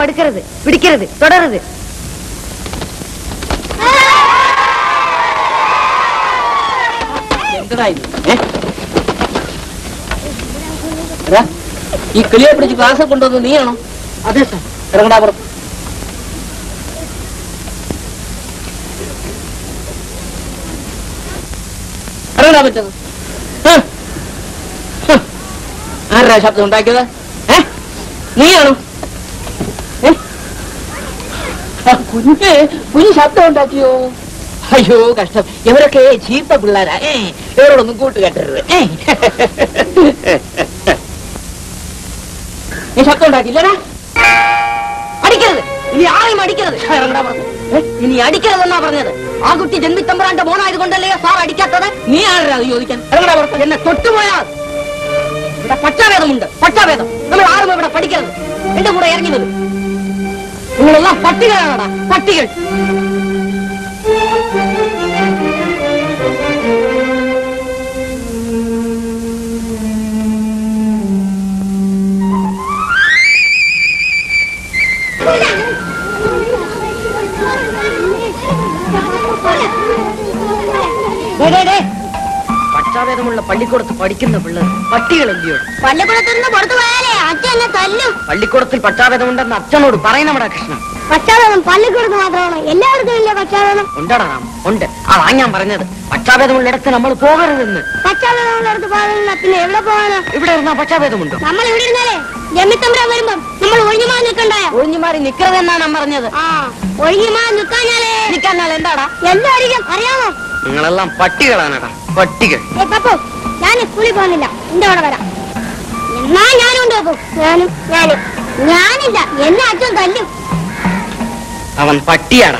അടുക്കരുത് പിടിക്കരുത് തുടരുത് എന്തടാ ഇത് ഏ? എടാ, ഈ കിളിയെ പിടിച്ച് ക്ലാസ് കൊണ്ടുവന്ന് നീയാണോ അതെ സാർ ഇറങ്ങടാ പുറത്ത് ഇറങ്ങടാ പറ്റുന്നത് ആരാ ശബ്ദം ഉണ്ടാക്കിയത് ഏ നീയാണോ ഏ? ആ, കുഞ്ഞ് കുഞ്ഞ് ശബ്ദം ഉണ്ടാക്കിയോ അയ്യോ കഷ്ടം ഇവരൊക്കെ ചീത്ത പിള്ളേരാ ഏ ഇവരോടൊന്നും കൂട്ടുകെട്ടരുത് ഏ നീ ശബ്ദം ഉണ്ടാക്കില്ലടാ അടിക്കരുത് ഇനി ആരെയും അടിക്കരുത് ഇറങ്ങടാ പുറത്ത്. ഏ, ഇനി അടിക്കരുതെന്നാ പറഞ്ഞത് ആ കുട്ടി ജന്മിത്തമ്പറാന്റെ മോനായത് കൊണ്ടല്ലേ സാർ അടിക്കാത്തത് നീ ആരാ അത് ചോദിക്കാൻ ഇറങ്ങടാ പുറത്ത് എന്നെ തൊട്ടുപോയാൽ ഇവിടെ പട്ടാവേദമുണ്ട് പട്ടാവേദം നമ്മൾ ആരും ഇവിടെ പഠിക്കരുത് എന്റെ കൂടെ ഇറങ്ങി വരും നിങ്ങളെല്ലാം പട്ടികളാണടാ പട്ടികൾ ഡേ, ഡേ, ഡേ. പക്ഷാഭേദമുള്ള പള്ളിക്കൂടത്ത് പഠിക്കുന്ന പിള്ളേർ പട്ടികളല്ലയോ പള്ളിക്കൂടത്തിൽ നിന്ന് പുറത്തു പോയാലേ അച്ഛൻ എന്നെ തല്ലും പള്ളിക്കൂടത്തിൽ പക്ഷാഭേദമുണ്ടെന്ന് അച്ഛനോട് പറയണമടാ കൃഷ്ണ പക്ഷാഭേദം പള്ളിക്കൂടത്ത് മാത്രമാണ് എല്ലാവർക്കും ഇല്ല പക്ഷാഭേദം ഉണ്ടടാ റാം ഉണ്ട് അതാ ഞാൻ പറഞ്ഞത് പക്ഷാഭേദമുള്ളിടത്ത് നമ്മൾ പോകരുതെന്ന് പക്ഷാഭേദമുള്ളവർക്ക് പോകാനുള്ള പിന്നെ എവിടെ പോകാനാ ഇവിടെ ഇരുന്നാ പക്ഷാഭേദമുണ്ടോ നമ്മൾ ഇവിടെ ഇരുന്നാലേ ജമ്മിത്തമ്പുരാൻ വരുമ്പം നമ്മൾ ഒഴിഞ്ഞുമാ നിൽക്കണ്ടായോ ഒഴിഞ്ഞുമാറി നിക്കരുതെന്നാണ് ഞാൻ പറഞ്ഞത് ആ ഒഴിഞ്ഞുമാ നിൽക്കാഞ്ഞാലേ നിൽക്കാൻ എന്താടാ എന്തായിരിക്കും അറിയാമോ നിങ്ങളെല്ലാം പട്ടികളാണടാ പട്ടികൾ ഏ പപ്പു ഞാൻ സ്കൂളിൽ പോകുന്നില്ല എന്റെ അവിടെ വരാം എന്നാ ഞാനും ഉണ്ട് പപ്പു ഞാനും ഞാനും ഞാനില്ല എന്നെ അച്ഛൻ തല്ലും അവൻ പട്ടിയാടാ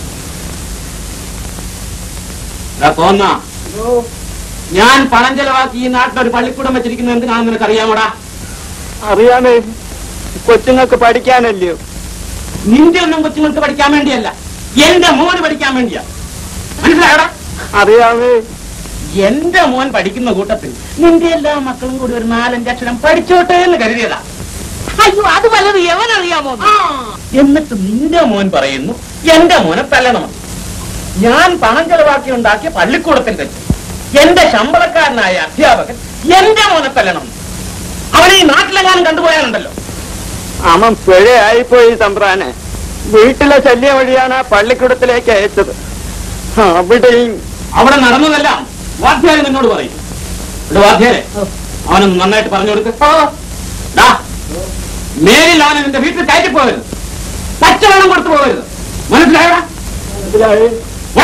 തോന്ന ഞാൻ പണം ചെലവാക്കി ഈ നാട്ടിലൊരു പള്ളിക്കൂടം വെച്ചിരിക്കുന്നത് എന്തിനാണെന്ന് നിനക്ക് അറിയാമോടാ അറിയാമേ കൊച്ചുങ്ങൾക്ക് പഠിക്കാനല്ലയോ നിന്റെ ഒന്നും കൊച്ചുങ്ങൾക്ക് പഠിക്കാൻ വേണ്ടിയല്ല എന്റെ മോന് പഠിക്കാൻ വേണ്ടിയാ മനസ്സിലായടാ അറിയാമേ എന്റെ മോൻ പഠിക്കുന്ന കൂട്ടത്തിൽ നിന്റെ എല്ലാ മക്കളും കൂടി ഒരു നാലഞ്ച് അക്ഷരം പഠിച്ചോട്ടെ എന്ന് കരുതിയതാ അയ്യോ അത് വല്ലത് എവനറിയാമോ എന്നിട്ട് നിന്റെ മോൻ പറയുന്നു എന്റെ മോനെ തല്ലണമെന്ന് ഞാൻ പണം ചെലവാക്കി ഉണ്ടാക്കിയ പള്ളിക്കൂടത്തിൽ വെച്ച് എന്റെ ശമ്പളക്കാരനായ അധ്യാപകൻ എന്റെ മോനെ തല്ലണം അവനെ ഈ നാട്ടിലെങ്ങാനും കണ്ടുപോയാലുണ്ടല്ലോ അവൻ പിഴയായിപ്പോയി തമ്പ്രാനെ വീട്ടിലെ ശല്യം വഴിയാണ് ആ പള്ളിക്കൂടത്തിലേക്ക് അയച്ചത് അവിടെയും അവിടെ നടന്നതെല്ലാം വാദ്യാര് നിന്നോട് പറയും ഇവിടെ വാദ്യാരെ അവനൊന്ന് നന്നായിട്ട് പറഞ്ഞു കൊടുക്ക ദാ, മേലിൽ അവനെ നിന്റെ വീട്ടിൽ കയറ്റി പോകരുത് പച്ചവെള്ളം കൊടുത്തു പോകരുത് മനസ്സിലായടാ മനസ്സിലായി വാ.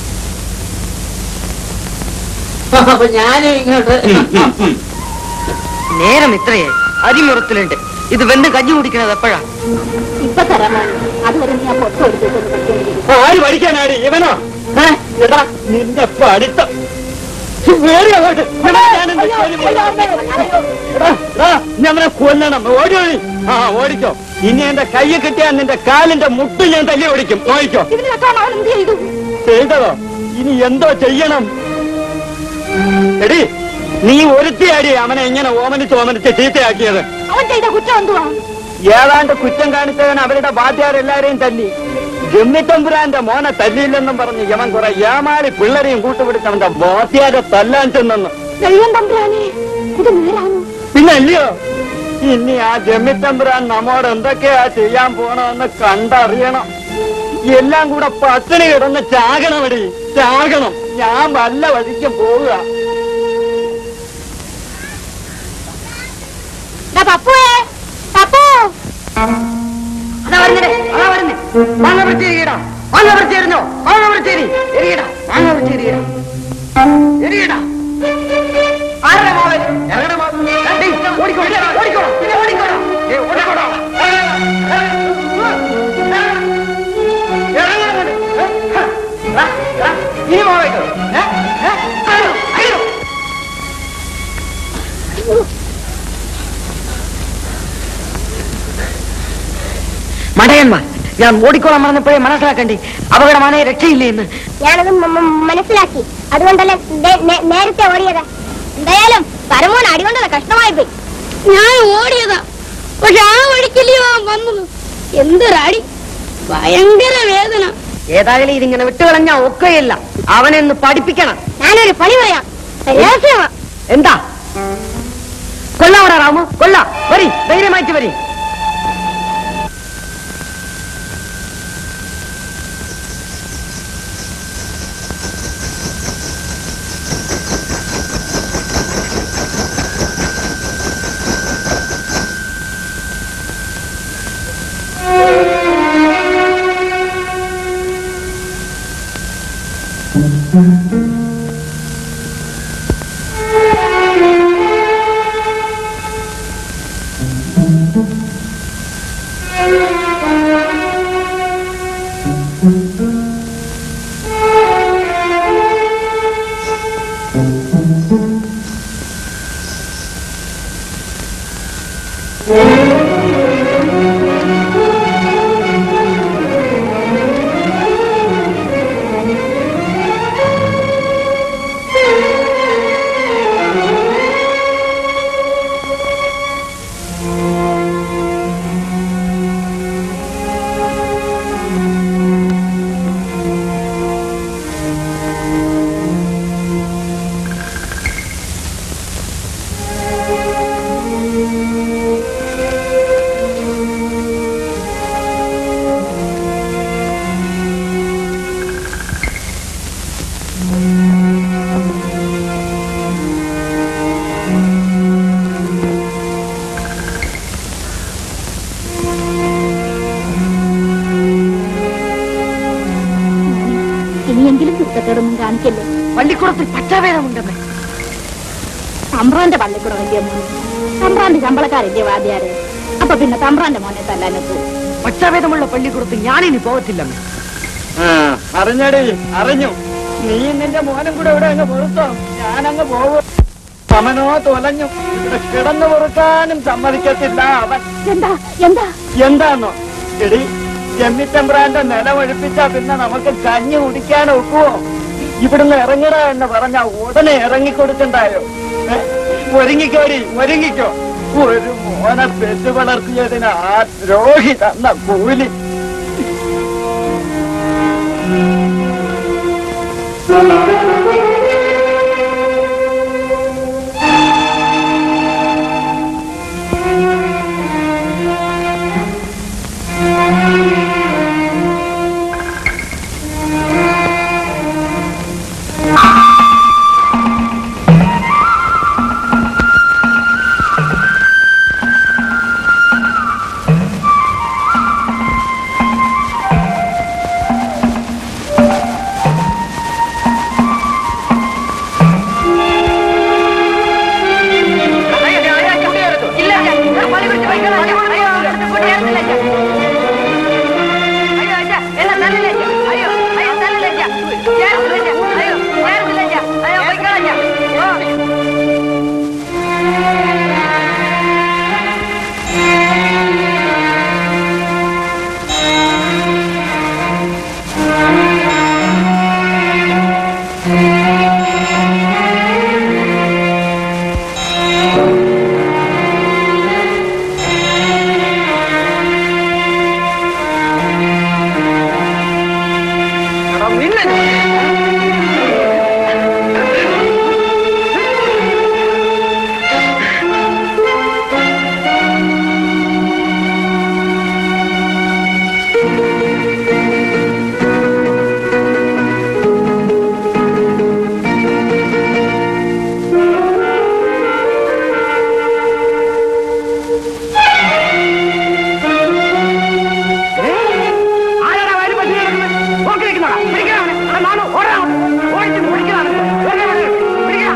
അപ്പൊ ഞാനും ഇങ്ങോട്ട് ഉം, ഉം, ഉം. നേരം ഇത്രയേ അരിമുറത്തിലുണ്ട് ഇത് വെന്ത് കഞ്ഞി കുടിക്കണത് എപ്പോഴാ ഇപ്പൊ തരാമാണ് അതുവരെ ഞാൻ പുറത്തു കൊടുത്തു ആര് പഠിക്കാനാടി ഇവനോ ഏ? എടാ നിന്റെ പഠിത്തം വേറെ അങ്ങോട്ട്. എടാ, ഞാനെന്ത് ചെയ്യും? എടാ, എടാ, നീ അവനെ കൊല്ലണം ഓടി ഓടി ആ ഓടിക്കോ ഇനി എന്റെ കയ്യിൽ കിട്ടിയാൽ നിന്റെ കാലിന്റെ മുട്ട് ഞാൻ തല്ലി ഓടിക്കും ഓടിക്കോ ചെയ്തു ചെയ്തതോ ഇനി എന്തോ ചെയ്യണം എടി നീ ഒരുത്തിയാടി അവനെ ഇങ്ങനെ ഓമനിച്ച് ഓമനിച്ച് ചീത്തയാക്കിയത് അവൻ ചെയ്ത കുറ്റം എന്തുവാ ഏതാണ്ട് കുറ്റം കാണിച്ചവൻ അവരുടെ ബാധ്യാരെല്ലാരെയും തല്ലി ജമ്മിത്തമ്പുരാന്റെ മോനെ തല്ലിയില്ലെന്നും പറഞ്ഞ് യവൻ കുറെ ഏമാരി പിള്ളേരെയും കൂട്ടുപിടിച്ചവന്റെ ബാധ്യാരെ തല്ലാൻ ചെന്നെന്ന് ദൈവം തമ്പുരാനെ ഇത് നേരാണോ പിന്നെ അല്ലയോ ഇനി ആ ജമ്മിത്തമ്പുരാൻ നമ്മോട് എന്തൊക്കെയാ ചെയ്യാൻ പോണമെന്ന് കണ്ടറിയണം എല്ലാം കൂടെ പട്ടിണി കിടന്ന് ചാകണമെടി ചാകണം ഞാൻ വല്ല വഴിക്കും പോവുക പപ്പുവേ പപ്പു അതാ വരുന്നേ അതാ വരുന്നേ മാങ്ങ പറിച്ച് എറിയടാ മാങ്ങ പറിച്ച് എറിഞ്ഞോ മാങ്ങ പറിച്ച് എറി എറിയടാ മാങ്ങ പറിച്ച് എറിയടാ എറിയടാ ആരുടെ മാവൻ ഞങ്ങളുടെ മാവൻ ഡേയ്, ഓടിക്കോ ഓടിക്കോ പിന്നെ ഓടിക്കോടാ ഏയ്, ഓടിക്കോടാ ഇറങ്ങ് അങ്ങോട്ട്. ഏ, ഹ, എടാ, എടാ, ഇനി മാവേക്കോ ഏ ഏ അയ്യോ അയ്യോ മടയന്മാർ ഞാൻ ഓടിക്കോളാൻ പറഞ്ഞപ്പോഴേ മനസ്സിലാക്കണ്ടേ അപകടമാണ് രക്ഷയില്ലേ എന്ന് ഞാനത് മ- മ- മനസ്സിലാക്കി അതുകൊണ്ടല്ലേ ദേ- നേ- നേരത്തെ ഓടിയത് എന്തായാലും പരമോൻ അടികൊണ്ടത് കഷ്ടമായി പോയി ഞാൻ ഓടിയതാ പക്ഷെ ആ വഴിക്കല്ലയോ അവൻ വന്നത് എന്തൊരടി ഭയങ്കര വേദന ഏതായാലും ഇതിങ്ങനെ വിട്ടുകളഞ്ഞാ ഒക്കെയില്ല അവനെ ഒന്ന് പഠിപ്പിക്കണം ഞാനൊരു പണി പറയാം രഹസ്യമാ എന്താ കൊല്ലാവടാ രാമു കൊല്ല വരി ധൈര്യമായിട്ട് വരി ഇനിയെങ്കിലും കുത്തക്കേടൊന്നും കാണിക്കല്ലേ പള്ളിക്കൂടത്തിൽ പച്ചാവേദമുണ്ടമ്മേ തമ്പ്രാന്റെ പള്ളിക്കൂടം വലിയ മോനെ തമ്പ്രാന്റെ ശമ്പളക്കാരല്ലേ വാദ്യാര് അപ്പൊ പിന്നെ തമ്പ്രാന്റെ മോനെ തല്ലാനൊക്കൂ പച്ചാവേദമുള്ള പള്ളിക്കൂടത്തിൽ ഞാനിനി പോകത്തില്ലമ്മേ ആ, അറിഞ്ഞടി അറിഞ്ഞു നീ നിന്റെ മോനും കൂടെ ഇവിടെ അങ്ങ് പൊറുത്തോ ഞാനങ്ങ് പോകും അവനോ തൊലഞ്ഞു ഇവിടെ കിടന്നു പൊറുക്കാനും സമ്മതിക്കത്തില്ല അവൻ എന്താ എന്താ എന്താന്നോ എടി ജമ്മിത്തമ്പ്രാന്റെ നിലമൊഴിപ്പിച്ചാ പിന്നെ നമുക്ക് കഞ്ഞി കുടിക്കാൻ ഒക്കുവോ ഇവിടുന്ന് ഇറങ്ങട എന്ന് പറഞ്ഞ ഉടനെ ഇറങ്ങിക്കൊടുക്കണ്ടായോ ഏ? ഒരുങ്ങിക്കോടി ഒരുങ്ങിക്കോ ഒരു മോനെ പെറ്റു വളർത്തിയതിന് ആ ദ്രോഹി തന്ന കൂലി ആരാടാ വയലിൽ പശു കിടക്കുന്നത്? നോക്കി നിൽക്കുന്നോടാ? പിടിക്കടാ അവനെ. എടാ നാണു, ഓടാ അങ്ങോട്ട്. ഓടിച്ച് പിടിക്കടാ അവനെ. ഓടാ അവനെ. പിടിക്കടാ.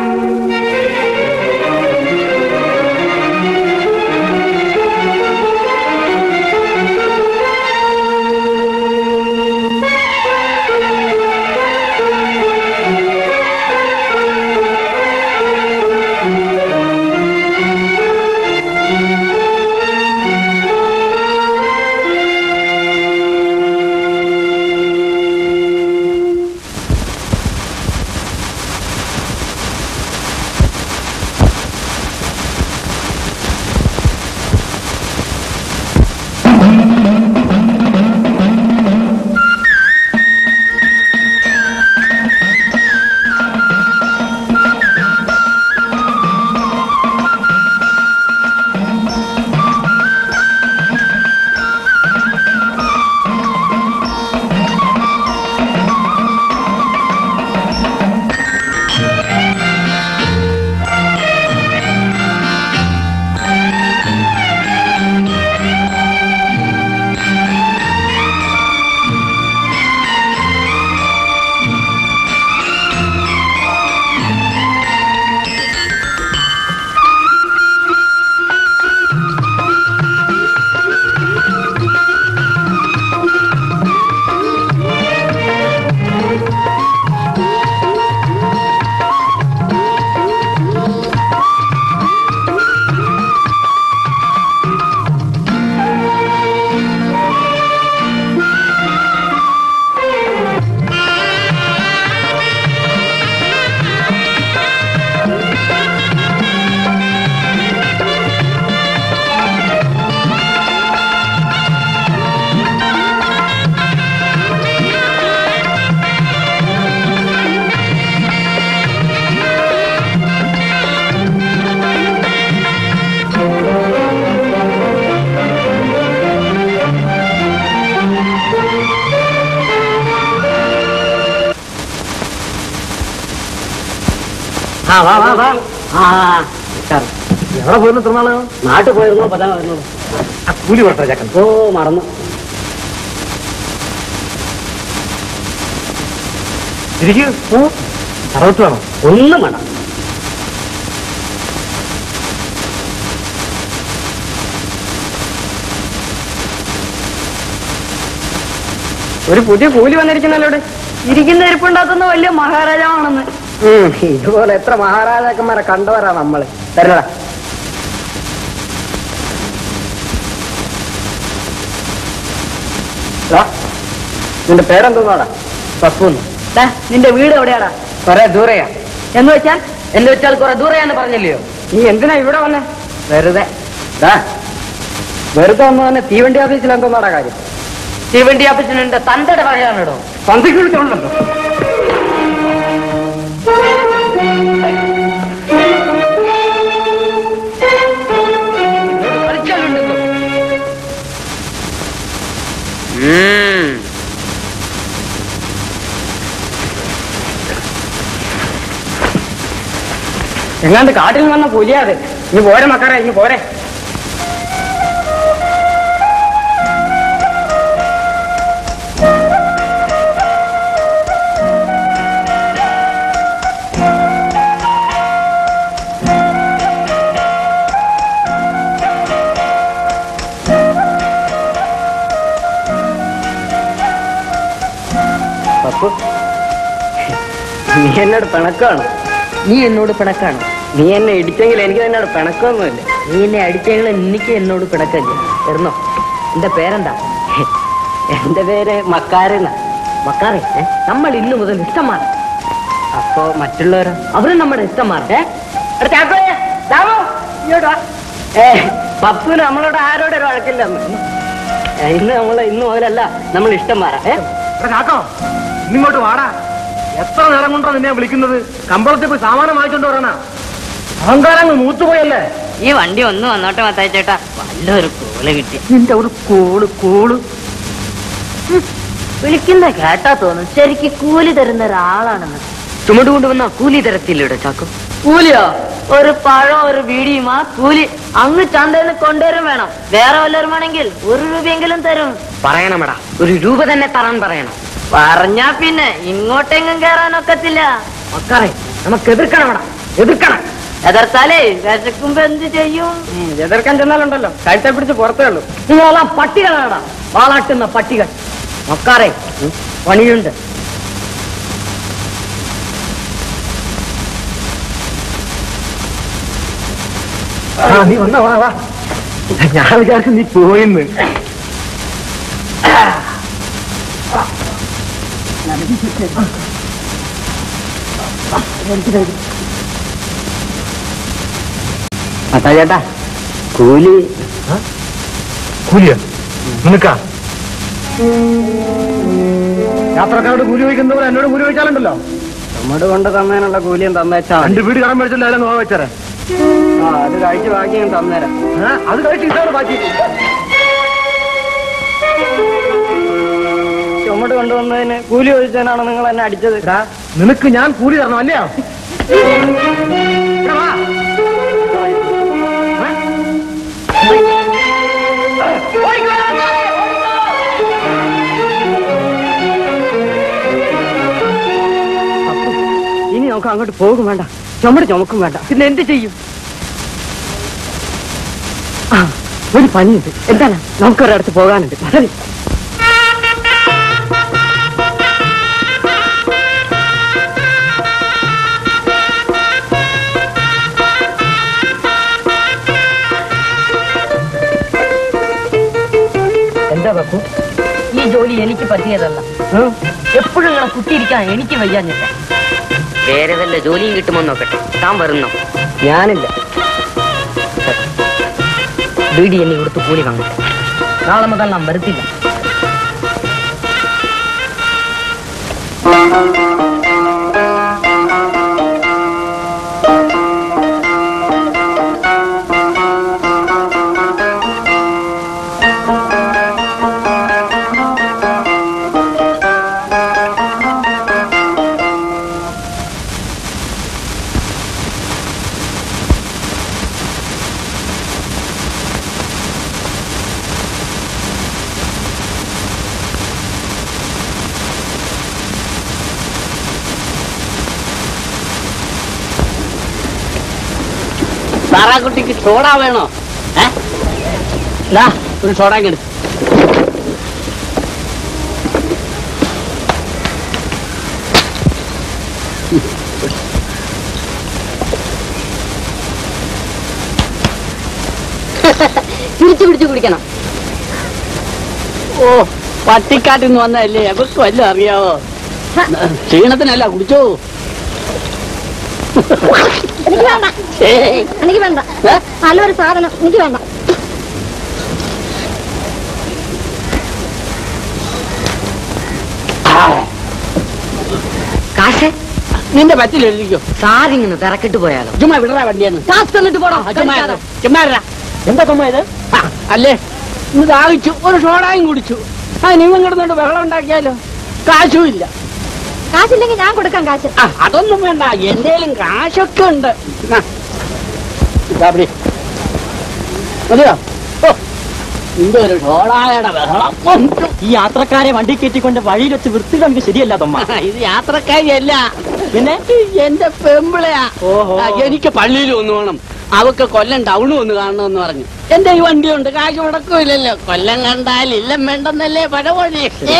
ആ വാ വാ വാ ആ നമസ്കാരം എവിടെ പോയിരുന്നു ഇത്ര നാള് നാട്ടിൽ പോയിരുന്നു പതാ വരുന്നത് ആ കൂലി കൊടുത്ത ചക്കൻ ഓ മറന്നു ഇരിക്കൂ അറുപത്ത് വേണം ഒന്നും വേണം ഒരു പുതിയ കൂലി വന്നിരിക്കുന്നല്ലോ ഇവിടെ ഇരിക്കുന്ന ഇരിപ്പുണ്ടാക്കുന്ന വലിയ മഹാരാജാവാണെന്ന് ഇതുപോലെ എത്ര മഹാരാജാക്കന്മാരെ കണ്ടവരാ നമ്മള് തരണടാ നിന്റെ പേരെന്തോന്നാടാ പപ്പൂന്ന് ദാ, നിന്റെ വീട് എവിടെയാടാ കൊറേ ദൂരെയാ എന്ന് വെച്ചാൽ എന്ന് വെച്ചാൽ കുറെ ദൂരെയാന്ന് പറഞ്ഞില്ലയോ നീ എന്തിനാ ഇവിടെ വന്നേ വെറുതെ ദാ, വെറുതെ ഒന്ന് തന്നെ തീവണ്ടി ഓഫീസിൽ എന്തോന്നാടാ കാര്യം തീവണ്ടി ഓഫീസിന് എന്റെ തന്തയുടെ പറയാനിടോ സന്ധ്യക്ക് വിളിച്ചോണ്ടല്ലോ കളിച്ചാലുണ്ടല്ലോ എങ്ങാണ്ട് കാട്ടിൽ വന്ന പുലിയാത് ഇനി പോരെ മക്കാരെ ഇനി പോരെ പപ്പു നീ എന്നോട് പിണക്കാണ് നീ എന്നോട് പിണക്കാണ് നീ എന്നെ ഇടിച്ചെങ്കിൽ എനിക്ക് എന്നോട് പിണക്കൊന്നുമില്ല നീ എന്നെ അടിച്ചെങ്കിൽ എനിക്ക് എന്നോട് പിണക്കല്ല വരുന്നോ എന്റെ പേരെന്താ എന്റെ പേര് മക്കാരെന്ന മക്കാറെ ഏ? നമ്മൾ ഇന്നു മുതൽ ഇഷ്ടമാണ് അപ്പോ മറ്റുള്ളവരോ അവരും നമ്മുടെ ഇഷ്ടമാണ് ഏ എടാ ചാക്കോയെ, ദാമു, ഇങ്ങോട്ട് വാ. ഏ പപ്പുന് നമ്മളോട് ആരോട് ഒരു വഴക്കില്ലെന്ന് ഏ, ഇന്ന് നമ്മള് ഇന്ന് മുതലല്ല നമ്മൾ ഇഷ്ടം മാറാം ഏ എടാ ചാക്കോ ഇന്നിങ്ങോട്ട് വാടാ എത്ര നേരം കൊണ്ടാ നിന്നെ വിളിക്കുന്നത് കമ്പളത്തിൽ പോയി സാമാനം വാങ്ങിച്ചോണ്ട് വരണ അഹങ്കാരങ്ങൾ മൂത്തുപോയല്ലേ ഈ വണ്ടി ഒന്ന് വന്നോട്ടെ മത്തായി ചേട്ടാ വല്ലൊരു കോള് കിട്ടി നിന്റെ ഒരു കോള് കോള് വിളിക്കുന്ന കേട്ടാ തോന്നും ശരിക്ക് കൂലി തരുന്ന ഒരാളാണെന്ന് ചുമട് കൊണ്ടുവന്ന കൂലി തരത്തില്ലയുടെ ചാക്കോ കൂലിയോ ഒരു പഴം ഒരു ബീഡിയുമാ കൂലി അങ്ങ് ചന്തയിൽ നിന്ന് കൊണ്ടുവരും വേണം വേറെ വല്ലവരും വേണമെങ്കിൽ ഒരു രൂപയെങ്കിലും തരും പറയണമടാ ഒരു രൂപ തന്നെ തരാൻ പറയണം പറഞ്ഞാ പിന്നെ ഇങ്ങോട്ടെങ്ങും കേറാനൊക്കത്തില്ല മക്കളെ നമുക്ക് എതിർക്കണമടാ എതിർക്കണം എതിർത്താലേ വിശക്കുമ്പോ എന്ത് ചെയ്യും എതിർക്കാൻ ചെന്നാലുണ്ടല്ലോ കഴുത്തെ പിടിച്ച് പുറത്തേ ഉള്ളൂ നിങ്ങളെല്ലാം പട്ടികളാടാ വാളാട്ടുന്ന പട്ടികൾ മക്കാറെ പണിയുണ്ട് ആ നീ വന്നാ വാ വാ ഞാൻ വിചാരിച്ചു നീ പോയിന്ന് ചേട്ടാ കൂലി കൂലിയോ നിനക്കാ യാത്രക്കാരോട് കൂലി ചോദിക്കുന്നവർ എന്നോട് കൂലി ചോദിച്ചാലുണ്ടല്ലോ ചുമട് കൊണ്ട് തന്നതിനുള്ള കൂലിയും തന്നേച്ചാ രണ്ട് വീട് കടം മേടിച്ചല്ലോ അതിലങ്ങ് പോകാൻ വെച്ചേരെ ആ അത് കഴിച്ച് ബാക്കി ഞാൻ തന്നേരാം ആ, അത് കഴിച്ച് ഇതാണ് ബാക്കി ചുമട് കൊണ്ടുവന്നതിന് കൂലി ചോദിച്ചതിനാണ് നിങ്ങൾ എന്നെ അടിച്ചത് എടാ, നിനക്ക് ഞാൻ കൂലി തരണം അല്ലയോ ഇവിടെ വാ. അപ്പൊ ഇനി നമുക്ക് അങ്ങോട്ട് പോകും വേണ്ട ചുമട് ചുമക്കും വേണ്ട പിന്നെ എന്ത് ചെയ്യും ആ ഒരു പണിയുണ്ട് എന്താണ് നമുക്കൊരിടത്ത് പോകാനുണ്ട് ശരി എന്താ പപ്പു ഈ ജോലി എനിക്ക് പറ്റിയതല്ല എപ്പോഴും ഇങ്ങനെ കുത്തിയിരിക്കാൻ എനിക്ക് വയ്യാഞ്ഞില്ല വേറെ വല്ല ജോലിയും കിട്ടുമോ നോക്കട്ടെ താൻ വരുന്നോ ഞാനില്ല ബീഡി എന്നെ ഇവിടുത്തെ കൂലി വാങ്ങട്ടെ നാളെ മുതൽ നാം വരുത്തില്ല കുട്ടിക്ക് സോഡ വേണോ ഏ ദാ, ഒരു സോഡ എടു തിരിച്ചു പിടിച്ചു കുടിക്കണം ഓ പട്ടിക്കാട്ടിൽ നിന്ന് വന്നതല്ലേ അവർക്ക് വല്ലതും അറിയാവോ ക്ഷീണത്തിനല്ല കുടിച്ചോ എനിക്ക് വേണ്ട ഏയ്. എനിക്ക് വേണ്ട ഏ? നല്ലൊരു സാധനം എനിക്ക് വേണ്ട കാശ് നിന്റെ പറ്റിൽ എഴുതിക്കോ സാരിങ്ങനെ തിരക്കിട്ട് പോയാലോ ചുമ്മാ വിടറാ വണ്ടിയെന്ന് കാശ് തന്നിട്ട് പോടാ ചുമ്മാ ഇരുന്ന്. ചുമ്മാ ഇരുടാ. എന്താ ചുമ്മാ ഇത് ആ, അല്ലേ ഇന്ന് ദാഹിച്ചു ഒരു സോഡായും കുടിച്ചു ആ നിങ്ങൾ കിടന്നുകൊണ്ട് ബഹളം ഉണ്ടാക്കിയാലോ കാശും ഇല്ല കാശില്ലെങ്കിൽ ഞാൻ കൊടുക്കാം കാശ് ആ അതൊന്നും വേണ്ട എന്തേലും കാശൊക്കെ ഉണ്ട് ആ. ഇതാ പിടി. മതിയോ ഓ നിന്റെ ഒരു സോഡായുടെ ബഹളം ഈ യാത്രക്കാരെ വണ്ടി കയറ്റിക്കൊണ്ട് വഴിയിൽ വെച്ച് വൃത്തികൾ ശരിയല്ല തൊമ്മ ഇത് യാത്രക്കാരിയല്ല പിന്നെ എന്റെ പെമ്പിളയാ ഓഹോ. ആ, എനിക്ക് പള്ളിയിൽ ഒന്ന് വേണം അവക്ക് കൊല്ലം ടൗണും ഒന്ന് കാണണമെന്ന് പറഞ്ഞു എന്റെ ഈ വണ്ടിയുണ്ട് കാശ് മുടക്കൂലല്ലോ കൊല്ലം കണ്ടാൽ ഇല്ലം വേണ്ടെന്നല്ലേ പഴമൊഴി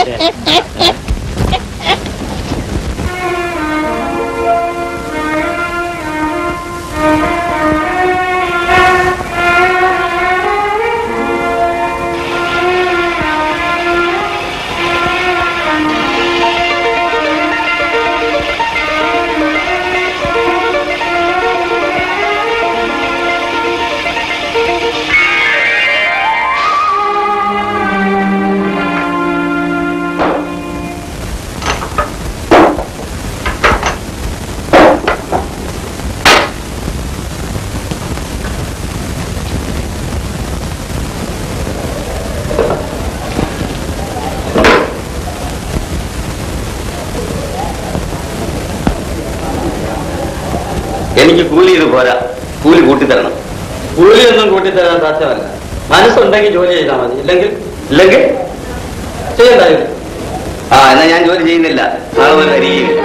എനിക്ക് കൂലി ഇത് പോരാ കൂലി കൂട്ടിത്തരണം കൂലിയൊന്നും കൂട്ടിത്തരാൻ സാധ്യമല്ല മനസ്സുണ്ടെങ്കിൽ ജോലി ചെയ്താൽ മതി ഇല്ലെങ്കിൽ ഇല്ലെങ്കിൽ ചെയ്യണ്ട ജോലി. ആ എന്നാ ഞാൻ ജോലി ചെയ്യുന്നില്ല നാളെ മുതൽ അരികയില്ല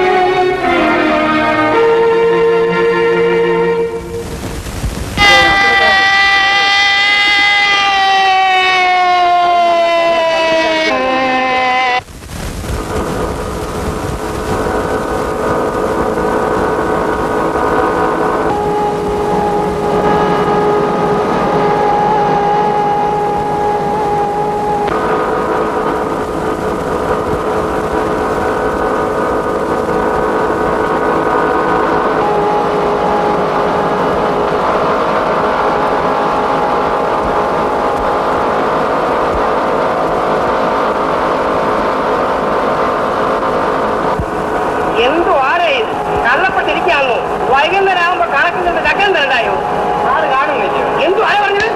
എന്തു ആരേ ഇത്? കള്ളപ്പെട്ടിരിക്കാന്നോ വൈകുന്നേരം ആകുമ്പോ കണക്കിൽ നിന്ന് ചക്കൻ തരണ്ടായോ ആള് കാണുന്നില്ല എന്തു ആരാ പറഞ്ഞത്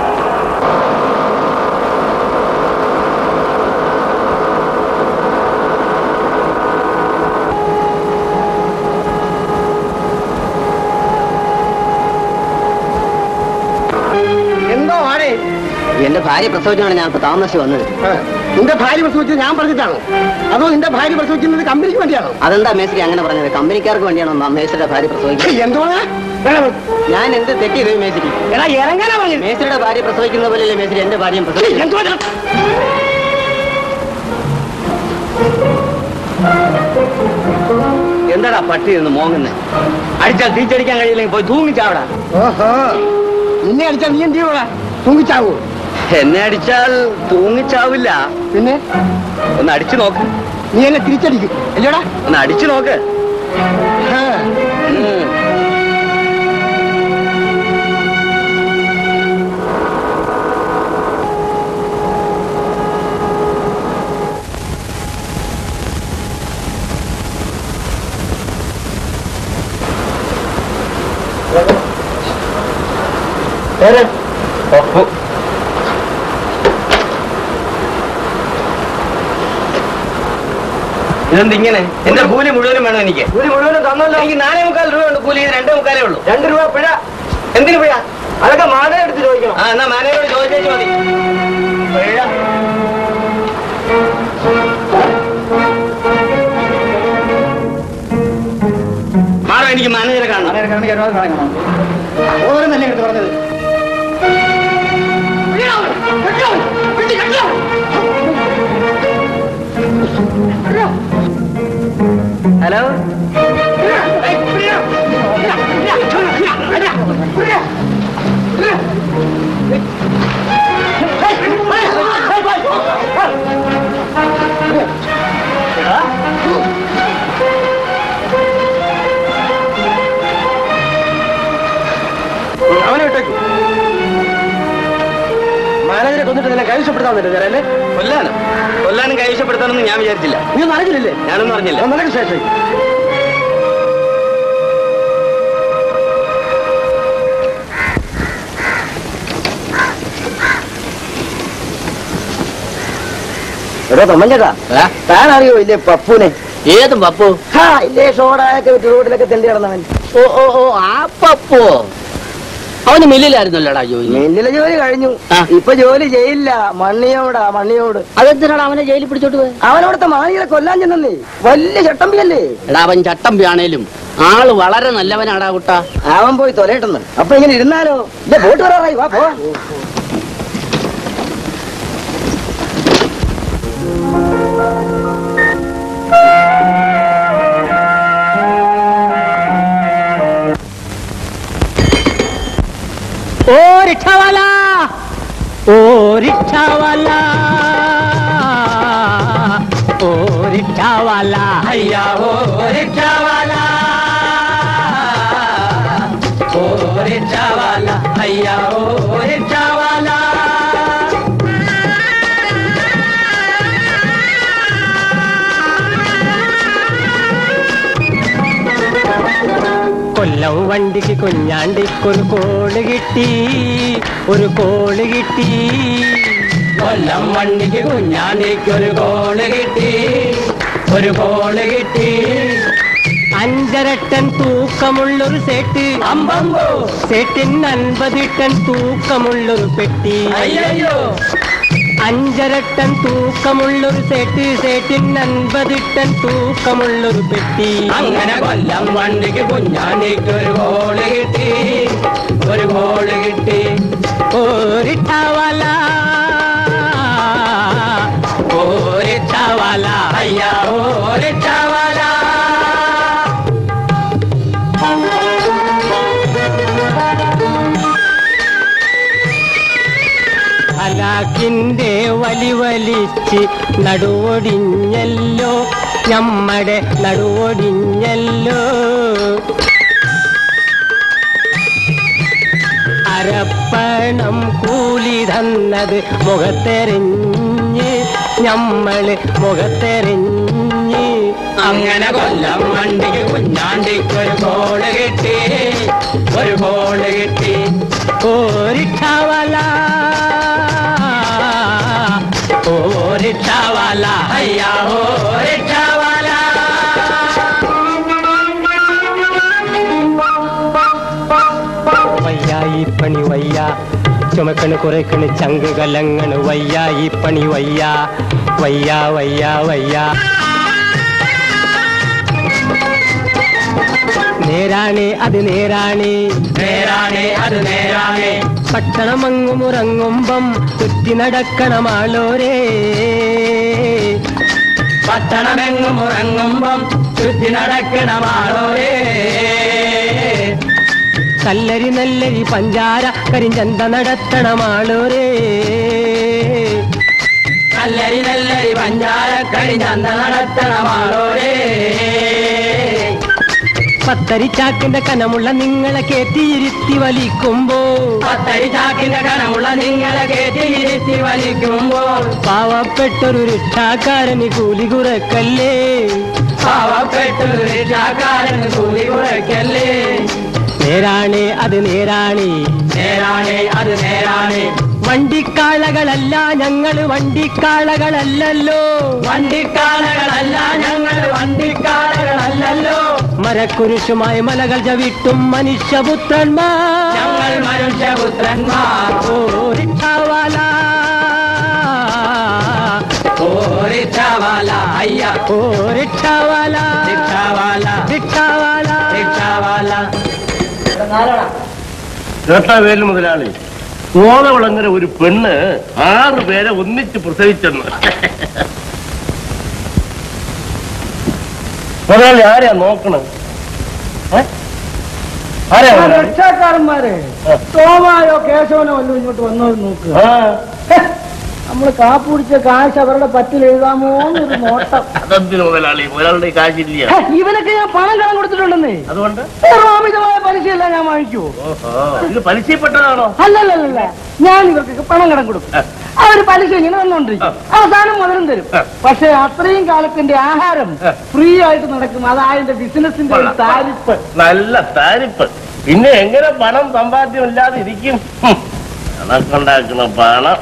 എന്തോ ആരേ എന്റെ ഭാര്യ പ്രസവിച്ചാണ് ഞാൻ ഇപ്പൊ താമസിച്ച് വന്നത് നിന്റെ ഭാര്യ പ്രസവിച്ചത് ഞാൻ പറഞ്ഞിട്ടാണോ അതോ നിന്റെ ഭാര്യ പ്രസവിക്കുന്നത് കമ്പനിക്ക് വേണ്ടിയാണോ അതെന്താ മേസ്ത്രി അങ്ങനെ പറഞ്ഞത് കമ്പനിക്കാർക്ക് വേണ്ടിയാണോ മേസ്ത്രിയുടെ ഭാര്യ പ്രസവിക്കുന്നത് എന്തോ ഞാൻ എന്ത് തെറ്റി ചെയ്തു മേസ്ത്രി എടാ ഇറങ്ങാനാ പറഞ്ഞത് മേസ്ത്രിയുടെ ഭാര്യ പ്രസവിക്കുന്ന പോലെയല്ലേ മേസ്ത്രി എന്റെ ഭാര്യയും പ്രസവിക്കുന്നത് എന്തോ ഇത്? എന്താടാ പട്ടി എന്ന് മോങ്ങുന്നേ അടിച്ചാൽ തിരിച്ചടിക്കാൻ കഴിയില്ലെങ്കിൽ പോയി തൂങ്ങിച്ചാവടാ ഓഹോ നിന്നെ അടിച്ചാൽ നീ എന്ത് ചെയ്യൂടാ തൂങ്ങിച്ചാവോ എന്നെ അടിച്ചാൽ തൂങ്ങിച്ചാവില്ല പിന്നെ ഒന്ന് അടിച്ചു നോക്ക് നീ എന്നെ തിരിച്ചടിക്കും അല്ലേടാ ഒന്ന് അടിച്ചു നോക്ക് ആ. ഉം. ഇതെന്തിങ്ങനെ എന്റെ കൂലി മുഴുവനും വേണം എനിക്ക് കൂലി മുഴുവനും തന്നല്ലോ എനിക്ക് നാലേ മുക്കാൽ രൂപ ഉണ്ട് കൂലി ഇത് രണ്ടേ മുക്കാലേ ഉള്ളൂ രണ്ട് രൂപ പിഴ എന്തിനു പിഴ അതൊക്കെ മാല എടുത്ത് ചോദിക്കണം ആ എന്നാ മാനേജരോട് ചോദിച്ചേച്ചു മതി പിഴ മാഡം എനിക്ക് മാനേജറെ കാണണം ഓരോന്നല്ലേ എടുത്ത് പറഞ്ഞത് ഹലോ അവനെ വിട്ടേക്കും മാനേജരെ കൊന്നിട്ട് നിന്നെ കൈവശപ്പെടുത്താൻ പറ്റും അല്ലേ കൊല്ലാനും കൊല്ലാനും കൈവശപ്പെടുത്താനൊന്നും ഞാൻ വിചാരിച്ചില്ല നീ ഒന്നും അറിഞ്ഞില്ലേ ഞാനൊന്നും അറിഞ്ഞില്ല നിനക്ക് ശേഷം എടോ തൊമ്മഞ്ചേട്ടാ താനറിയോ ഇല്ലേ പപ്പുനെ ഏതും പപ്പു ഹാ ഇല്ലേ ഷോടായൊക്കെ വിട്ട് റോഡിലൊക്കെ തെണ്ടി കിടന്നവൻ ഓ ഓ ഓ ആ പപ്പു അവന് മില്ലിലായിരുന്നല്ലോടാ ജോലി മില്ലിലെ ജോലി കഴിഞ്ഞു ആ. ഇപ്പൊ ജോലി ചെയ്യില്ല മണ്ണിയോടാ മണ്ണിയോട് അതെന്തിനാണ് അവനെ ജയിലിൽ പിടിച്ചോട്ട് പോയത് അവനവിടുത്തെ മാണികളെ കൊല്ലാൻ ചെന്നേ വലിയ ചട്ടമ്പിയല്ലേ എടാ അവൻ ചട്ടമ്പിയാണേലും ആള് വളരെ നല്ലവനാടാ കുട്ട അവൻ പോയി തൊലയിട്ടെന്ന് അപ്പൊ ഇങ്ങനെ ഇരുന്നാലോ ഇല്ല ബോട്ട് വരാറായി വാ പോവാ ओ रिक्शा वाला ओ रिक्शा वाला ओ रिक्शा वाला हैया ओ रिक्शा वाला ओ रिक्शा वाला हैया ओ रिक्शा वाला കൊല്ലം വണ്ടിക്ക് കുഞ്ഞാണ്ടിക്കൊരു കോള് കിട്ടി ഒരു കോള് കിട്ടി കൊല്ലം വണ്ടിക്ക് കുഞ്ഞാണ്ടിക്കൊരു കോള് കിട്ടി ഒരു കോള് കിട്ടി അഞ്ചര ടൺ തൂക്കമുള്ളൊരു സെറ്റ് അമ്പമ്പോ സെറ്റിന് അൻപത് ടൺ തൂക്കമുള്ളൊരു പെട്ടി അയ്യോ അഞ്ചര ടൺ തൂക്കമുള്ളൊരു സെറ്റ് സെറ്റിന് അൻപത് ടൺ തൂക്കമുള്ളൊരു പെട്ടി അങ്ങനെ കൊല്ലം വണ്ടിക്ക് കുഞ്ഞാണ്ടിക്ക് ഒരു കോള് കിട്ടി ഒരു കോള് കിട്ടി ഓരിട്ടാവല ഓരിട്ടാവല അയ്യാ ഓരിട്ടാവല ഹലാക്കിന്റെ വലി വലിച്ച് നടുവൊടിഞ്ഞല്ലോ നമ്മടെ നടുവൊടിഞ്ഞല്ലോ അരപ്പണം കൂലി തന്നത് മുഖത്തെറിഞ്ഞ് ഞമ്മള് മുഖത്തെറിഞ്ഞ് അങ്ങനെ കൊല്ലം വണ്ടിക്ക് കുഞ്ഞാണ്ടിക്ക് ഒരു കോള് കിട്ടി ഒരു കോള് കിട്ടി ഓരിട്ടാവല ഓരിട്ടാവല അയ്യാ ഓരിട്ടാവല വയ്യായി പണി വയ്യ ചുമക്കണ് കുറയ്ക്കണ് ചങ്ക് കലങ്ങണ് വയ്യായി പണി വയ്യ വയ്യ വയ്യ വയ്യ നേരാണേ അത് നേരാണേ നേരാണേ അത് നേരാണേ പട്ടണമങ്ങും ഉറങ്ങുമ്പം ചുറ്റി നടക്കണം ആളോരേ പട്ടണമെങ്ങും ഉറങ്ങുമ്പം ചുറ്റി നടക്കണം ആളോരേ കല്ലരി നല്ലരി പഞ്ചാര കരിഞ്ചന്ത നടത്തണമാളോരേ കല്ലരി നല്ലരി പഞ്ചാര കരിഞ്ചന്ത നടത്തണമാളോരേ പത്തരി ചാക്കിന്റെ കനമുള്ള നിങ്ങളെ കേറ്റിയിരുത്തി വലിക്കുമ്പോ പത്തരി ചാക്കിന്റെ കനമുള്ള നിങ്ങളെ കേറ്റിയിരുത്തി വലിക്കുമ്പോൾ പാവപ്പെട്ടൊരു രക്ഷാക്കാരന് കൂലി കുറക്കല്ലേ പാവപ്പെട്ടൊരു രക്ഷാക്കാരന് കൂലി കുറക്കല്ലേ നേരാണേ അത് നേരാണേ നേരാണേ അത് നേരാണേ വണ്ടിക്കാളകളല്ല ഞങ്ങൾ വണ്ടിക്കാളകളല്ലല്ലോ വണ്ടിക്കാളകളല്ല ഞങ്ങൾ വണ്ടിക്കാളകളല്ലല്ലോ മരക്കുരിശുമായി മലകൾ ചവിട്ടും മനുഷ്യപുത്രന്മാർ ഞങ്ങൾ മനുഷ്യപുത്രന്മാർ ഓ റിക്ഷാവാല ഓ റിക്ഷാവാല അയ്യ ഓ റിക്ഷാവാല റിക്ഷാവാല റിക്ഷാവാല റിക്ഷാവാല കേട്ടാ വേലു മുതലാളി കോതവളങ്ങര ഒരു പെണ്ണ് ആറ് പേരെ ഒന്നിച്ച് പ്രസവിച്ചെന്ന് മുതലാളി ആരെയാ നോക്കണത് ഏ? ആരെയാ മുതലാളി? രക്ഷാക്കാരന്മാരെ തോമായോ കേശവനോ വല്ലതും ഇങ്ങോട്ട് വന്നോ എന്ന് നോക്കുക ആ, നമ്മൾ കാപ്പ് കുടിച്ച കാശ് അവരുടെ പറ്റിൽ എഴുതാമോ എന്നൊരു നോട്ടം അതെന്തിന് മുതലാളി മുതലാളിയുടെ കാശില്ല ഹെ, ഇവനൊക്കെ ഞാൻ പണം കടം കൊടുത്തിട്ടുണ്ടെന്നേ അതുകൊണ്ട് അമിതമായ പലിശയല്ല ഞാൻ വാങ്ങിക്കൂ ഓഹോ ഇത് പലിശപ്പെട്ടതാണോ അല്ലല്ലല്ല ഞാൻ ഇവർക്കൊക്കെ പണം കടം കൊടുക്കും അവര് പലിശ ഇങ്ങനെ തന്നോണ്ടിരിക്കും അവസാനം മുതലും തരും പക്ഷെ അത്രയും കാലത്തിന്റെ ആഹാരം ഫ്രീ ആയിട്ട് നടക്കും അതായത് ബിസിനസിന്റെ ഒരു താരിഫ് നല്ല താരിപ്പ് പിന്നെ എങ്ങനെ പണം സമ്പാദ്യം ഇല്ലാതെ ഇരിക്കും ഹും. കണക്കുണ്ടാക്കുന്ന പണം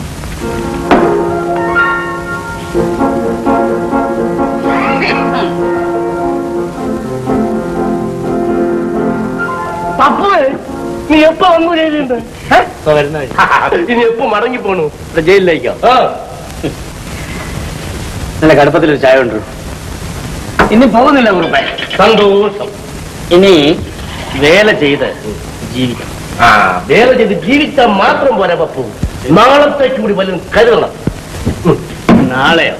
പപ്പുവേ നീ എപ്പോ വന്നു ജയിലുണ്ട് ഇനി എപ്പോ മടങ്ങി പോണു ജയിലിലേക്കോ ആ നല്ല കടുപ്പത്തിലൊരു ചായ ഉണ്ട് ഇനി പോകുന്നില്ല കുറുപ്പേ സന്തോഷം ഇനി വേല ചെയ്ത് ജീവിക്കണം ആ വേല ചെയ്ത് ജീവിച്ചാൽ മാത്രം പോരാ പപ്പു നാളത്തേക്ക് കൂടി വല്ലതും കരുതണം ഉം. നാളെയോ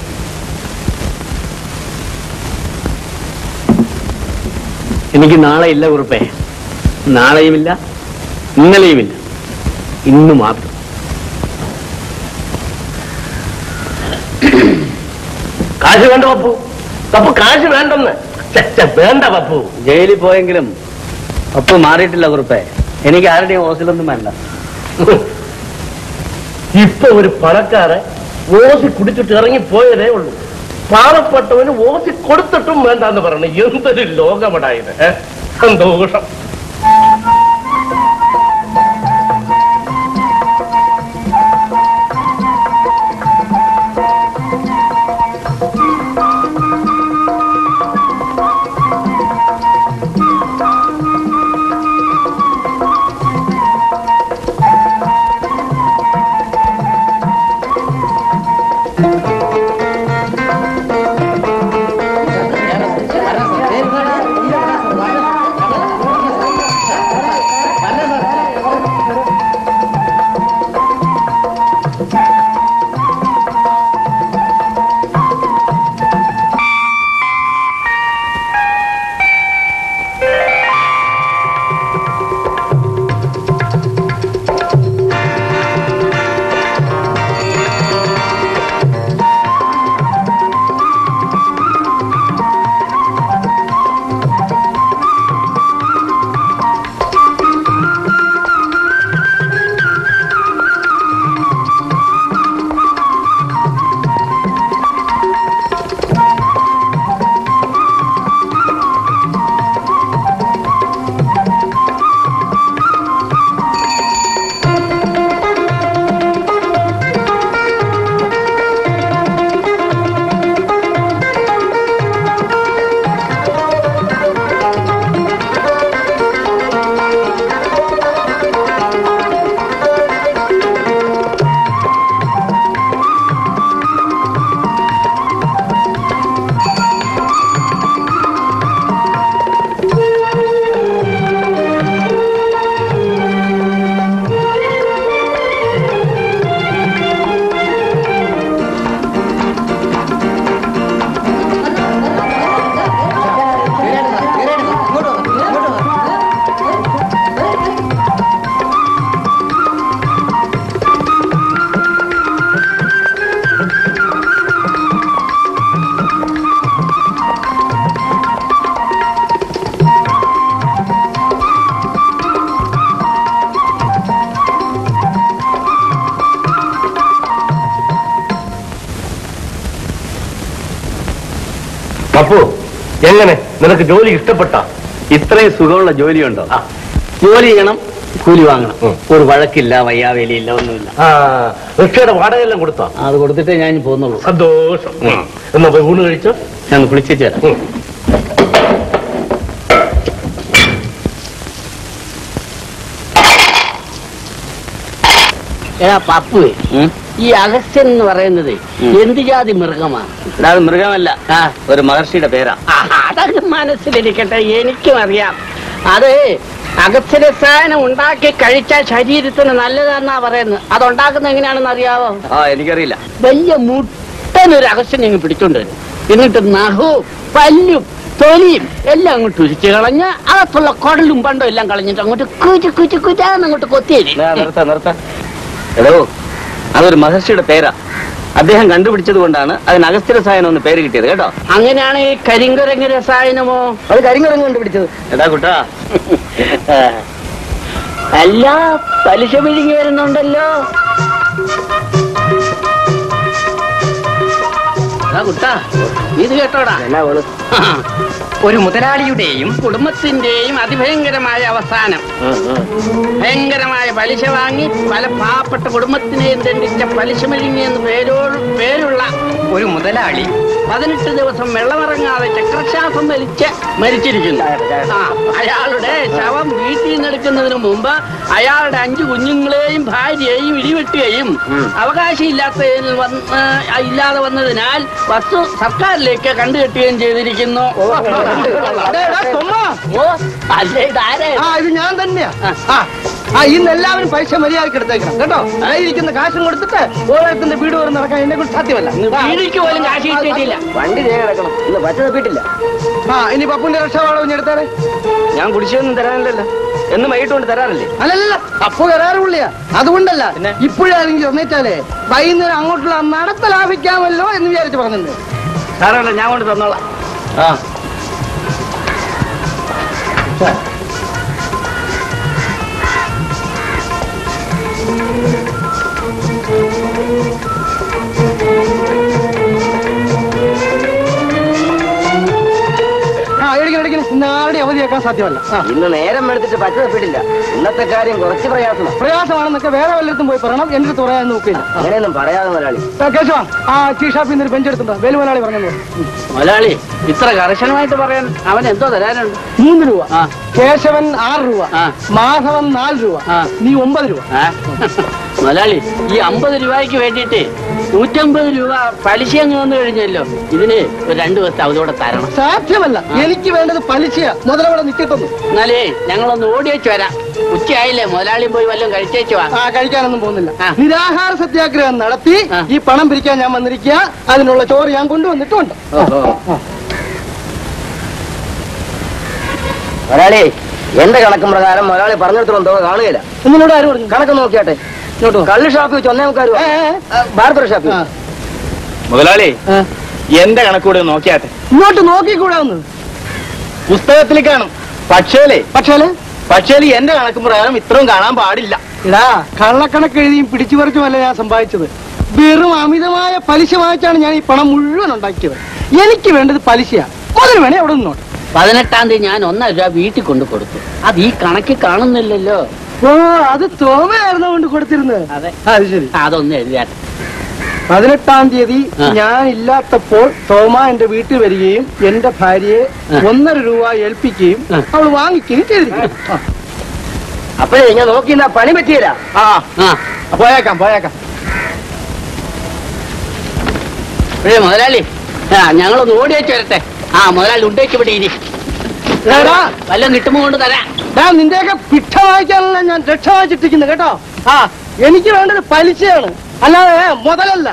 എനിക്ക് നാളെ ഇല്ല കുറുപ്പേ നാളെയുമില്ല ഇന്നലെയുമില്ല ഇന്ന് മാത്രം കാശ് വേണ്ട പപ്പു പപ്പു കാശ് വേണ്ടെന്ന് ഛെ, ഛെ, വേണ്ട പപ്പു ജയിലിൽ പോയെങ്കിലും ഒപ്പ് മാറിയിട്ടില്ല കുറുപ്പേ എനിക്ക് ആരുടെയും ഹോസ്റ്റലൊന്നും വേണ്ട ഇപ്പൊ ഒരു പണക്കാരൻ ഓസി കുടിച്ചിട്ട് ഇറങ്ങി പോയതേ ഉള്ളൂ പാവപ്പെട്ടവന് ഓസി കൊടുത്തിട്ടും വേണ്ടെന്ന് പറഞ്ഞു എന്തൊരു ലോകമടായത് ഏ? സന്തോഷം പപ്പു എങ്ങനെ നിനക്ക് ജോലി ഇഷ്ടപ്പെട്ട ഇത്രയും സുഖമുള്ള ജോലിയുണ്ടോ ജോലി ചെയ്യണം കൂലി വാങ്ങണം ഉം. ഒരു വഴക്കില്ല വയ്യാവേലിയില്ല ഒന്നുമില്ല ആ റിക്ഷയുടെ വാടകയെല്ലാം കൊടുത്തോ അത് കൊടുത്തിട്ടേ ഞാൻ ഇനി പോകുന്നുള്ളൂ സന്തോഷം എന്നാ പോയി ഊണ് കഴിച്ചോ ഞാൻ കുളിച്ചേച്ച് തരാം ഉം. എടാ പപ്പു ഉം. ഈ അഗസ്ത്യൻ എന്ന് പറയുന്നത് എന്ത് ജാതി മൃഗമാണ് എടാ, അത് മൃഗമല്ല ഒരു മഹർഷിയുടെ പേരാ അതങ്ങ് മനസ്സിലിരിക്കട്ടെ എനിക്കും അറിയാം അത് അഗസ്ത്യരസായനം ഉണ്ടാക്കി കഴിച്ചാൽ ശരീരത്തിന് നല്ലതാന്നാ പറയുന്നത് അതുണ്ടാക്കുന്ന എങ്ങനെയാണെന്ന് അറിയാവോ ആ എനിക്കറിയില്ല വലിയ മുട്ടനൊരു അഗസ്ത്യനെ അങ്ങ് പിടിച്ചോണ്ട് വരും എന്നിട്ട് നഖവും പല്ലും തൊലിയും എല്ലാം അങ്ങോട്ട് ഉരിച്ചു കളഞ്ഞ് അകത്തുള്ള കുടലും പണ്ടും എല്ലാം കളഞ്ഞിട്ട് അങ്ങോട്ട് കുച്ചു കുച്ചു കുറ്റാന്ന് അങ്ങോട്ട് കൊത്തിയേരി നിർത്ത നിർത്ത എടോ അതൊരു മഹർഷിയുടെ പേരാ അദ്ദേഹം കണ്ടുപിടിച്ചത് കൊണ്ടാണ് അതിന് അഗസ്ത്യരസായനം എന്ന് പേര് കിട്ടിയത് കേട്ടോ അങ്ങനെയാണ് ഈ കരിങ്കുരങ്ങ് രസായനമോ അത് കരിങ്കുരങ്ങ് കണ്ടുപിടിച്ചത് എടാ കുട്ടാ അല്ല പലിശ വിഴുങ്ങി വരുന്നുണ്ടല്ലോ എടാ കുട്ടാ ഇത് കേട്ടോടാ എന്നാ വേണം ഒരു മുതലാളിയുടെയും കുടുംബത്തിന്റെയും അതിഭയങ്കരമായ അവസാനം ഭയങ്കരമായ പലിശ വാങ്ങി പല പാവപ്പെട്ട കുടുംബത്തിനെയും ദണ്ഡിച്ച പലിശ മെഴുങ്ങി എന്ന് പേരോ പേരുള്ള ഒരു മുതലാളി പതിനെട്ട് ദിവസം വെള്ളമിറങ്ങാതെ ചക്രശ്വാസം വലിച്ച് മരിച്ചിരിക്കുന്നു ആ, അയാളുടെ ശവം വീട്ടിൽ നിന്ന് എടുക്കുന്നതിന് മുമ്പ് അയാളുടെ അഞ്ചു കുഞ്ഞുങ്ങളെയും ഭാര്യയെയും ഇടിവെട്ടുകയും അവകാശമില്ലാത്തതിൽ വന്ന് ആ, ഇല്ലാതെ വന്നതിനാൽ വസ്തു സർക്കാരിലേക്ക് കണ്ടുകെട്ടുകയും ചെയ്തിരിക്കുന്നു ഓ അല്ലേ ഇതാരേ ആ ഇത് ഞാൻ തന്നെയാ ആ ആ ഇന്ന് എല്ലാവരും പൈസ മര്യാദക്ക് എടുത്തേക്കണം കേട്ടോ ആയിരിക്കുന്ന കാശും കൊടുത്തിട്ട് ഓരോരുത്തരുടെ വീട് വരെ നടക്കാൻ എന്നെ കൊണ്ട് സാധ്യമല്ല വീടിക്ക് പോലും കാശ് കിട്ടിയിട്ടില്ല വണ്ടി നേരെ കിടക്കണം ഇന്ന് പച്ച തപ്പിട്ടില്ല ആ ഇനി പപ്പുന്റെ രക്ഷാവാളവ് ഞാൻ എടുത്തേരെ ഞാൻ കുടിശ്ശിയൊന്നും തരാനില്ലല്ലോ എന്ന് വൈകിട്ട് കൊണ്ട് തരാറില്ലേ അല്ലല്ല അപ്പു കരാറുള്ളിയാ അതുകൊണ്ടല്ല ഇപ്പോഴാണെങ്കിൽ ഒന്നേറ്റാലേ വൈകുന്നേരം അങ്ങോട്ടുള്ള നടത്ത ലാഭിക്കാമല്ലോ എന്ന് വിചാരിച്ച് പറഞ്ഞിട്ടുണ്ട് സാറല്ല ഞാൻ കൊണ്ട് തന്നോളാം ആ ആ എടുക്കണം എടുക്കണം ഇന്ന് ആരുടെ അവധിയാക്കാൻ സാധ്യമല്ല ആ ഇന്ന് നേരം എടുത്തിട്ട് പച്ച തപ്പിട്ടില്ല ഇന്നത്തെ കാര്യം കുറച്ച് പ്രയാസമാണ് പ്രയാസമാണെന്നൊക്കെ വേറെ വല്ലയിടത്തും പോയി പറയണം എന്റെ അടുത്ത് പറയാൻ നോക്കില്ല അങ്ങനെയൊന്നും പറയാതെ മുതലാളി ആ, കേശവ ആ ടീ ഷാപ്പിൽ നിന്ന് ഒരു ബെഞ്ച് എടുത്തിട്ടുണ്ടോ വേലു മുതലാളി പറഞ്ഞത് മുതലാളി ഇത്ര കർശനമായിട്ട് പറയാൻ അവൻ എന്തോ തരാനുണ്ട് മൂന്ന് രൂപ ആ. കേശവൻ ആറ് രൂപ ആ. മാധവൻ നാല് രൂപ ആ. നീ ഒമ്പത് രൂപ ആ? മുതലാളി ഈ അമ്പത് രൂപയ്ക്ക് വേണ്ടിയിട്ട് നൂറ്റമ്പത് രൂപ പലിശ അങ്ങ് വന്നു കഴിഞ്ഞല്ലോ ഇതിന് ഒരു രണ്ടു ദിവസത്തെ അവധോടെ തരണം സാധ്യമല്ല എനിക്ക് വേണ്ടത് പലിശയാ മുതലവിടെ നിൽക്കട്ടെന്ന് എന്നാലേ ഞങ്ങളൊന്ന് ഓടിയേച്ചു വരാം ഉച്ചയായില്ലേ മുതലാളിയും പോയി വല്ലതും കഴിച്ചേച്ചു വാ ആ കഴിക്കാനൊന്നും പോകുന്നില്ല ആ. നിരാഹാര സത്യാഗ്രഹം നടത്തി ആ. ഈ പണം പിരിക്കാൻ ഞാൻ വന്നിരിക്കുക അതിനുള്ള ചോറ് ഞാൻ കൊണ്ടുവന്നിട്ടുണ്ട് മുതലാളി എന്റെ കണക്കും പ്രകാരം മുതലാളി പറഞ്ഞിടത്തോളം തുക കാണുകയില്ല നിന്നോട് ആര് പറഞ്ഞു കണക്ക് നോക്കിയാട്ടെ ഇങ്ങോട്ട് വാ. കള്ള് ഷാപ്പിൽ വെച്ച് ഒന്നേ മുക്കാൽ രൂപ ഏ, ഏ, ആ, ബാർബർ ഷാപ്പിൽ ആ. മുതലാളി ആ. എന്റെ കണക്കൂടെ നോക്കിയാട്ടെ ഇങ്ങോട്ട് നോക്കിക്കൂടാ ഒന്ന് പുസ്തകത്തിൽ കാണും പക്ഷേലേ പക്ഷേ പക്ഷേ എന്റെ കണക്ക് പ്രകാരം ഇത്രയും കാണാൻ പാടില്ല ഇടാ കള്ളക്കണക്ക് എഴുതിയും പിടിച്ചു പറിച്ചുമല്ല ഞാൻ സമ്പാദിച്ചത് വെറും അമിതമായ പലിശ വാങ്ങിച്ചാണ് ഞാൻ ഈ പണം മുഴുവൻ ഉണ്ടാക്കിയത് എനിക്ക് വേണ്ടത് പലിശയാ മുതൽ വേണേ അവിടെ നിന്നോട്ടെ പതിനെട്ടാം തീയതി ഞാൻ ഒന്നര രൂപ വീട്ടിൽ കൊണ്ട് കൊടുത്തു അത് ഈ കണക്ക് കാണുന്നില്ലല്ലോ ഓ അത് തോമയായിരുന്നു കൊണ്ട് കൊടുത്തിരുന്നത് അതെ അത് ശരി അതൊന്ന് എഴുതിയാട്ടെ പതിനെട്ടാം തീയതി ആ. ഞാൻ ഇല്ലാത്തപ്പോൾ തോമ എന്റെ വീട്ടിൽ വരികയും എന്റെ ഭാര്യയെ ആ. ഒന്നര രൂപ ഏൽപ്പിക്കുകയും ആ. അവൾ വാങ്ങിക്കുകയും ചെയ്തിരിക്കും ആ. അപ്പോഴേ ഞാൻ നോക്കി പണി പറ്റിയില്ല ആ ആ പോയേക്കാം പോയേക്കാം ഏ മുതലാളി ആ ഞങ്ങളൊന്ന് ഓടിയേച്ചു വരട്ടെ ആ മുതലാളി ഉണ്ടേക്ക് ഇവിടെ ഇരി എടാ, വല്ലതും കിട്ടുമ്പോ കൊണ്ട് തരാം ഡാ, നിന്റെയൊക്കെ പിഠ വായിക്കാനല്ല ഞാൻ രക്ഷ വായിച്ചിട്ടിരിക്കുന്നത് കേട്ടോ ആ എനിക്ക് വേണ്ടത് പലിശയാണ് അല്ലാതെ മുതലല്ല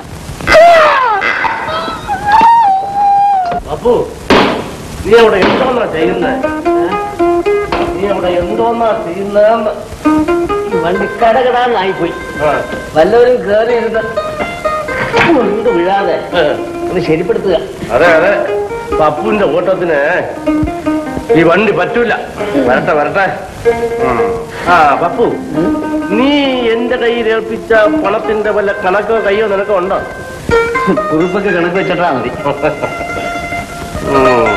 അപ്പു നീ അവിടെ എന്തോന്നാ ചെയ്യുന്നത് നീ അവിടെ എന്തോന്നാ ചെയ്യുന്നതെന്ന് വണ്ടി കടകടാന്നായി പോയി വല്ലവരും കേറി ഇരുന്ന് കൊണ്ട് വീഴാതെ ഒന്ന് ശരിപ്പെടുത്തുക അതെ അതെ പപ്പുവിന്റെ ഓട്ടത്തിന് ഈ വണ്ടി പറ്റൂല വരട്ടെ വരട്ടെ ഉം. ആ പപ്പു നീ എന്റെ കയ്യിൽ ഏൽപ്പിച്ച പണത്തിന്റെ വല്ല കണക്കോ കയ്യോ നിനക്കോ ഉണ്ടോ കുറിപ്പൊക്കെ കണക്ക് വെച്ചിട്ടാ മതി ഉം.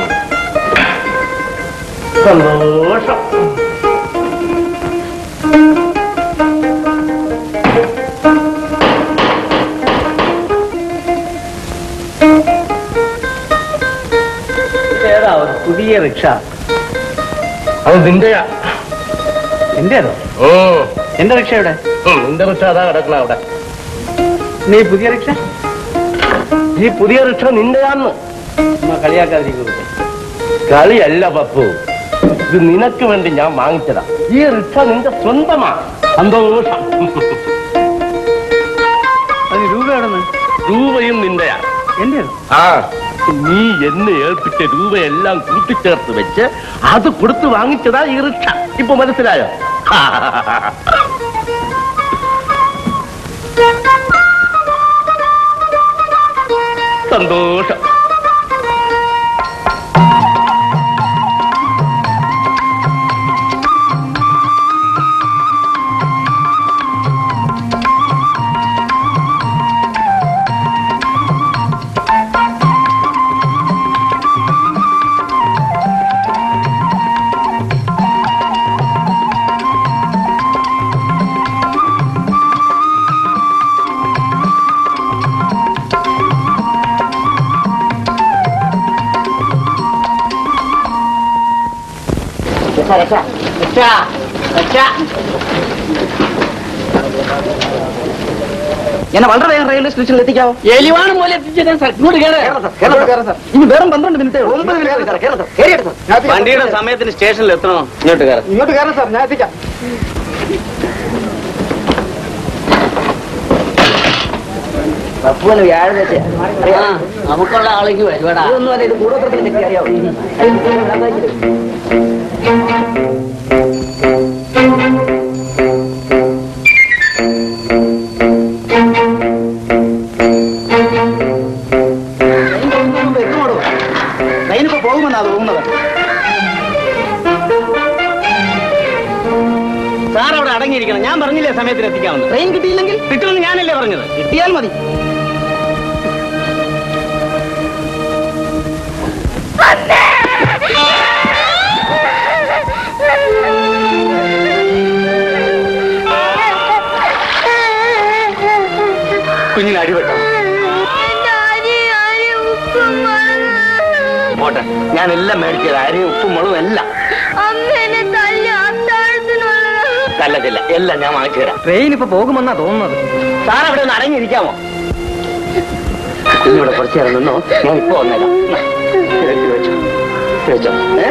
സന്തോഷം ഏതാ ഒരു പുതിയ റിക്ഷ അത് നിന്റെയാ എന്റേതോ ഓ എന്റെ റിക്ഷ എവിടെ ഉം, നിന്റെ റിക്ഷ അതാ കിടക്കണ അവിടെ നീ പുതിയ റിക്ഷ ഈ പുതിയ റിക്ഷ നിന്റെയാന്ന് കളിയാക്കാതിരിക്കുന്നു കളിയല്ല പപ്പു ഇത് നിനക്ക് വേണ്ടി ഞാൻ വാങ്ങിച്ചതാ ഈ റിക്ഷ നിന്റെ സ്വന്തമാ സന്തോഷം അത് രൂപ എവിടെ രൂപയും നിന്റെയാ എന്റെ ആ നീ എന്നെ ഏൽപ്പിച്ച രൂപയെല്ലാം കൂട്ടിച്ചേർത്ത് വെച്ച് അത് കൊടുത്ത് വാങ്ങിച്ചതാ ഈ റിക്ഷ ഇപ്പൊ മനസ്സിലായോ സന്തോഷം എന്നെ വളരെ വേഗം റെയിൽവേ സ്റ്റേഷനിൽ എത്തിക്കാവോ എലിവാണ് പോലെ എത്തിച്ചേരാൻ സാർ ഇങ്ങോട്ട് കയറാം ഇനി വെറും പന്ത്രണ്ട് മിനിറ്റേ ഉള്ളൂ വണ്ടിയുടെ സമയത്തിന് സ്റ്റേഷനിൽ എത്തണോ ഇങ്ങോട്ട് കയറാം ഇങ്ങോട്ട് കയറാം സാർ ഞാൻ എത്തിക്കാം പപ്പുവിന് വ്യാഴാഴ്ച നമുക്കുള്ള ആളേക്ക് വരുവാടാ ഇതൊന്നും അല്ല ഇത് കൂടോത്രത്തിന് പറ്റി അറിയാവോ ട്രെയിനിപ്പോ പോകുമെന്നാ തോന്നുന്നത് സാർ അവിടെ അടങ്ങിയിരിക്കണം ഞാൻ പറഞ്ഞില്ലേ സമയത്തിന് എത്തിക്കാമെന്ന് ട്രെയിൻ കിട്ടിയില്ലെങ്കിൽ കിട്ടുമെന്ന് ഞാനല്ലേ പറഞ്ഞത് കിട്ടിയാൽ മതി കുഞ്ഞിന് അടിപെട്ടോ പോട്ടെ ഞാൻ എല്ലാം മേടിച്ചത് അരിയും ഉപ്പും മുളകും എല്ലാം അമ്മേനെ തല്ലി അത്താഴത്തിനുള്ളത് കല്ലത്തില്ല എല്ലാം ഞാൻ വാങ്ങിച്ചു തരാം ട്രെയിൻ ഇപ്പൊ പോകുമെന്നാ തോന്നുന്നത് സാർ അവിടെ ഒന്ന് അടങ്ങിയിരിക്കാമോ കുഞ്ഞിവിടെ കുറച്ച് നേരം നിന്നോ ഞാൻ ഇപ്പൊ വന്നേക്കാം എന്നാ, ഇതെടുത്ത് വെച്ചോ വെച്ചോ ഏ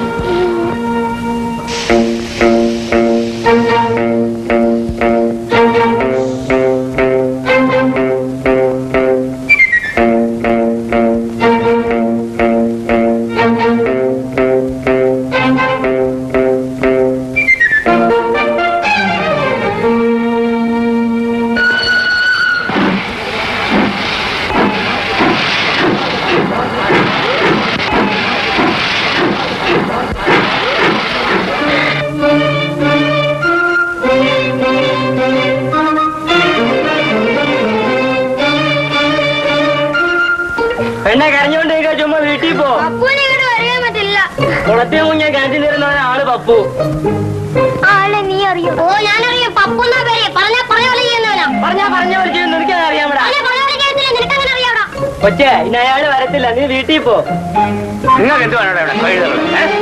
പെണ്ണെ കരഞ്ഞോണ്ടിരിക്കുക ചുമ്മാ വീട്ടിൽ പോ പപ്പുവിനെ ഇങ്ങോട്ട് വരാൻ പറ്റില്ല കുളത്തെ മുങ്ങിയ കിണറ്റിൽ നിരുന്ന ആള് പപ്പു ആളെ നീ അറിയോ ഓ ഞാനറിയാം പപ്പു എന്നാ പേര് പറഞ്ഞ പറഞ്ഞ പോലെ ചെയ്യുന്നവനാ പറഞ്ഞാ പറഞ്ഞ പോലെ ചെയ്യുന്നു എനിക്കത് അറിയാമടാ പറഞ്ഞ പറഞ്ഞ പോലെ ചെയ്യത്തില്ല നിനക്കങ്ങനെ അറിയാടാ കൊച്ചേ ഇനി അയാള് വരത്തില്ല നീ വീട്ടിൽ പോ നിങ്ങൾക്ക് എന്ത് വേണം ഇവിടെ വഴി തരണം ഏ?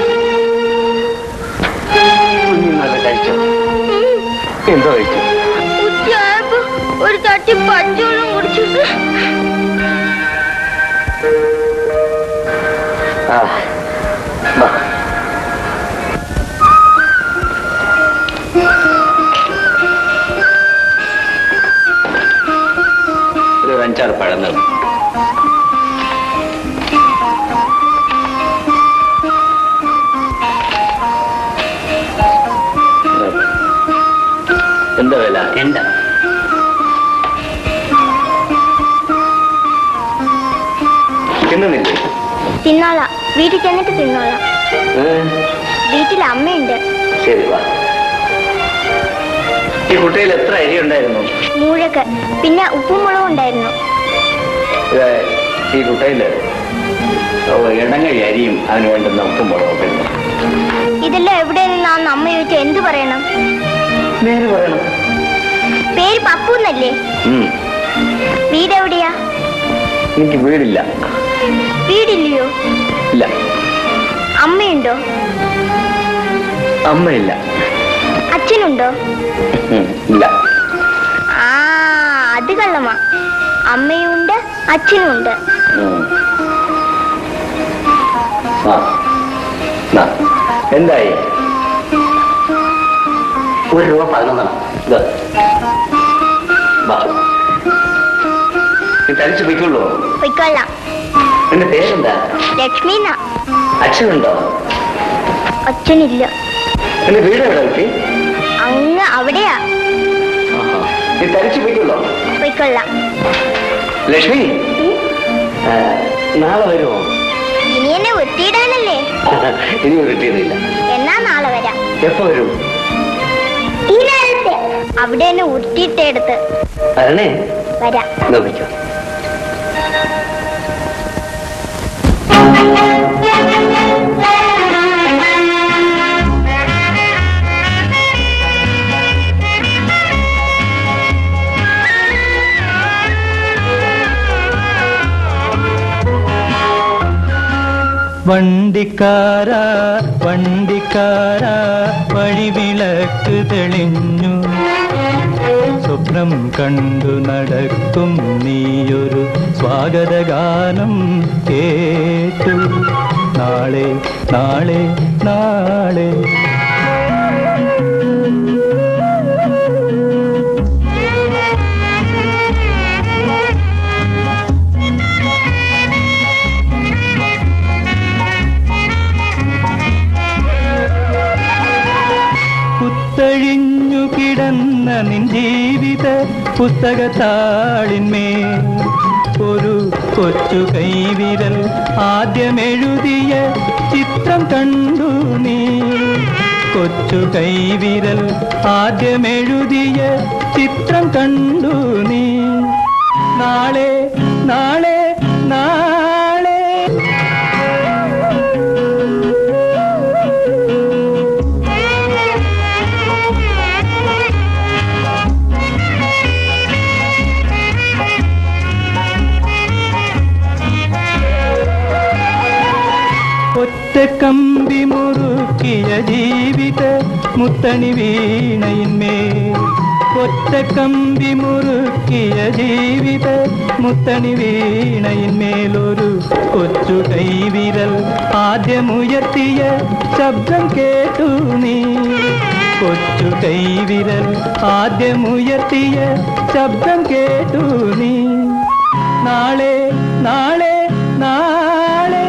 കുഞ്ഞ് നല്ല കഴിച്ചോ എന്തോ കഴിച്ചു ഉച്ചയായപ്പോ ഒരു തട്ടി പച്ചവെള്ളം കുടിച്ചു ആ വാ. ഒരു അഞ്ചാറ് പഴം നൽകും എന്താ വില രണ്ട് തിന്നുന്നില്ലേ തിന്നോളാം വീട്ടിൽ ചെന്നിട്ട് തിന്നോളാം ഏ? വീട്ടിൽ അമ്മയുണ്ട് ശരി വാ ഈ കുട്ടിയിൽ എത്ര അരി ഉണ്ടായിരുന്നു മൂഴക്ക് പിന്നെ ഉപ്പും മുളകും ഉണ്ടായിരുന്നു ഇത് ഈ കുട്ടയില് ഇടങ്ങഴി അരിയും അതിന് വേണ്ടുന്ന ഉപ്പും മുളകും പിന്നെ ഇതെല്ലാം എവിടെ നിന്നാന്ന് അമ്മ ചോദിച്ചാൽ എന്ത് പറയണം നേരെ പറയണം പേര് പപ്പു എന്നല്ലേ ഉം. വീട് എവിടെയാ എനിക്ക് വീടില്ല വീടില്ലയോ ഇല്ല അമ്മയുണ്ടോ അമ്മയില്ല അച്ഛനുണ്ടോ ഉം, ഇല്ല ആ അത് കള്ളമാ അമ്മയുണ്ട് അച്ഛനുമുണ്ട് ഉം. ആ. നാ. എന്തായി ഒരു രൂപ പതിനൊന്നെണ്ണം ഇത് വാ. നീ തനിച്ച് പൊയ്ക്കുള്ളൂ പൊയ്ക്കൊള്ളാം നിന്റെ പേരെന്താ ലക്ഷ്മി എന്നാ അച്ഛനുണ്ടോ അച്ഛനില്ല നിന്റെ വീട് എവിടെ കുട്ടി അങ്ങ് അവിടെയാ ആഹാ. നീ തനിച്ച് പൊയ്ക്കുള്ളൂ പൊയ്ക്കൊള്ളാം ലക്ഷ്മി ആ, നാളെ വരുമോ ഇനി എന്നെ ഒത്തിയിടാനല്ലേ ഇനി കിട്ടിയതില്ല എന്നാ നാളെ വരാം എപ്പോ വരും ഈ നേരത്തെ അവിടെ എന്നെ ഉരുട്ടിയിട്ടെടുത്ത് വരണേ വരാം നോക്കിക്കോ വണ്ടിക്കാര വണ്ടിക്കാര വഴിവിളക്ക് തെളിഞ്ഞു സ്വപ്നം കണ്ടു നടക്കും നീയൊരു സ്വാഗതഗാനം കേട്ടു നാളെ നാളെ നാളെ കുത്തഴിഞ്ഞു കിടന്ന നിൻ ജീവിത പുസ്തകത്താളിന്മേൽ ഒരു കൊച്ചു കൈവിരൽ ആദ്യമെഴുതിയ ചിത്രം കണ്ടു നീ കൊച്ചു കൈവിരൽ ആദ്യമെഴുതിയ ചിത്രം കണ്ടു നീ നാളെ നാളെ നാളെ ഒറ്റ കമ്പി മുറുക്കിയ ജീവിത മുത്തണി വീണയിന്മേൽ ഒറ്റ കമ്പി മുറുക്കിയ ജീവിത മുത്തണി വീണയിന്മേലൊരു കൊച്ചു കൈവിരൽ ആദ്യമുയർത്തിയ ശബ്ദം കേട്ടു നീ കൊച്ചു കൈവിരൽ ആദ്യമുയർത്തിയ ശബ്ദം കേട്ടു നീ നാളെ നാളെ നാളെ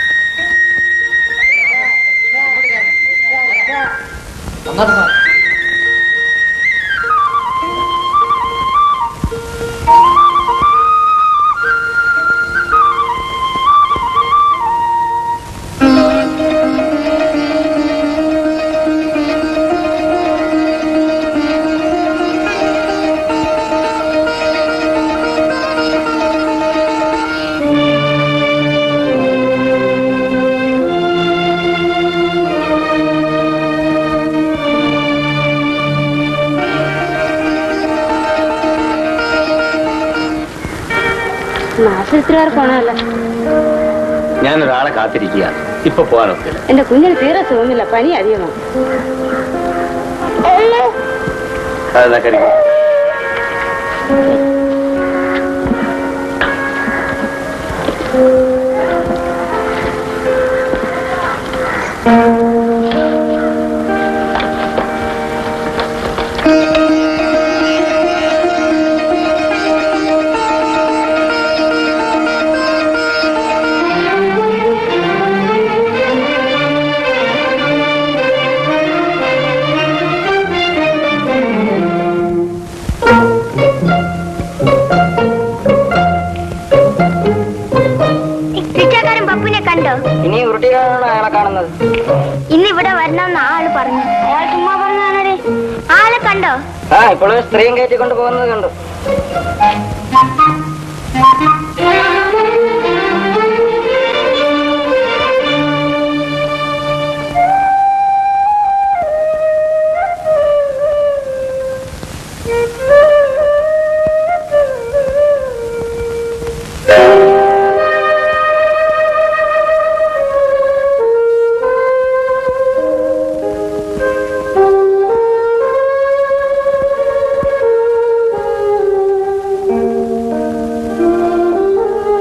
മാസത്തിലാറ് പോണല്ലോ ഞാനൊരാളെ കാത്തിരിക്കുക ഇപ്പൊ പോകാനൊക്കില്ല എന്റെ കുഞ്ഞിന് തീരെ സുഖമില്ല പനി അധികമാണ് അതെന്നാ കഴിക്കും റിക്ഷക്കാരൻ പപ്പുനെ കണ്ടോ ഇനി ഉരുട്ടിയിടാനാണ് അയാളെ കാണുന്നത് ഇന്ന് ഇവിടെ വരണമെന്ന് ആള് പറഞ്ഞു അയാൾ ചുമ്മാ പറഞ്ഞാണേ ആളെ കണ്ടോ ആ ഇപ്പോഴും സ്ത്രീയും കയറ്റിക്കൊണ്ട് പോകുന്നത് കണ്ടു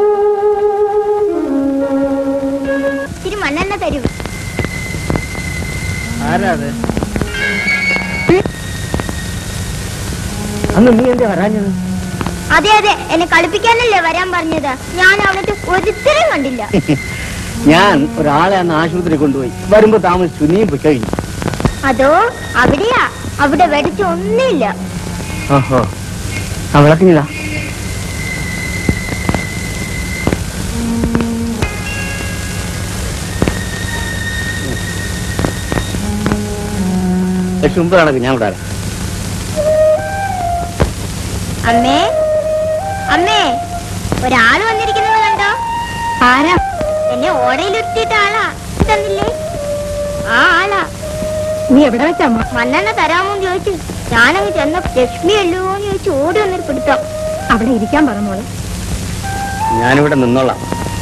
ഇത്തിരി മണ്ണെണ്ണ തരൂ ആരാ അത് അന്ന് നീ എന്താ വരാഞ്ഞത് അതെ അതെ എന്നെ കളിപ്പിക്കാനല്ലേ വരാൻ പറഞ്ഞത് ഞാൻ അവിടുത്തെ ഒരുത്തരും കണ്ടില്ല ഞാൻ ഒരാളെ അന്ന് ആശുപത്രി കൊണ്ടുപോയി വരുമ്പോ താമസിച്ചു നീ പോയി കഴിഞ്ഞു അതോ അവിടെയാ അവിടെ വെടിച്ച് ഒന്നുമില്ല ഓഹോ ആ വിളക്കിഞ്ഞതാ ലക്ഷ്മി മുമ്പ് നടക്കും ഞാൻ ഇവിടെ വരാം. അമ്മേ അമ്മേ ഒരാള് വന്നിരിക്കുന്നത് കണ്ടോ ആരാ എന്നെ ഓടയിലിട്ടിട്ട ആളാ തന്നില്ലേ ആ ആളാ നീ എവിടെ വെച്ചാ മണ്ണെണ്ണ തരാമോന്ന് ചോദിച്ചു ഞാനങ്ങ് ചെന്ന ലക്ഷ്മി അല്ലോ എന്ന് ചോദിച്ചു ഓടി വന്നൊരു പിടുത്തം അവിടെ ഇരിക്കാൻ പറഞ്ഞോളൂ ഞാനിവിടെ നിന്നോളാം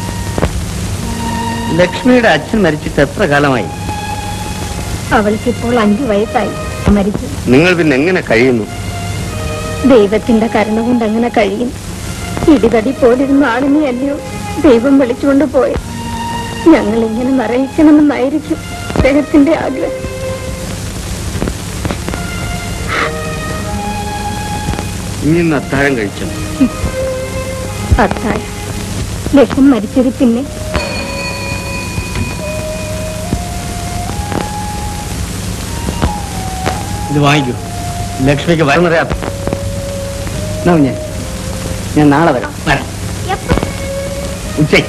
ലക്ഷ്മിയുടെ അച്ഛൻ മരിച്ചിട്ട് എത്ര കാലമായി അവൾക്ക് ഇപ്പോൾ അഞ്ചു വയസ്സായി മരിച്ചു നിങ്ങൾ പിന്നെ എങ്ങനെ കഴിയുന്നു ദൈവത്തിന്റെ കരുണ കൊണ്ട് അങ്ങനെ കഴിയും ഇടിതടി പോലിരുന്ന ആളിനെ അല്ലയോ ദൈവം വിളിച്ചുകൊണ്ട് പോയി ഞങ്ങൾ ഇങ്ങനെ നിറയിക്കണമെന്നായിരിക്കും അദ്ദേഹത്തിന്റെ ആഗ്രഹം ഇനി ഇന്ന് അത്താഴം കഴിച്ചു അത്താഴം ലക്ഷ്മി മരിച്ചത് പിന്നെ ഇത് വാങ്ങിക്കൂ ലക്ഷ്മിക്ക് വരുന്നറിയാം ഞാൻ ഞാൻ നാളെ വരാം വരാം ഉച്ചയ്ക്ക്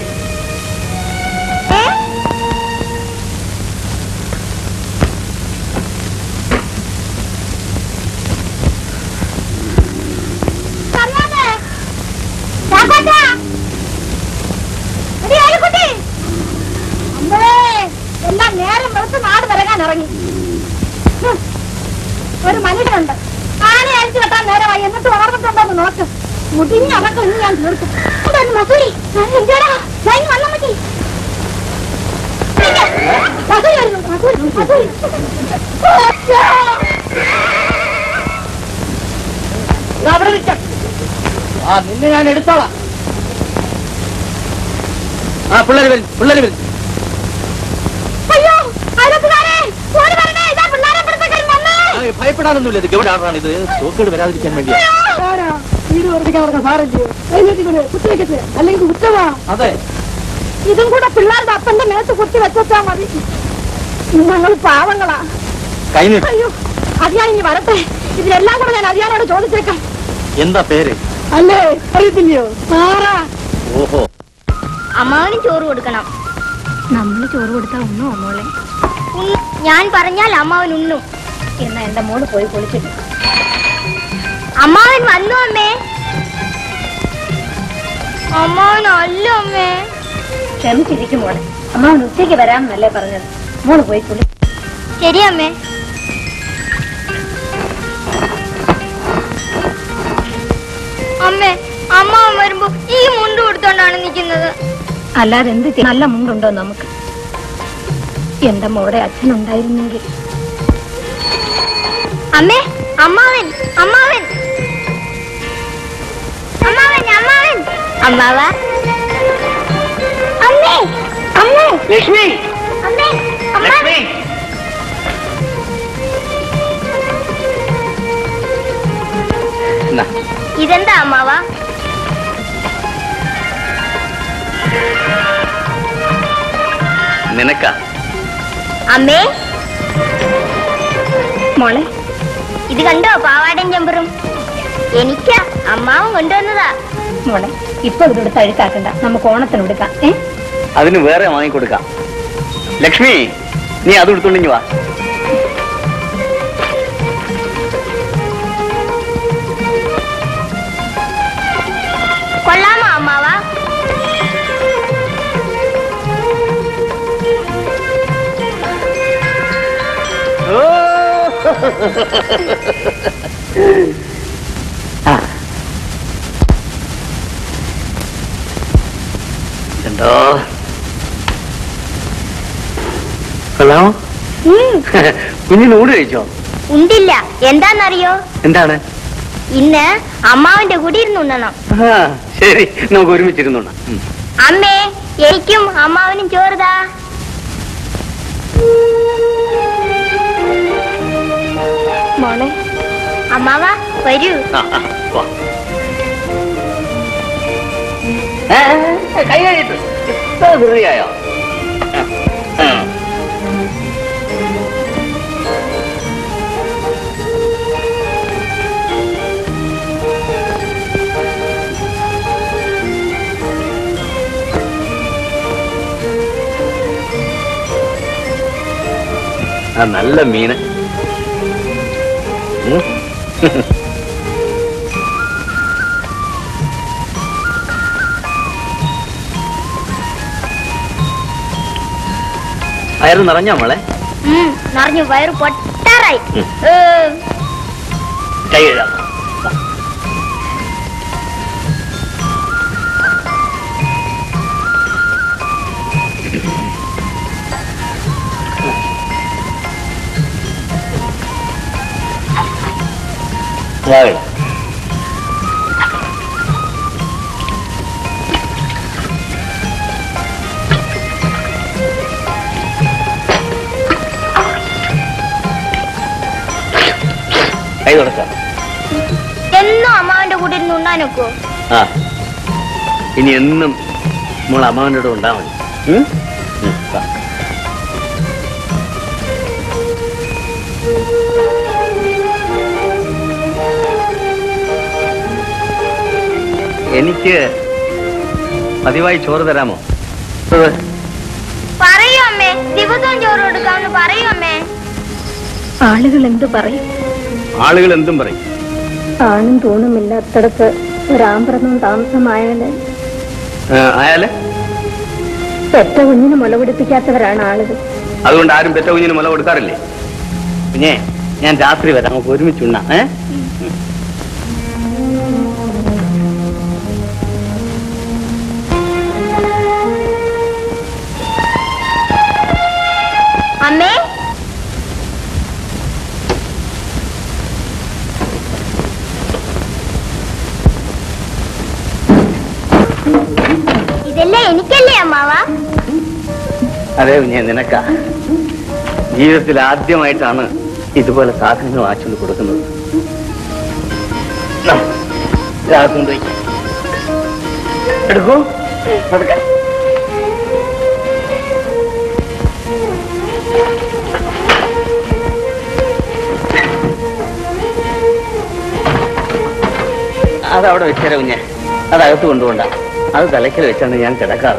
എല്ലാം നേരം വെളുത്ത് നാട് വരകാൻ ഇറങ്ങി ഹും. ഒരു മനുഷ്യനുണ്ട് ആനെ അഴിച്ചു കെട്ടാൻ നേരമായി എന്നിട്ട് വളർന്നിട്ടുണ്ടോന്ന് നോക്ക് മുടിഞ്ഞ അടക്കം ഇന്ന് ഞാൻ തീർക്കും ഇതൊന്ന് മസൂരി എന്തിനാ ഞാൻ വന്നാൽ മതി മസൂരി വരുന്നു മസൂരി മസൂരി അവിടെ നിൽക്കാം ആ നിന്നെ ഞാൻ എടുത്തോളാം ആ പിള്ളേര് വരും പിള്ളേര് വരും അയ്യോ അയൽവക്കക്കാരെ, ഓടി വരണേ, ഇതാ പിള്ളാരെ പിടുത്തക്കാരൻ വന്നേ. ആ, ഭയപ്പെടാനൊന്നുമില്ല ഇത് ഗവൺമെന്റ് ഇത് തോക്കേട് വരാതിരിക്കാൻ വേണ്ടിയാ ആരാ വീട് ഉറപ്പിക്കാൻ പറഞ്ഞ സാറല്ലയോ കൈനീട്ടിക്കൊണ്ട് കുത്തിവെക്കട്ടെ അല്ലെങ്കിൽ കുറ്റമാ അതെ ഇതും കൂടെ പിള്ളേരുടെ അപ്പന്റെ മേത്ത് കുത്തി വെച്ചാ മതി ഞങ്ങൾ പാവങ്ങളാ കൈനീട്ട് അയ്യോ അതിയാൻ ഇനി വരട്ടെ ഇതിലെല്ലാം കൂടെ ഞാൻ അതിയാനോട് ചോദിച്ചേക്കാം എന്താ പേര് അല്ലേ അറിയത്തില്ലയോ സാറാ ഓഹോ അമ്മാവനും ചോറ് കൊടുക്കണം നമ്മൾ ചോറ് കൊടുത്താൽ ഉണ്ണോ മോളെ ഞാൻ പറഞ്ഞാൽ അമ്മാവൻ ഉണ്ണും എന്നാ എന്റെ മോള് പോയി കുളിച്ചിട്ട് അമ്മാവൻ വന്നു അമ്മേ അമ്മാവൻ അല്ല അമ്മേ ക്ഷമിച്ചിരിക്കും മോളെ അമ്മാവൻ ഉച്ചയ്ക്ക് വരാമെന്നല്ലേ പറഞ്ഞത് മോള് പോയി കുളി ശരി അമ്മേ അമ്മേ അമ്മാവൻ വരുമ്പോ ഈ മുണ്ട് കൊടുത്തോണ്ടാണ് നിൽക്കുന്നത് അല്ലാതെ എന്ത് ചെയ്യും? നല്ല മുണ്ടുണ്ടോ നമുക്ക് എന്റെ മോടെ അച്ഛനുണ്ടായിരുന്നെങ്കിൽ അമ്മേ അമ്മാവൻ അമ്മാവൻ അമ്മാവൻ അമ്മാവൻ അമ്മാവ അമ്മേ അമ്മേ ലക്ഷ്മി അമ്മേ അമ്മ ലക്ഷ്മി എന്നാ, ഇതെന്താ അമ്മാവ നിനക്കാ അമ്മേ മോളെ ഇത് കണ്ടോ പാവാടൻ ചെമ്പറും എനിക്കാ അമ്മാവും കൊണ്ടുവന്നതാ മോളെ ഇപ്പൊ ഇതെടുത്ത് അഴുക്കാക്കണ്ട നമുക്ക് ഓണത്തിന് എടുക്കാം ഏ അതിന് വേറെ വാങ്ങിക്കൊടുക്കാം ലക്ഷ്മി നീ അത് എടുത്തോണ്ടിങ്ങി വാ കൊള്ളാമോ അമ്മാവ എന്തോ കൊള്ളാമോ കുഞ്ഞിന് ഊട് കഴിച്ചോ ഉണ്ടില്ല എന്താന്നറിയോ എന്താണ് ഇന്ന് അമ്മാവന്റെ കുടിയിരുന്ന് ഉണ്ണണം ആ, ശരി നമുക്ക് ഒരുമിച്ചിരുന്നോണം ഉം. അമ്മേ എനിക്കും അമ്മാവനും ചോറുതാ അമ്മാവ വരൂ ആ, ആ, വാ. ഏ, കൈ കഴിയിട്ട് ഇത്ര ധൃതിയായോ ആ, ആ. ആ നല്ല മീന് ഉം. അയറ് നിറഞ്ഞോ മോളെ ഉം, നിറഞ്ഞു വയറ് പൊട്ടാറായി ഉം. ഏ, കൈ കഴുകാം വാ കഴുകാം. കൈ തുടക്കാം എന്നും അമ്മാവന്റെ കൂടെ ഇരുന്ന് ഉണ്ണാൻ നോക്കോ ആ ഇനി എന്നും മോൾ അമ്മാവൻ്റെ കൂടെ ഉണ്ടാ മതി ഉം? ഉം, വാ. എനിക്ക് പതിവായി ചോറ് തരാമോ പറയൂ അമ്മേ ദിവസവും ചോറ് കൊടുക്കാമെന്ന് പറയൂ അമ്മേ ആളുകൾ എന്തു പറയും ആളുകൾ എന്തും പറയും ആണും തൂണുമില്ലാത്തടത്ത് ഒരാമ്പ്രമം താമസമായാല് ആ, ആയാല് പെറ്റ കുഞ്ഞിന് മുല പിടിപ്പിക്കാത്തവരാണ് ആളുകൾ അതുകൊണ്ട് ആരും പെറ്റ കുഞ്ഞിന് മുല കൊടുക്കാറില്ലേ കുഞ്ഞേ ഞാൻ രാത്രി വരാം നമുക്ക് ഒരുമിച്ച് ഉണ്ണാം ഏ അമ്മേ ഇതെല്ലാം എനിക്കല്ലേ അമ്മാവ അതെ കുഞ്ഞെ നിനക്കാ ജീവിതത്തിൽ ആദ്യമായിട്ടാണ് ഇതുപോലെ സാധനങ്ങൾ വാങ്ങിച്ചുകൊണ്ട് കൊടുക്കുന്നത് നാ, ഇതകത്ത് കൊണ്ടുപോയി എടുക്കൂ പതുക്കെ. അതവിടെ വെച്ചേരാ കുഞ്ഞെ അതകത്ത് കൊണ്ടുപോണ്ട അത് തലയ്ക്കൽ വെച്ചാണ് ഞാൻ കിടക്കാറ്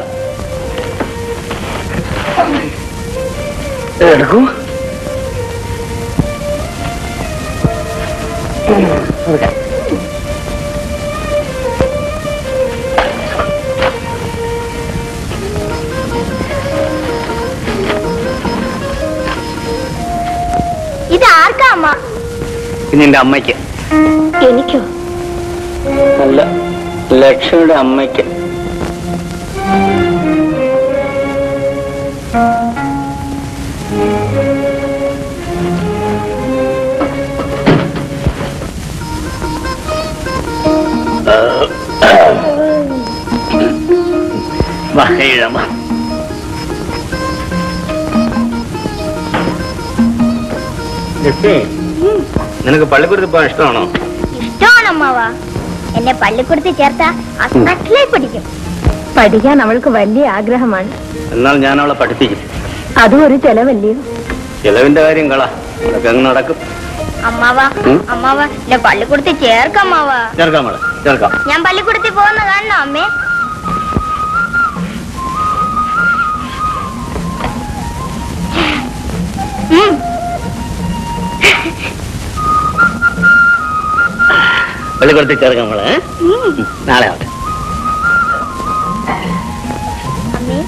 എടുക്കൂ പതുക്കെ. ഇത് ആർക്കാ അമ്മ പിന്നെ എന്റെ അമ്മയ്ക്ക് എനിക്കോ അല്ല ലക്ഷ്മിയുടെ അമ്മയ്ക്ക് വഹയിഴമ ലക്ഷ്മി നിനക്ക് പള്ളിക്കൂടത്തിൽ പോകാൻ ഇഷ്ടമാണോ ഇഷ്ടമാണ് അമ്മാവ എന്നെ പള്ളിക്കൂടത്തിൽ ചേർത്ത അത്രക്കിലേ പഠിക്കും പഠിക്കാൻ അവൾക്ക് വലിയ ആഗ്രഹമാണ് എന്നാൽ ഞാൻ അവളെ പഠിപ്പിക്കും അതും ഒരു ചെലവല്ലയോ ചെലവിന്റെ കാര്യം കള അതൊക്കെ അങ്ങ് നടക്കും അമ്മാവ ഉം? അമ്മാവ എന്നെ പള്ളിക്കൂടത്തിൽ ചേർക്ക അമ്മാവ ചേർക്കാം മോളെ ചേർക്കാം ഞാൻ പള്ളിക്കൂടത്തിൽ പോകുന്ന കാണണോ അമ്മേ ഉം. പള്ളിക്കൂടത്തിൽ ചേർക്കാം മോളെ ഏ? ഉം. നാളെ ആവട്ടെ അമ്മേ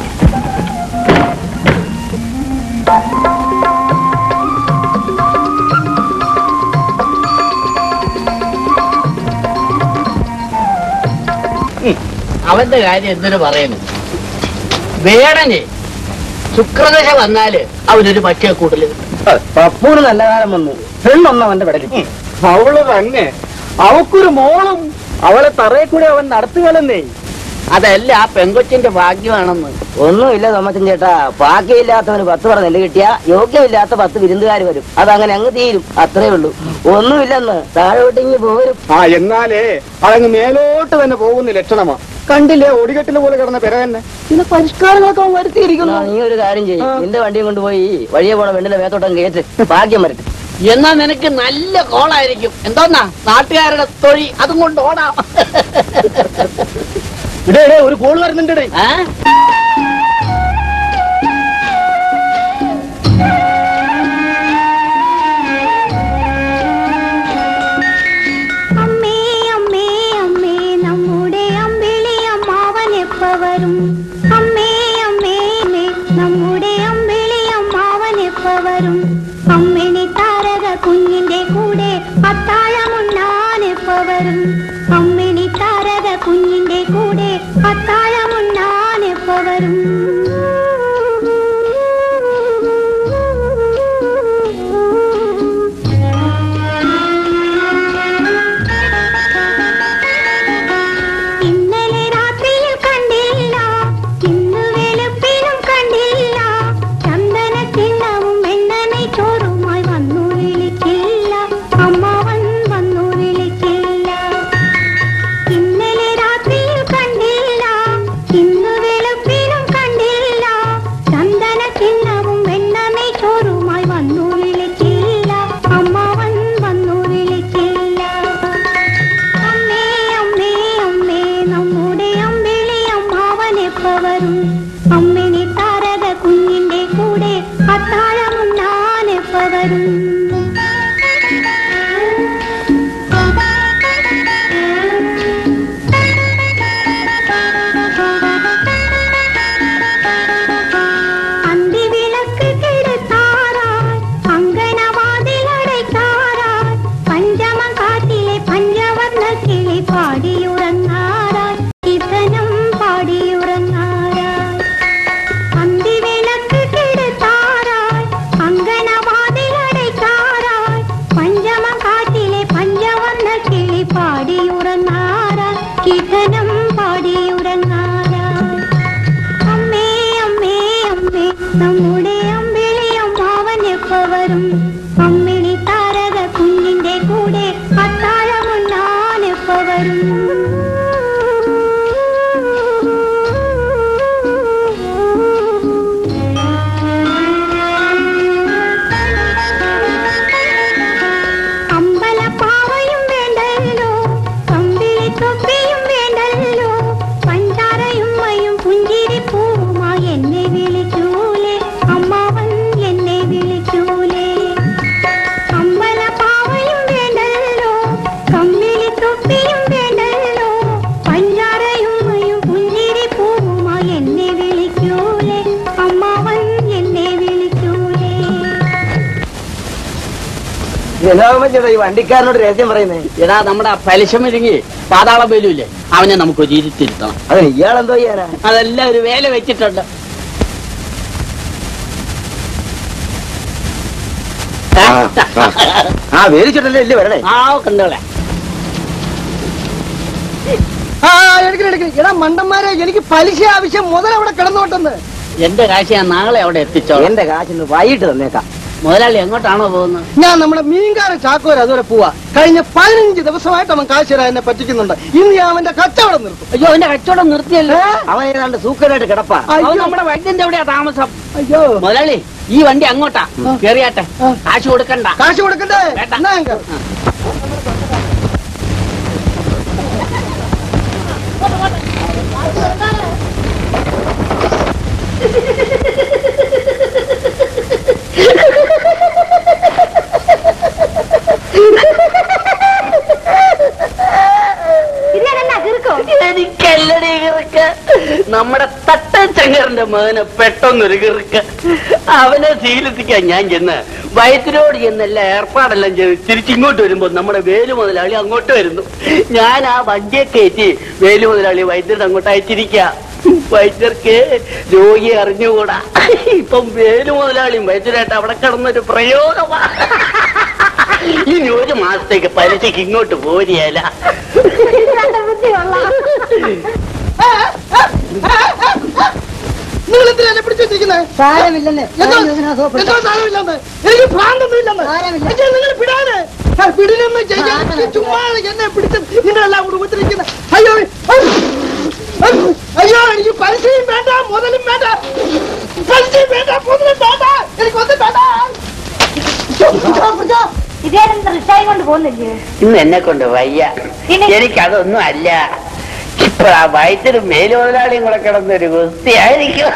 അവന്റെ കാര്യം എന്തിനു പറയുന്നു വേടന് ശുക്രദശ വന്നാല് അവനൊരു പറ്റിയ കൂട്ടല് പപ്പൂന് നല്ല കാലം വന്നു പെണ്ണൊന്ന് അവന്റെ വിടലിൽ അവള് തന്നെ അവക്കൊരു മോളും അവളെ തറയെ കൂടെ അവൻ നടത്തുകയല്ലെന്നേ അതല്ല ആ പെങ്കൊച്ചിന്റെ ഭാഗ്യമാണെന്ന് ഒന്നുമില്ല തോമച്ചൻ ചേട്ടാ ബാക്കിയില്ലാത്തവന് പത്ത് പറ നെല്ല് കിട്ടിയ യോഗ്യമില്ലാത്ത പത്ത് വിരുന്നുകാർ വരും അതങ്ങനെ അങ്ങ് തീരും അത്രേ ഉള്ളൂ ഒന്നുമില്ലെന്ന് താഴോട്ടിങ്ങി പോരും ആ എന്നാലേ അതങ്ങ് മേലോട്ട് തന്നെ പോകുന്ന ലക്ഷണമാ കണ്ടില്ലേ ഒടികെട്ടിന് പോലെ കിടന്ന പെര തന്നെ പിന്നെ പരിഷ്കാരങ്ങളൊക്കെ അവൻ വരുത്തിയിരിക്കുന്നു നീ ഒരു കാര്യം ചെയ്യും നിന്റെ വണ്ടിയും കൊണ്ടുപോയി വഴിയെ പോണ പെണ്ണിന്റെ മേത്തോട്ടം കയറ്റ് ഭാഗ്യം വരട്ടെ എന്നാ നിനക്ക് നല്ല കോളായിരിക്കും എന്തോന്നാ നാട്ടുകാരുടെ തൊഴി അതും കൊണ്ട് ഓടാം ഇടേ ഇടേ, ഒരു കോൾ വരുന്നുണ്ടേ ആ? അമ്മേ അമ്മേ അമ്മേ നമ്മുടെ അമ്പിളി അമ്മാവൻ എപ്പ വരും അമ്മേ അമ്മേ അമ്മേ നമ്മുടെ അമ്പിളി അമ്മാവൻ എപ്പ വരും അമ്മിണി താരക കുഞ്ഞിന്റെ കൂടെ അത്താഴമുണ്ണാൻ എപ്പ വരും അമ്മിണി താരക കുഞ്ഞിന്റെ കൂടെ അത്താഴമുണ്ണാൻ എപ്പ വരും ഇന്നലെ രാത്രിയിൽ കണ്ടില്ല ഇന്ന് വെളുപ്പിലും കണ്ടില്ല ചന്ദനത്തിണ്ണവും എണ്ണനെ ചോറുമായി വന്നു വിളിച്ചില്ല അമ്മാവൻ വന്നു വിളിച്ചില്ല ഇന്നലെ രാത്രിയിൽ കണ്ടില്ല ഇന്ന് വെളുപ്പിലും കണ്ടില്ല ചന്ദനത്തിണ്ണവും എണ്ണനെ ചോറുമായി വന്നു വിളിച്ചില്ല അമ്മാവൻ വന്നു വിളിച്ചില്ല അമ്മേ അമ്മേ അമ്മേ നമ്മുടെ അമ്പിളി അമ്മാവൻ എപ്പ വരും അമ്മിണി താരക കുഞ്ഞിന്റെ കൂടെ അത്താഴമുണ്ണാൻ എപ്പ വരും അന്തിവിളക്ക് കെടുത്താറായി അങ്കണവാതിലടയ്ക്കാറായി പഞ്ചമം കാട്ടിലെ പഞ്ചവർണ്ണ കിളി പാടിയുറങ്ങാറായി കീർത്തനം പാടിയുറങ്ങാറായി അന്തിവിളക്ക് കെടുത്താറായി അങ്കണവാതിലടയ്ക്കാറായി പഞ്ചമം കാട്ടിലെ പഞ്ചവർണ്ണ കിളി പാടിയുറങ്ങാറായി കീർത്തനം പാടിയുറങ്ങാറായി അമ്മേ അമ്മേ അമ്മേ നമ്മുടെ അമ്പിളി അമ്മാവൻ എപ്പ വരും അമ്മിണി താരക കുഞ്ഞിന്റെ കൂടെ അത്താഴമുണ്ണാൻ എപ്പ വരും അമ്പലപ്പാവയും വേണ്ടല്ലോ കമ്പിളി തൊപ്പിയും വേണ്ടല്ലോ പഞ്ചാരയുമ്മയും പുഞ്ചിരി പൂവുമായി എന്നെ വിളിച്ചൂലേ അമ്മാവൻ എന്നെ വിളിച്ചൂലേ അമ്പലപ്പാവയും വേണ്ടല്ലോ കമ്പിളി തൊപ്പിയും വേണ്ടല്ലോ പഞ്ചാരയുമ്മയും പുഞ്ചിരി പൂവുമായി എന്നെ വിളിച്ചൂലേ അമ്മാവൻ എന്നെ വിളിച്ചൂലേ ചേട്ടാ ഈ വണ്ടിക്കാരനോട് രഹസ്യം പറയുന്നേ എടാ നമ്മുടെ ആ പലിശ മെരുങ്ങി പാതാള ബലൂല്ലേ അവനെ നമുക്ക് ഒരു ഇരുത്തിരുത്തണം അതിന് ഇയാളെന്തോ ചെയ്യാനാ അതെല്ലാം ഒരു വേല വെച്ചിട്ടുണ്ട് ആ വേലിച്ചിട്ടല്ലേ ഇല്ലേ വരണേ ആ കണ്ടോളെ ആ എടുക്കണം എടുക്കണം എടാ മണ്ടന്മാരെ എനിക്ക് പലിശ ആവശ്യം മുതൽ അവിടെ കിടന്നോട്ടെന്ന് എന്റെ കാശ് ഞാൻ നാളെ അവിടെ എത്തിച്ചോളാം എന്റെ കാശിന്ന് വൈകിട്ട് തന്നേക്കാം മുതലാളി എങ്ങോട്ടാണോ പോകുന്നത് ഞാൻ നമ്മുടെ മീൻകാരൻ ചാക്കോര അതുവരെ പോവാ കഴിഞ്ഞ പതിനഞ്ച് ദിവസമായിട്ട് അവൻ കാശ് തരാൻ എന്നെ പറ്റിക്കുന്നുണ്ട് ഇന്ന് ഞാൻ അവന്റെ കച്ചവടം നിർത്തും അയ്യോ അവന്റെ കച്ചവടം നിർത്തിയല്ലോ അവൻ ഏതാണ്ട് സൂക്കനായിട്ട് കിടപ്പാ അവൻ അയ്യോ നമ്മുടെ വൈദ്യന്റെ എവിടെയാ താമസം അയ്യോ മുതലാളി ഈ വണ്ടി അങ്ങോട്ടാ കേറിയാട്ടെ കാശ് കൊടുക്കണ്ട കാശ് കൊടുക്കണ്ടേ വേണ്ട. എന്നാ ഞാൻ കേറാം. ഇതിനെന്നാ കിറുക്കോ എനിക്കല്ലടി കിറുക്ക് നമ്മുടെ തട്ടൻ ചങ്ങറിന്റെ മകന് പെട്ടെന്നൊരു കിറുക്ക് അവനെ ശീലിപ്പിക്കാൻ ഞാൻ ചെന്ന് വയറ്റിനോട് ചെന്നെല്ലാം ഏർപ്പാടെല്ലാം ചെയ്ത് തിരിച്ചിങ്ങോട്ട് വരുമ്പോ നമ്മുടെ വേലു മുതലാളി അങ്ങോട്ട് വരുന്നു ഞാൻ ആ വണ്ടിയെ കയറ്റി വേലു മുതലാളി വൈദ്യുതി അങ്ങോട്ട് അയച്ചിരിക്ക വൈദ്യർക്ക് രോഗി അറിഞ്ഞുകൂടാ ഇപ്പം വേലു മുതലാളിയും വൈദ്യരായിട്ട് അവിടെ കിടന്നൊരു പ്രയോഗമാ ഇനി ഒരു മാസത്തേക്ക് പലിശക്ക് ഇങ്ങോട്ട് പോരിയല്ല ബുദ്ധി കൊള്ളാം ആ, നിങ്ങൾ എന്തിനാ എന്നെ പിടിച്ചു വെച്ചിരിക്കുന്നത് സാരമില്ലെന്ന് എന്തോ എന്തോ സാധനമില്ലെന്ന് എനിക്ക് ഭ്രാന്തൊന്നും ഇല്ലെന്ന് സാരമില്ല. പക്ഷേ നിങ്ങൾ വിടാന് ആ, വിടിനൊന്നും ചെയ്യാൻ ചുമ്മാ എന്നെ പിടിച്ച് നിങ്ങളെല്ലാം കൂടെ ഉപദ്രവിക്കുന്നത് അയ്യോ അയ്യോ, അയ്യോ എനിക്ക് പൈസയും വേണ്ട മുതലും വേണ്ട പൈസയും വേണ്ട മുതലും വേണ്ട എനിക്ക് ഒന്നും വേണ്ട ഇതേതെന്താ റിക്ഷായും കൊണ്ട് പോകുന്നില്ലേ ഇന്ന് എന്നെ കൊണ്ട് വയ്യ എനിക്കതൊന്നും അല്ല ഇപ്പോൾ ആ വയറ്റിലും മേലുമുതലാളിയും കൂടെ കിടന്നൊരു ഗുസ്തിയായിരിക്കും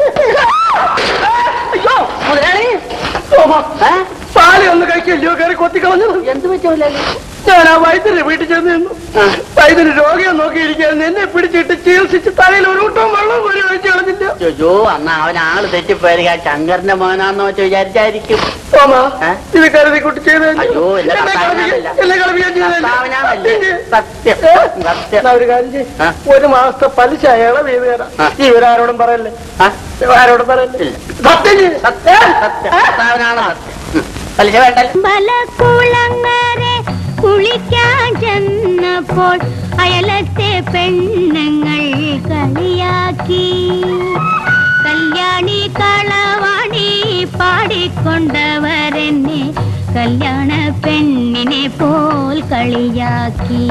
അയ്യോ മുതലാളി പാല് ഒന്ന് കഴിക്കല്ലോ കയറി കൊത്തിക്കളഞ്ഞത് എന്ത് പറ്റൂലേ ഞാൻ ആ വൈദ്യരുടെ വീട്ടിൽ ചെന്ന് നിന്നു വൈദ്യര് രോഗിയെ നോക്കിയിരിക്കാൻ എന്നെ പിടിച്ചിട്ട് ചികിത്സിച്ച് തലയിൽ ഒരു കൂട്ടം വെള്ളം ഒരു ഒഴിച്ചു കളഞ്ഞില്ല ജോ അന്ന് അവൻ ആള് തെറ്റിപ്പോയത് ആ ശങ്കറിന്റെ മോനാന്ന് വെച്ച് വിചാരിച്ചായിരിക്കും തോമാ ഏ? ഇത് കരുതി കുട്ടി ചെയ്ത് അയ്യോ എന്റെ കർത്താവിനാണല്ല. എന്നെ കളിപ്പിക്കാൻ കർത്താവിനാണല്ലേ? സത്യം സത്യം എന്നാ ഒരു കാര്യം ചെയ്യ്. ആ. ഒരു മാസത്തെ പലിശ അയാളെ വീട് തരാം ആ. ഈ ഇവരാരോടും പറയല്ലേ ആ? ആരോടും പറയല്ലേ ഇല്ല. സത്യം ചെയ്യ്. സത്യം സത്യം കർത്താവിനാണ് സത്യം ഉം. പലിശ വേണ്ടല്ലോ മലക്കുളങ്ങരെ കുളിക്കാൻ ചെന്നപ്പോൾ അയലത്തെ പെണ്ണുങ്ങൾ കളിയാക്കി കല്യാണി കളവാണി പാടിക്കൊണ്ടവരെന്നെ കല്യാണ പെണ്ണിനെ പോൽ കളിയാക്കി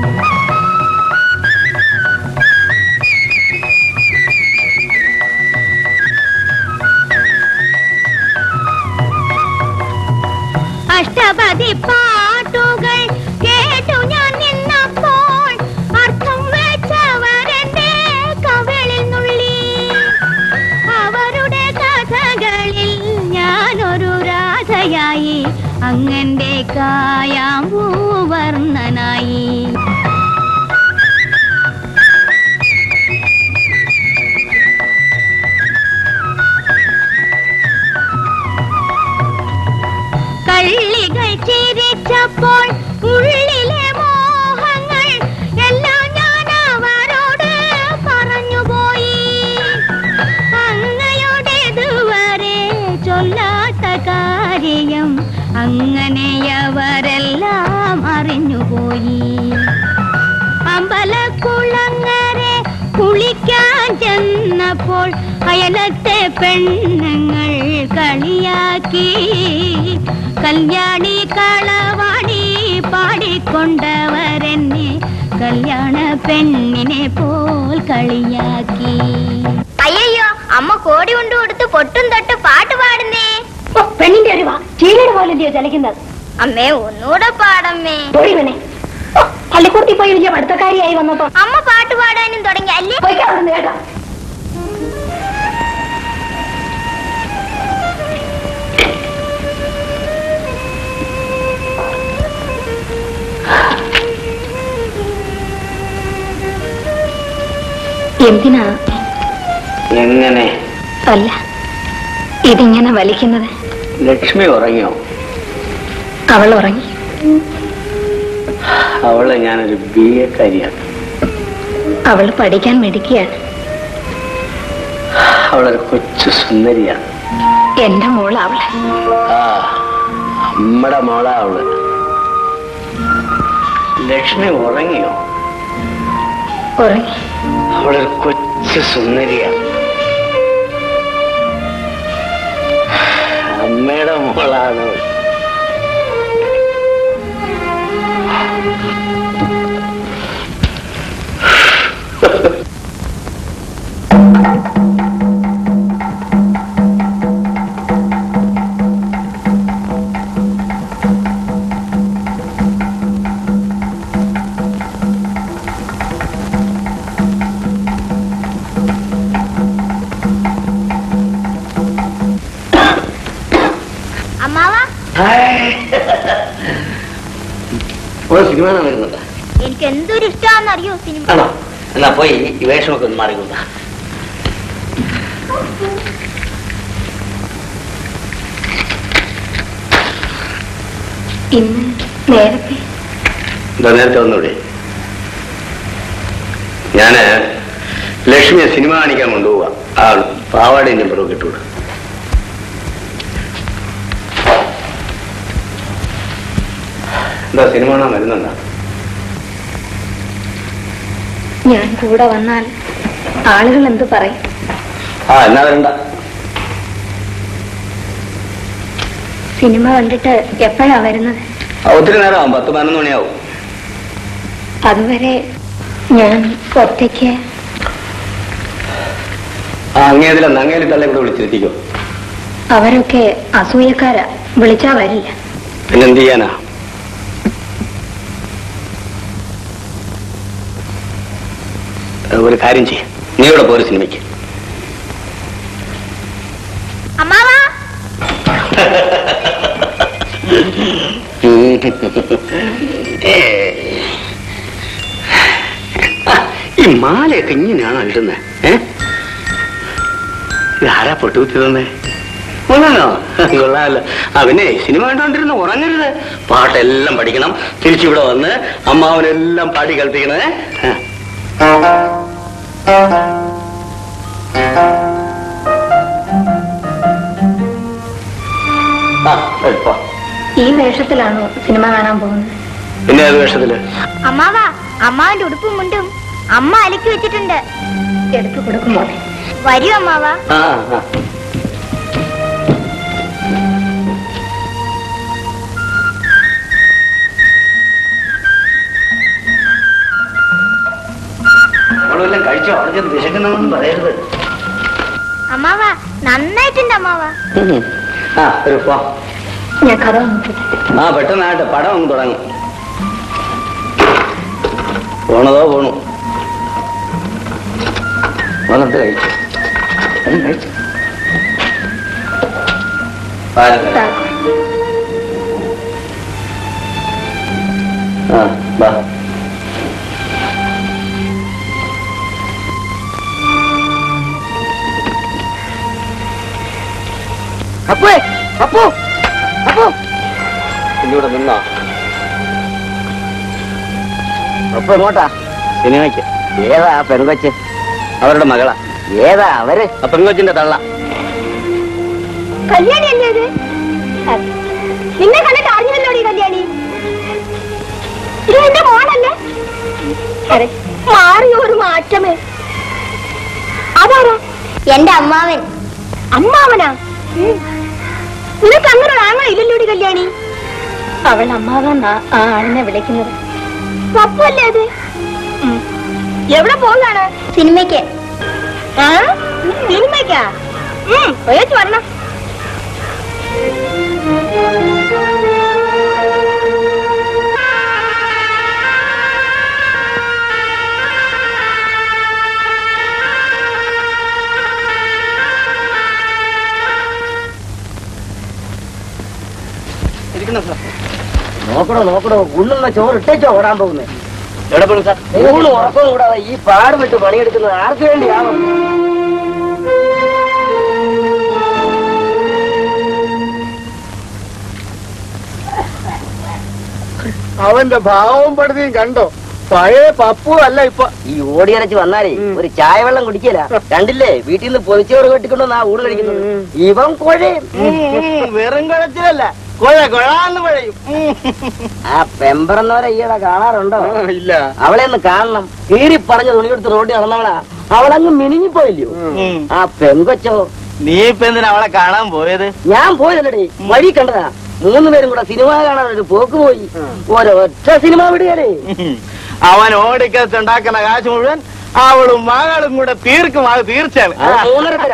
അഷ്ടപതി പാട്ടുകൾ കേട്ടു ഞാൻ നിന്നപ്പോൾ അർത്ഥം വെച്ചവരെന്റെ കവിളിൽ നുള്ളി അവരുടെ കഥകളിൽ ഞാനൊരു രാധയായി അങ്ങന്റെ കായാമ്പൂ വർണ്ണനായി കള്ളികൾ ചിരിച്ചപ്പോൾ ഉള്ളിലെ മോഹങ്ങൾ എല്ലാം ഞാൻ അവരോട് പറഞ്ഞുപോയി അങ്ങയുടേതുവരെ ചൊല്ലാത്ത കാര്യം അങ്ങനെയവരെല്ലാം അറിഞ്ഞുപോയി അമ്പലക്കുളങ്ങരെ കുളിക്കാൻ ചെന്നപ്പോൾ അയലത്തെ പെണ്ണുങ്ങൾ കളിയാക്കി കല്യാണി കളവാണി പാടിക്കൊണ്ടവരെന്നെ കല്യാണ പെണ്ണിനെ പോൽ കളിയാക്കി അയ്യോ അമ്മ കോടി കൊണ്ട് കൊടുത്ത് പൊട്ടും തൊട്ട് പാട്ട് പാടുന്നേ പെണ്ണിന്റെ ഒരു ചീലയുടെ പോലെയോ ചലിക്കുന്നത് അമ്മേ ഒന്നൂടെ പാടമ്മേ ഒഴിവനെ പള്ളിക്കൂടത്തിൽ പോയി വലിയ പഠിത്തക്കാരിയായി വന്നപ്പോ അമ്മ പാട്ട് പാടാനും തുടങ്ങി അല്ലേ പോയിക്കാം അവിടുന്ന് കേട്ടോ എന്തിനാ എങ്ങനെ അല്ല ഇതിങ്ങനെ വലിക്കുന്നത് ലക്ഷ്മി ഉറങ്ങിയോ അവൾ ഉറങ്ങി അവളെ ഞാനൊരു ബി എക്കാരിയാണ് അവൾ പഠിക്കാൻ മിടിക്കുകയാണ് അവളൊരു കൊച്ചു സുന്ദരിയാണ് എന്റെ മോൾ അവള് ആ നമ്മുടെ മോളാ അവള് ലക്ഷ്മി ഉറങ്ങിയോ ഉറങ്ങി അവളൊരു കൊച്ചു സുന്ദരിയാണ് അമ്മയുടെ മോളാണ് അവൾ. അമ്മാവ ഒരു സിനിമ കാണാൻ വരുന്നുണ്ട് എനിക്ക് എന്തൊരു ഇഷ്ടമാണെന്നറിയോ സിനിമ ആണോ എന്നാ പോയി ഈ വേഷമൊക്കെ ഒന്ന് മാറിക്കൊണ്ട ഇന്ന് നേരത്തെ എന്താ നേരത്തെ വന്നൂടെ ഞാന് ലക്ഷ്മിയെ സിനിമ കാണിക്കാൻ കൊണ്ടുപോവാ ആ പാവാടയും നമ്പറും ഇട്ടുകൂടെ എന്താ സിനിമ കാണാൻ വരുന്നുണ്ടോ ഞാൻ കൂടെ വന്നാൽ ആളുകൾ എന്ത് പറയും ആ എന്നാ വരണ്ട സിനിമ കണ്ടിട്ട് എപ്പോഴാ വരുന്നത് ആ, ഒത്തിരി നേരമാവും പത്ത് പതിനൊന്ന് മണിയാവും അതുവരെ ഞാൻ ഒറ്റയ്ക്ക് ആ അങ്ങേതിലെന്ന് അങ്ങേലി തള്ളെ കൂടെ വിളിച്ചിരുത്തിക്കോ അവരൊക്കെ അസൂയക്കാരാ വിളിച്ചാ വരില്ല പിന്നെ എന്ത് ചെയ്യാനാ ഏ, ഒരു കാര്യം ചെയ്യ നീ ഇവിടെ പോരു സിനിമയ്ക്ക് അമ്മാവാ ഏ. ആ, ഈ മാലയൊക്കെ ഇങ്ങനെയാണോ ഇടുന്നത് ഏ ഇതാരാ പൊട്ടുകുത്തി തന്നെ കൊള്ളാലോ കൊള്ളാലോ ആ പിന്നെ സിനിമ കണ്ടോണ്ടിരുന്ന ഉറങ്ങരുത് പാട്ടെല്ലാം പഠിക്കണം തിരിച്ചിവിടെ വന്ന് അമ്മാവനെല്ലാം പാടി കളിപ്പിക്കണേ ആ. ആ, എളുപ്പം. ഈ വേഷത്തിലാണോ സിനിമ കാണാൻ പോകുന്നത് പിന്നെ ഏത് വേഷത്തില് അമ്മാവാ അമ്മാവിന്റെ ഉടുപ്പും മുണ്ടും അമ്മ അലക്കി വെച്ചിട്ടുണ്ട് എടുത്തു കൊടുക്കുമോ വരൂ അമ്മാവാ ആ ആ അവളെല്ലാം കഴിച്ചോ അവിടെ ചെന്ന് വിശക്കുന്നൊന്നും പറയരുത് അമ്മാവാ നന്നായിട്ടുണ്ട് അമ്മാവാ ഉം. ആ ഒരു പോ ഞാൻ കഥ നോക്കട്ടെ ആ പെട്ടെന്നായിട്ട് പടം അങ്ങ് തുടങ്ങും പോണതോ പോണു വന്നിട്ട് കഴിച്ചു അതും കഴിച്ചു പാല്. ആ വാ അപ്പേ അപ്പു അപ്പു ഇവിടെ നിന്നോ അപ്പൊ എങ്ങോട്ടാ സിനിമയ്ക്ക് ഏതാ ആ പെൺകൊച്ച് അവരുടെ മകളാ ഏതാ അവര് ആ പെങ്കൊച്ചിന്റെ തള്ള കല്യാണി അല്ലേ ഇത് നിന്നെ കണ്ടിട്ട് അറിഞ്ഞല്ലോ ഈ കല്യാണി ഇത് എന്റെ മോളല്ലേ അരെ, മാറിയ ഒരു മാറ്റമേ അതാരാ എന്റെ അമ്മാവൻ അമ്മാവനാ ഉം. നിനക്ക് അങ്ങനെ ഒരു ആങ്ങള ഇല്ലല്ലോടി കല്യാണി അവൾ അമ്മാവെന്നാ ആ ആളിനെ വിളിക്കുന്നത് പപ്പല്ലേ അത് എവിടെ പോകാണ് സിനിമയ്ക്ക് ആ സിനിമയ്ക്കാ പോയേച്ച് വരണം നോക്കണോ നോക്കണോ ഉള്ളുന്ന ചോറ് ഇട്ടേച്ചോ ഓടാൻ പോകുന്നത് എവിടെ പോണു സാർ ഊണ് ഉറക്കം കൂടാതെ ഈ പാട് വിട്ട് പണിയെടുക്കുന്നത് ആർക്ക് വേണ്ടിയാവും അവന്റെ ഭാവവും പടുതിയും കണ്ടോ പഴയ പപ്പു അല്ല ഇപ്പൊ ഈ ഓടിയടച്ച് വന്നാലേ ഒരു ചായ വെള്ളം കുടിക്കല കണ്ടില്ലേ വീട്ടിൽ നിന്ന് പൊതിച്ചോറ് കെട്ടിക്കൊണ്ടു ആ ഊട് കഴിക്കുന്നത് ഇവൻ കുഴയും വെറും കുഴച്ചിലല്ല കുഴ കുഴാന്ന് കുഴയും ആ പെമ്പറന്നവരെ ഈയിടെ കാണാറുണ്ടോ ഇല്ല അവളെ ഒന്ന് കാണണം കീറി പറഞ്ഞ തുണിയെടുത്ത് റോഡിൽ നടന്നവളാ അവളങ്ങ് മിനിങ്ങിപ്പോയില്ലയോ ആ പെങ്കൊച്ചോ നീ ഇപ്പൊ എന്തിനാ അവളെ കാണാൻ പോയത് ഞാൻ പോയതല്ലേ വഴി കണ്ടതാ മൂന്ന് പേരും കൂടെ സിനിമ കാണാൻ ഒരു പോക്ക് പോയി ഒരൊറ്റ സിനിമ വിടുകയല്ലേ അവൻ ഓടിക്കത്തുണ്ടാക്കുന്ന കാശ് മുഴുവൻ അവളും മകളും കൂടെ തീർക്കും അത് തീർച്ചയാണ് അത് മൂന്നര തരം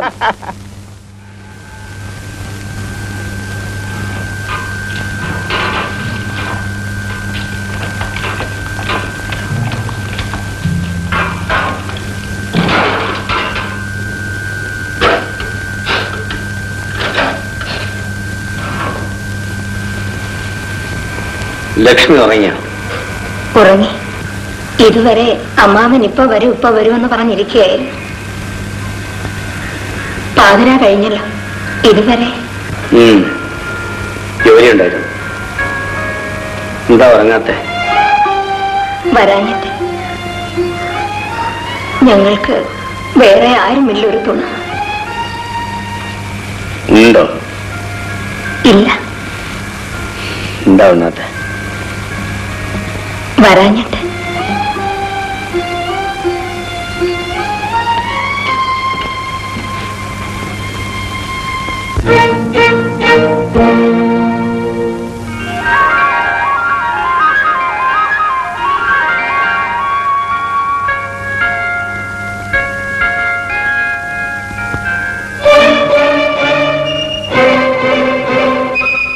ലക്ഷ്മി ഉറങ്ങിയ ഉറങ്ങി ഇതുവരെ അമ്മാവൻ ഇപ്പൊ വരും ഇപ്പൊ വരുമെന്ന് പറഞ്ഞിരിക്കുകയായിരുന്നു പാതിര കഴിഞ്ഞല്ലോ ഇതുവരെ ജോലി ഉണ്ടായിരുന്നു എന്താ ഉറങ്ങാത്തെ വരാഞ്ഞിട്ട് ഞങ്ങൾക്ക് വേറെ ആരുമില്ല ഒരു തുണ ഉണ്ടോ ഇല്ല എന്താ ഉണ്ണാത്തെ വരാഞ്ഞിട്ട്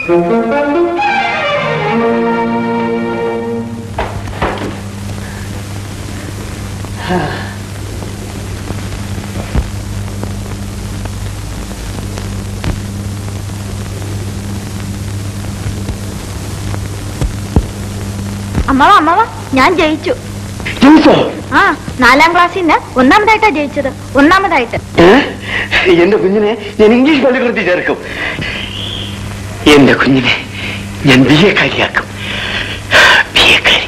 അമ്മാവ അമ്മാവ ഞാൻ ജയിച്ചു ആ നാലാം ക്ലാസ്സിൽ നിന്ന് ഒന്നാമതായിട്ടാ ജയിച്ചത് ഒന്നാമതായിട്ട് എന്റെ കുഞ്ഞിനെ ഞാൻ ഇംഗ്ലീഷ് പള്ളിക്കൂടത്തിൽ ചേർക്കും എന്റെ കുഞ്ഞിനെ ഞാൻ ബി എ കാരിയാക്കും ബി എ കാരി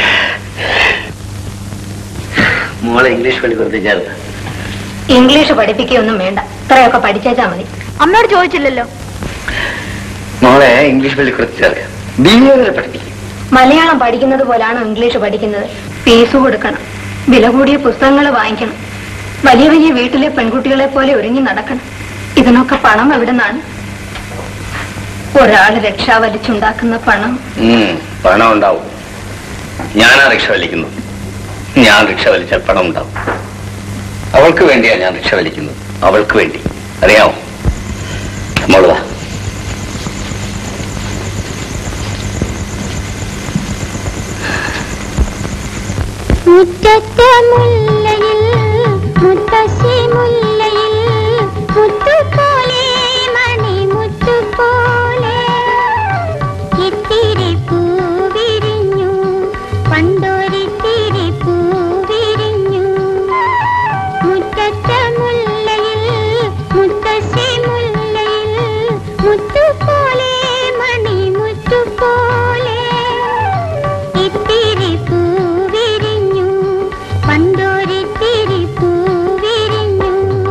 മോളെ ഇംഗ്ലീഷ് പള്ളിക്കൂടത്തിൽ ചേർത്ത് ഇംഗ്ലീഷ് പഠിപ്പിക്കുകയൊന്നും വേണ്ട ഇത്രയൊക്കെ പഠിച്ചേച്ചാ മതി അമ്മയോട് ചോദിച്ചില്ലല്ലോ മോളെ ഇംഗ്ലീഷ് പള്ളിക്കൂടത്തിൽ ചേർക്കാം ബി എ വരെ പഠിപ്പിക്കും മലയാളം പഠിക്കുന്നത് പോലാണോ ഇംഗ്ലീഷ് പഠിക്കുന്നത് ഫീസ് കൊടുക്കണം വില കൂടിയ പുസ്തകങ്ങൾ വാങ്ങിക്കണം വലിയ വലിയ വീട്ടിലെ പെൺകുട്ടികളെ പോലെ ഒരുങ്ങി നടക്കണം ഇതിനൊക്കെ പണം എവിടെ നിന്നാണ് ഒരാൾ രക്ഷ വലിച്ചുണ്ടാക്കുന്ന പണം ഉം, പണം ഉണ്ടാവും ഞാനാ റിക്ഷ വലിക്കുന്നു ഞാൻ റിക്ഷ വലിച്ചാൽ പണം ഉണ്ടാവും അവൾക്ക് വേണ്ടിയാ ഞാൻ റിക്ഷ വലിക്കുന്നത് അവൾക്ക് വേണ്ടി അറിയാമോ മോളുവാ മുറ്റത്തെ മുല്ലയിൽ മുത്തശ്ശി മുല്ലയിൽ മുത്തുപോലെ മണി മുത്തുപോലെ ഇത്തിരി പൂവിരിഞ്ഞു പണ്ടൊരിത്തിരി പൂവിരിഞ്ഞു മുറ്റത്തെ മുല്ലയിൽ മുത്തശ്ശി മുല്ലയിൽ മുത്തുപോലെ മണി മുത്തുപോലെ ഇത്തിരി പൂവിരിഞ്ഞു പണ്ടൊരിത്തിരി പൂവിരിഞ്ഞു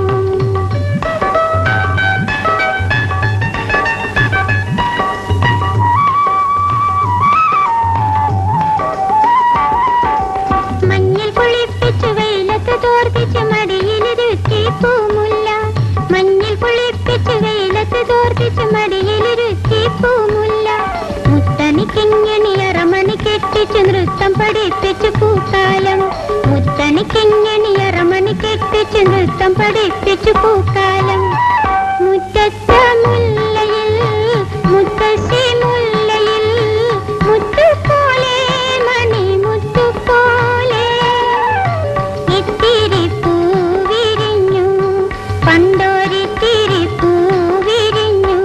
മഞ്ഞിൽ കുളിപ്പിച്ചു വെയിലത്ത് തോർപ്പിച്ച് മടിയിലിരുത്തി പൂമുല്ല മഞ്ഞിൽ കുളിപ്പിച്ചു വെയിലത്ത് തോർപ്പിച്ച് മടിയിലിരുത്തി പൂമുല്ല മുത്തനിക്കിങ്ങണി അറമണി കെട്ടിച്ചു നൃത്തം പഠിപ്പിച്ചു പൂക്കാലം മുത്തനിക്കിങ്ങണി അറമണി കെട്ടിച്ചു നൃത്തം പഠിപ്പിച്ചു പൂക്കാലം മുറ്റത്ത മുല്ലയിൽ മുത്തശ്ശി മുല്ലയിൽ മുത്തുപോലെ മണി മുത്തുപോലെ ഇത്തിരി പൂവിരിഞ്ഞു പണ്ടൊരിത്തിരി പൂവിരിഞ്ഞു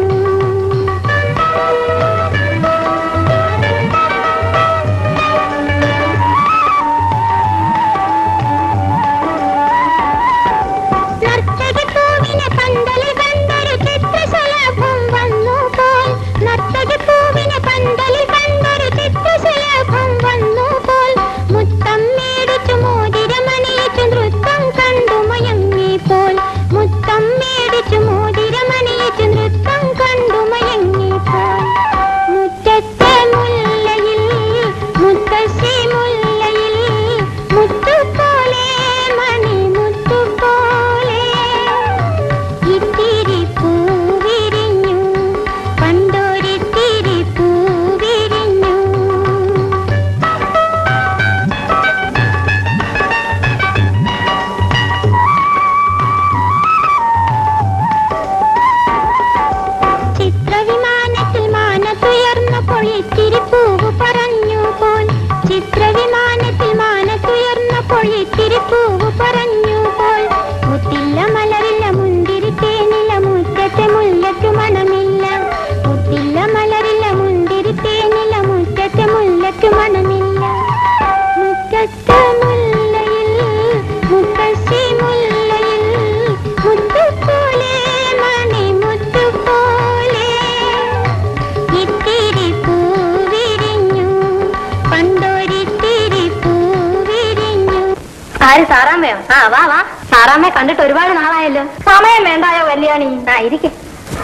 നർത്തകി പൂവിനെ പന്തലിൽ കണ്ടൊരു ചിത്രശലഭം വന്നു പോൽ നർത്തകി പൂവിനെ പന്തലിൽ കണ്ടൊരു ചിത്രശലഭം വന്നു പോൽ മുത്തം മേടിച്ചു മോതിരമണിയിച്ചു നൃത്തം കണ്ടു മയങ്ങി പോൽ മുത്തം മേടിച്ചു മോതിരമണിയിച്ചു നൃത്തം കണ്ടു മയങ്ങി പോൽ മുറ്റത്തെ മുല്ലയിൽ മുത്തശ്ശി മുല്ലയിൽ മുത്തുപോലെ മണി മുത്തുപോലെ ഇത്തിരി പൂവിരിഞ്ഞു പണ്ടൊരിത്തിരി പൂവിരിഞ്ഞു ചിത്രവിമാനത്തിൽ മാനത്തുയർന്നപ്പോൾ ഇത്തിരി പൂവ് പറഞ്ഞു പോൽ ചിത്രവിമാനത്തിൽ മാനത്തുയർന്നപ്പോൾ ഇത്തിരി പൂവ് പറഞ്ഞു പോൽ മുത്തില്ല മലരില്ല മുന്തിരി തേനില്ല മുറ്റത്തെ മുല്ലയ്ക്ക് മണമില്ല മുത്തില്ല മലരില്ല മുന്തിരി തേനില്ല മുറ്റത്തെ മുല്ലയ്ക്ക് മണമില്ല മുറ്റത്തെ മുല്ലയിൽ മുത്തശ്ശി മുല്ലയിൽ മുത്തുപോലെ മണി മുത്തുപോലെ ഇത്തിരി പൂവിരിഞ്ഞു പണ്ടൊരിത്തിരി പൂവിരിഞ്ഞു ആര് സാറാമ്മയോ ആ വാ വാ സാറാമ്മയെ കണ്ടിട്ട് ഒരുപാട് നാളായല്ലോ സമയം വേണ്ടായോ കല്യാണി ആ ഇരിക്കെ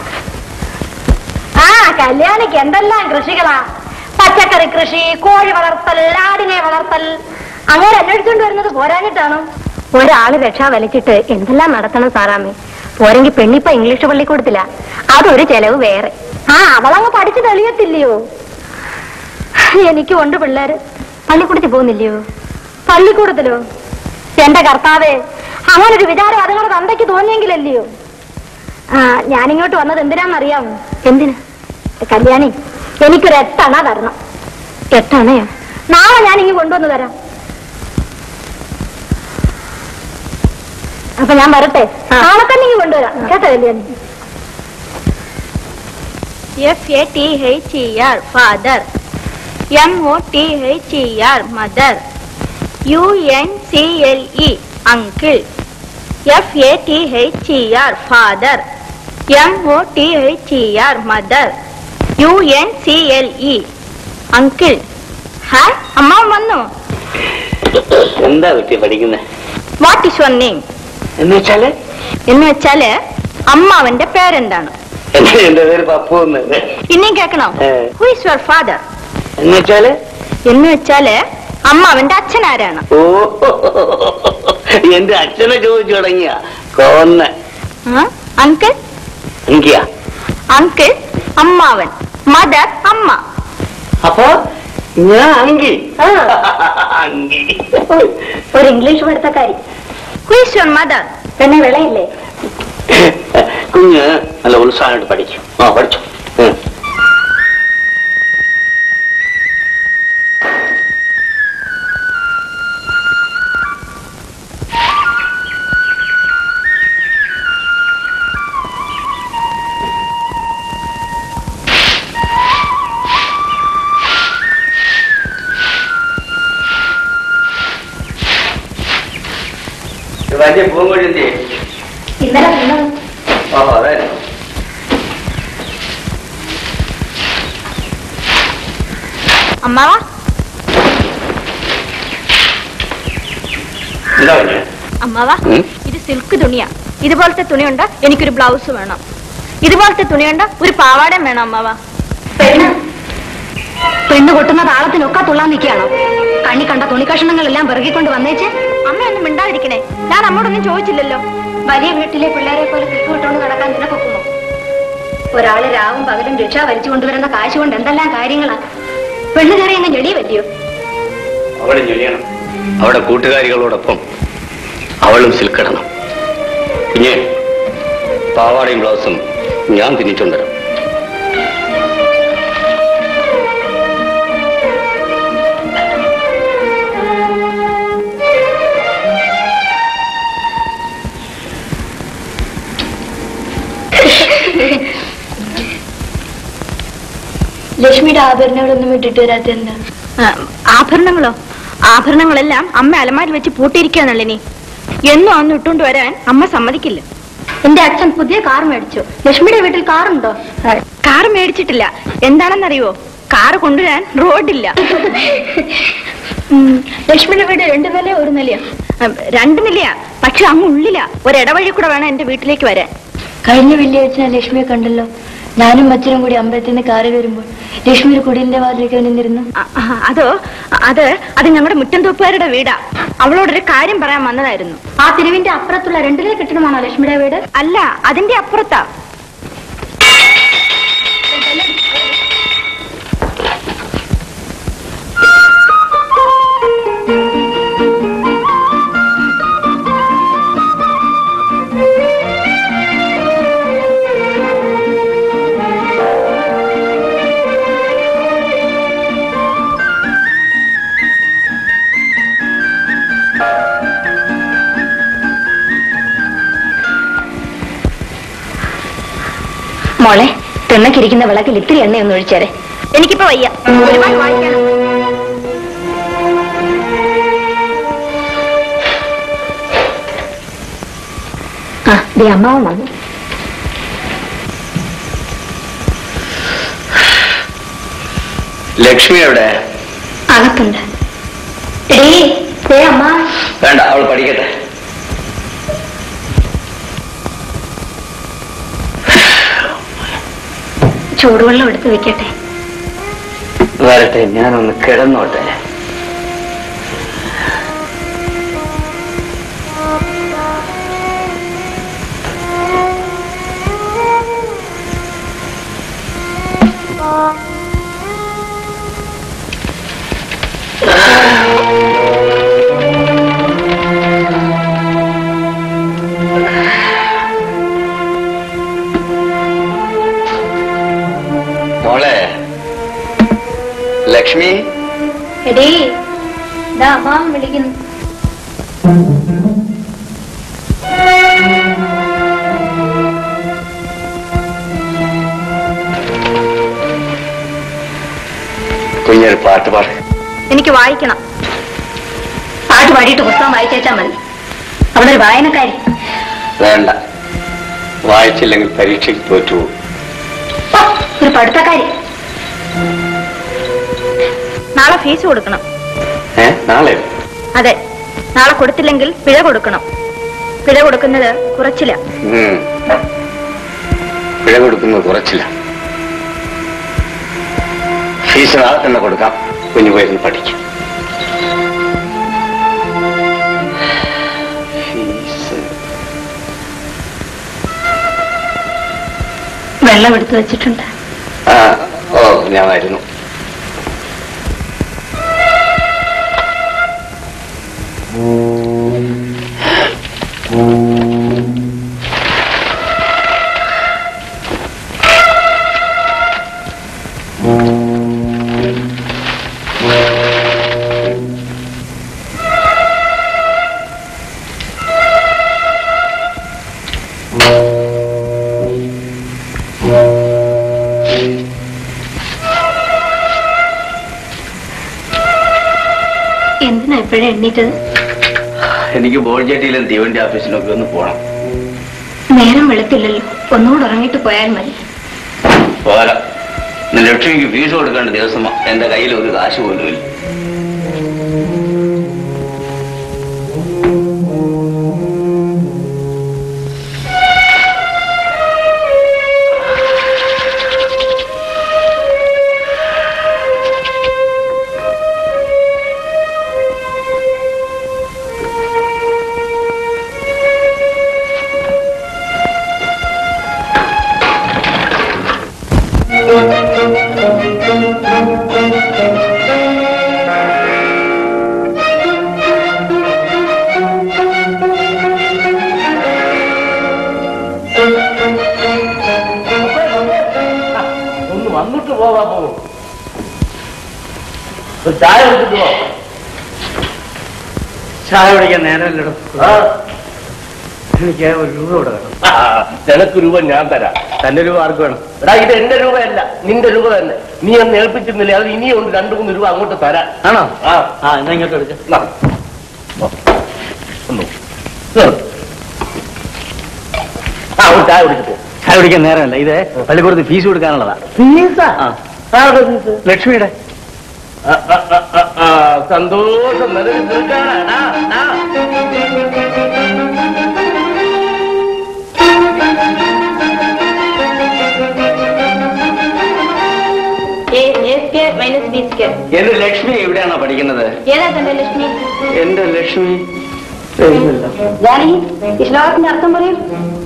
ആ കല്യാണിക്ക് എന്തെല്ലാം കൃഷികളാ പച്ചക്കറി കൃഷി കോഴി വളർത്തൽ ആടിനെ വളർത്തൽ അങ്ങനെ അന്വേഷിച്ചുകൊണ്ട് വരുന്നത് പോരാഞ്ഞിട്ടാണോ ഒരാള് രക്ഷ വലിച്ചിട്ട് എന്തെല്ലാം നടത്തണം സാറാമ്മേ പോരെങ്കിൽ പെണ്ണിപ്പ ഇംഗ്ലീഷ് പള്ളിക്കൂടത്തില്ല അതൊരു ചെലവ് വേറെ ആ അവളങ്ങ് പഠിച്ചു തെളിയത്തില്ലയോ എനിക്കും ഉണ്ട് പിള്ളേര് പള്ളിക്കൂടത്തിൽ പോകുന്നില്ലയോ പള്ളിക്കൂടത്തിലോ എന്റെ കർത്താവേ അങ്ങനൊരു വിചാരം അതുങ്ങളുടെ തന്തയ്ക്ക് തോന്നിയെങ്കിലല്ലയോ ആ ഞാനിങ്ങോട്ട് വന്നത് എന്തിനാന്നറിയാമോ എന്തിന് കല്യാണി എനിക്കൊരു എട്ടണ തരണം എട്ടണയോ നാളെ ഞാൻ ഇങ്ങ് കൊണ്ടുവന്ന് തരാം അപ്പൊ ഞാൻ വരട്ടെ നാളെ തന്നെ ഇങ്ങ് കൊണ്ടുവരാം കേട്ടോ Kalyani F A T H E R father M O T H E R mother U N C L E uncle F A T H E R father M O T H E R mother U N C L E uncle hi അമ്മ വന്നു എന്താ കുട്ടി പഠിക്കുന്നത് what is your name എന്ന് വെച്ചാല് എന്ന് വെച്ചാല് അമ്മാവന്റെ പേരെന്താണ് എന്റെ എന്റെ പേര് പപ്പു എന്ന് ഇനിയും കേൾക്കണോ ഏ. ഹു ഇസ് യുവർ ഫാദർ എന്ന് വെച്ചാല് എന്ന് വെച്ചാല് അമ്മാവന്റെ അച്ഛൻ ആരാണ് ഓ എന്റെ അച്ഛനെ ചോദിച്ചു തുടങ്ങിയ കൊന്ന അങ്കിൾ എനിക്കാ അങ്കിൾ അമ്മാവൻ മദർ അമ്മ അപ്പൊ ഞാൻ അങ്കി അങ്കി ഒരു ഇംഗ്ലീഷ് പഠിത്തക്കാരി ഹു ഇസ് യുവർ മദർ പിന്നെ വിളയില്ലേ കുഞ്ഞ് നല്ല ഉത്സാഹമായിട്ട് പഠിച്ചു ആ പഠിച്ചു ഉം. വലിയ പൂങ്കോഴി എന്ത് ചെയ്യും? ഇന്നലെ തിന്നത് ഓ അതെ അമ്മാവ എന്താ പറഞ്ഞേ അമ്മാവ ഉം? ഇത് സിൽക്ക് തുണിയാ ഇതുപോലത്തെ തുണിയുണ്ട് എനിക്കൊരു ബ്ലൗസ് വേണം ഇതുപോലത്തെ തുണിയുണ്ട് ഒരു പാവാടയും വേണം അമ്മാവ പെണ്ണ് പെണ്ണ് കൊട്ടുന്ന താളത്തിനൊക്കെ തുള്ളാൻ നിൽക്കുകയാണോ കണ്ണി കണ്ട തുണിക്കഷണങ്ങളെല്ലാം പെറുകിക്കൊണ്ട് വന്നേച്ച് അമ്മയൊന്നും മിണ്ടാതിരിക്കണേ ഞാൻ അമ്മോടൊന്നും ചോദിച്ചില്ലല്ലോ വലിയ വീട്ടിലെ പിള്ളേരെ പോലെ കിക്ക് വിട്ടുകൊണ്ട് നടക്കാൻ നിനക്കൊക്കുമോ ഒരാള് രാവും പകലും രക്ഷ വലിച്ചു കൊണ്ടുവരുന്ന കാശ് കൊണ്ട് എന്തെല്ലാം കാര്യങ്ങളാ പെണ്ണ് കയറി അങ്ങ് ജെടി പറ്റിയോ അവിടെ ഞൊലിയണം അവിടെ കൂട്ടുകാരികളോടൊപ്പം അവളും സിൽക്കിടണം കുഞ്ഞെ പാവാടയും ബ്ലൗസും ഞാൻ തിന്നിട്ടുണ്ടല്ലോ ലക്ഷ്മിയുടെ ആഭരണങ്ങളൊന്നും ഇട്ടിട്ട് വരാത്ത എന്താ ആഭരണങ്ങളോ ആഭരണങ്ങളെല്ലാം അമ്മ അലമാരി വെച്ച് പൂട്ടിയിരിക്കുകയാണല്ലേ എന്നും അന്ന് ഇട്ടുകൊണ്ട് വരാൻ അമ്മ സമ്മതിക്കില്ല എന്റെ അച്ഛൻ പുതിയ കാർ മേടിച്ചു ലക്ഷ്മിയുടെ വീട്ടിൽ കാറുണ്ടോ കാർ മേടിച്ചിട്ടില്ല എന്താണെന്നറിയോ കാർ കൊണ്ടുവരാൻ റോഡില്ല ഉം, ലക്ഷ്മിയുടെ വീട് രണ്ട് നിലയോ ഒരു നിലയോ ഉം, രണ്ട് നിലയാ പക്ഷെ അങ്ങ് ഉള്ളില ഒരിടവഴി കൂടെ വേണം എന്റെ വീട്ടിലേക്ക് വരാൻ കഴിഞ്ഞ വെള്ളിയാഴ്ച ഞാൻ ലക്ഷ്മിയെ കണ്ടല്ലോ ഞാനും അച്ഛനും കൂടി അമ്പലത്തിൽ നിന്ന് കാറിൽ വരുമ്പോൾ ലക്ഷ്മി ഒരു കുടിലിന്റെ വാതിലേക്ക് നിന്നിരുന്നു അ- ആ, അതോ അത് അത് ഞങ്ങളുടെ മുറ്റന്തോപ്പുകാരുടെ വീടാ അവളോടൊരു കാര്യം പറയാൻ വന്നതായിരുന്നു ആ തിരുവിന്റെ അപ്പുറത്തുള്ള രണ്ടിലെ കെട്ടിടമാണോ ലക്ഷ്മിയുടെ വീട് അല്ല അതിന്റെ അപ്പുറത്താ മോളെ തിണ്ണക്കിരിക്കുന്ന വിളക്കിൽ ഇത്തിരി എണ്ണയൊന്ന് ഒഴിച്ചേരെ എനിക്കിപ്പോ വയ്യ ഒരുപാട് വായിക്കാനും ആ ദേ അമ്മാവൻ വന്നു ലക്ഷ്മി എവിടെ അകത്തുണ്ട് എടീ ദേ അമ്മ വേണ്ട അവൾ പഠിക്കട്ടെ ചൂടുവെള്ളം എടുത്ത് വെക്കട്ടെ വരട്ടെ ഞാനൊന്ന് കിടന്നോട്ടെ മോളെ ലക്ഷ്മി എടീ ഇതാ അമ്മാവൻ വിളിക്കുന്നു കുഞ്ഞൊരു പാട്ട് പാട് എനിക്ക് വായിക്കണം പാട്ട് പാടിയിട്ട് പുസ്തകം വായിച്ചേച്ചാ മതി അവിടെ ഒരു വായനക്കാരി വേണ്ട വായിച്ചില്ലെങ്കിൽ പരീക്ഷയ്ക്ക് തോറ്റുപോകും ഓ, ഒരു പഠിത്തക്കാരി നാളെ ഫീസ് കൊടുക്കണം ഏ നാളെ അതെ നാളെ കൊടുത്തില്ലെങ്കിൽ പിഴ കൊടുക്കണം പിഴ കൊടുക്കുന്നത് കുറച്ചില്ല ഉം. പിഴ കൊടുക്കുന്നത് കുറച്ചില്ല ഫീസ് നാളെ തന്നെ കൊടുക്കാം കുഞ്ഞു പോയിരുന്ന് പഠിക്കും ഫീസ് വെള്ളം എടുത്തു വെച്ചിട്ടുണ്ട് ആ ഓ ഞാൻ വരുന്നു എന്തിനാ ഇപ്പോഴേ എണ്ണീറ്റത് എനിക്ക് ബോൾജേട്ടിയിലും തീവണ്ടി ഓഫീസിലൊക്കെ ഒന്ന് പോണം നേരം വെളുത്തില്ലല്ലോ ഒന്നുകൂടെ ഉറങ്ങിയിട്ട് പോയാൽ മതി പോരാ ഇന്ന് ലക്ഷ്മിക്ക് ഫീസ് കൊടുക്കേണ്ട ദിവസം എന്റെ കയ്യിൽ ഒരു കാശ് പോലും ഇല്ല ഒന്ന് വന്നിട്ട് പോവാ പോകും ചായ എടുത്തിട്ട് പോ ചായ കുടിക്കാൻ നേരമല്ലടോ ആ, എനിക്ക് ഒരു രൂപ കൂടെ വേണം ആ, നിനക്ക് രൂപ ഞാൻ തരാം തന്റെ രൂപ ആർക്ക് വേണം എടാ ഇത് എന്റെ രൂപയല്ല നിന്റെ രൂപ തന്നെ നീ ഒന്ന് ഏൽപ്പിച്ചിരുന്നില്ലേ അത് ഇനിയുണ്ട് രണ്ടു മൂന്ന് രൂപ അങ്ങോട്ട് തരാം ആണോ ആ ആ എന്നാ ഇങ്ങോട്ട് എടുക്ക നാ. ഓ. ഒന്ന്. ഉം. ആ ഒരു ചായ കുടിച്ചിട്ട് പോ. ചായ കുടിക്കാൻ നേരമല്ല ഇത് പള്ളിക്കൂടത്ത് ഫീസ് കൊടുക്കാനുള്ളതാ ഫീസാ ആ ആരുടെ ഫീസ് ലക്ഷ്മിയുടെ ആ, ആ, ആ, ആ, ആ, സന്തോഷം നിനക്ക് തീർക്കാനാ ഡാ, ഡാ. മൈനസ് ബി സ്ക്വയർ എന്റെ ലക്ഷ്മി എവിടെയാണോ പഠിക്കുന്നത് ഏതാ തന്റെ ലക്ഷ്മി എന്റെ ലക്ഷ്മി ജാനകി ഈ ശ്ലോകത്തിന്റെ അർത്ഥം പറയും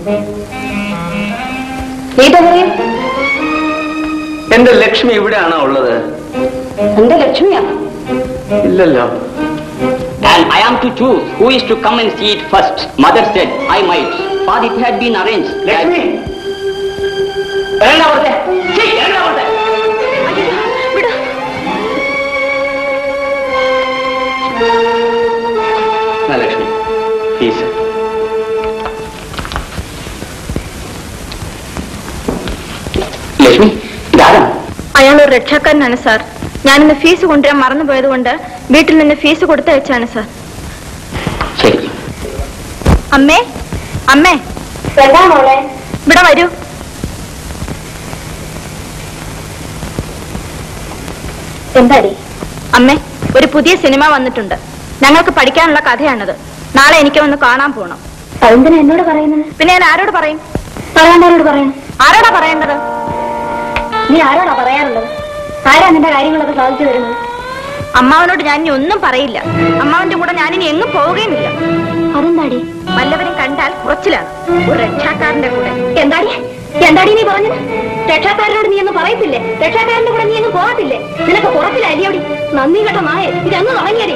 ഗീത പറയും എന്റെ ലക്ഷ്മി ഇവിടെയാണോ ഉള്ളത് എന്റെ ലക്ഷ്മിയാ ഇല്ലല്ലോ And I am to choose who is to come and see it first. Mother said, I might. But it had been arranged. Lakshmi ഇറങ്ങടാ പുറത്തെ. ഛീ, ഇറങ്ങടാ പുറത്തെ. എന്നാ ലക്ഷ്മി ഫീസ് ലക്ഷ്മി ഇതാരാ അയാൾ ഒരു രക്ഷാക്കാരനാണ് സാർ ഞാനിന്ന് ഫീസ് കൊണ്ടുവരാൻ മറന്നുപോയത് കൊണ്ട് വീട്ടിൽ നിന്ന് ഫീസ് കൊടുത്തയച്ചാണ് സാർ ശരി അമ്മേ അമ്മേ എന്താ മോളെ ഇവിടെ വരൂ എന്താടി അമ്മേ ഒരു പുതിയ സിനിമ വന്നിട്ടുണ്ട് ഞങ്ങൾക്ക് പഠിക്കാനുള്ള കഥയാണത് നാളെ എനിക്ക് ഒന്ന് കാണാൻ പോകണം അതെന്തിനാ എന്നോട് പറയുന്നത് പിന്നെ ഞാൻ ആരോട് പറയും പറയാണ്ടവരോട് പറയണം ആരോടാ പറയേണ്ടത് നീ ആരോടാ പറയാറുള്ളത് ആരാ നിന്റെ കാര്യങ്ങളൊക്കെ സാധിച്ചു തരുന്നത് അമ്മാവനോട് ഞാൻ ഇനി ഒന്നും പറയില്ല അമ്മാവന്റെ കൂടെ ഞാൻ ഇനി എങ്ങും പോവുകയുമില്ല അതെന്താടി വല്ലവരും കണ്ടാൽ കുറച്ചിലാണ് ഒരു രക്ഷാക്കാരന്റെ കൂടെ എന്താടി എന്താടി നീ പറഞ്ഞത് രക്ഷാക്കാരനോട് നീ ഒന്നും പറയത്തില്ലേ രക്ഷാക്കാരന്റെ കൂടെ നീ ഒന്നും പോകത്തില്ലേ നിനക്ക് കുറച്ചില്ല അലിയോടി നന്ദി കേട്ട നായ ഇതങ്ങ് തുടങ്ങിയടി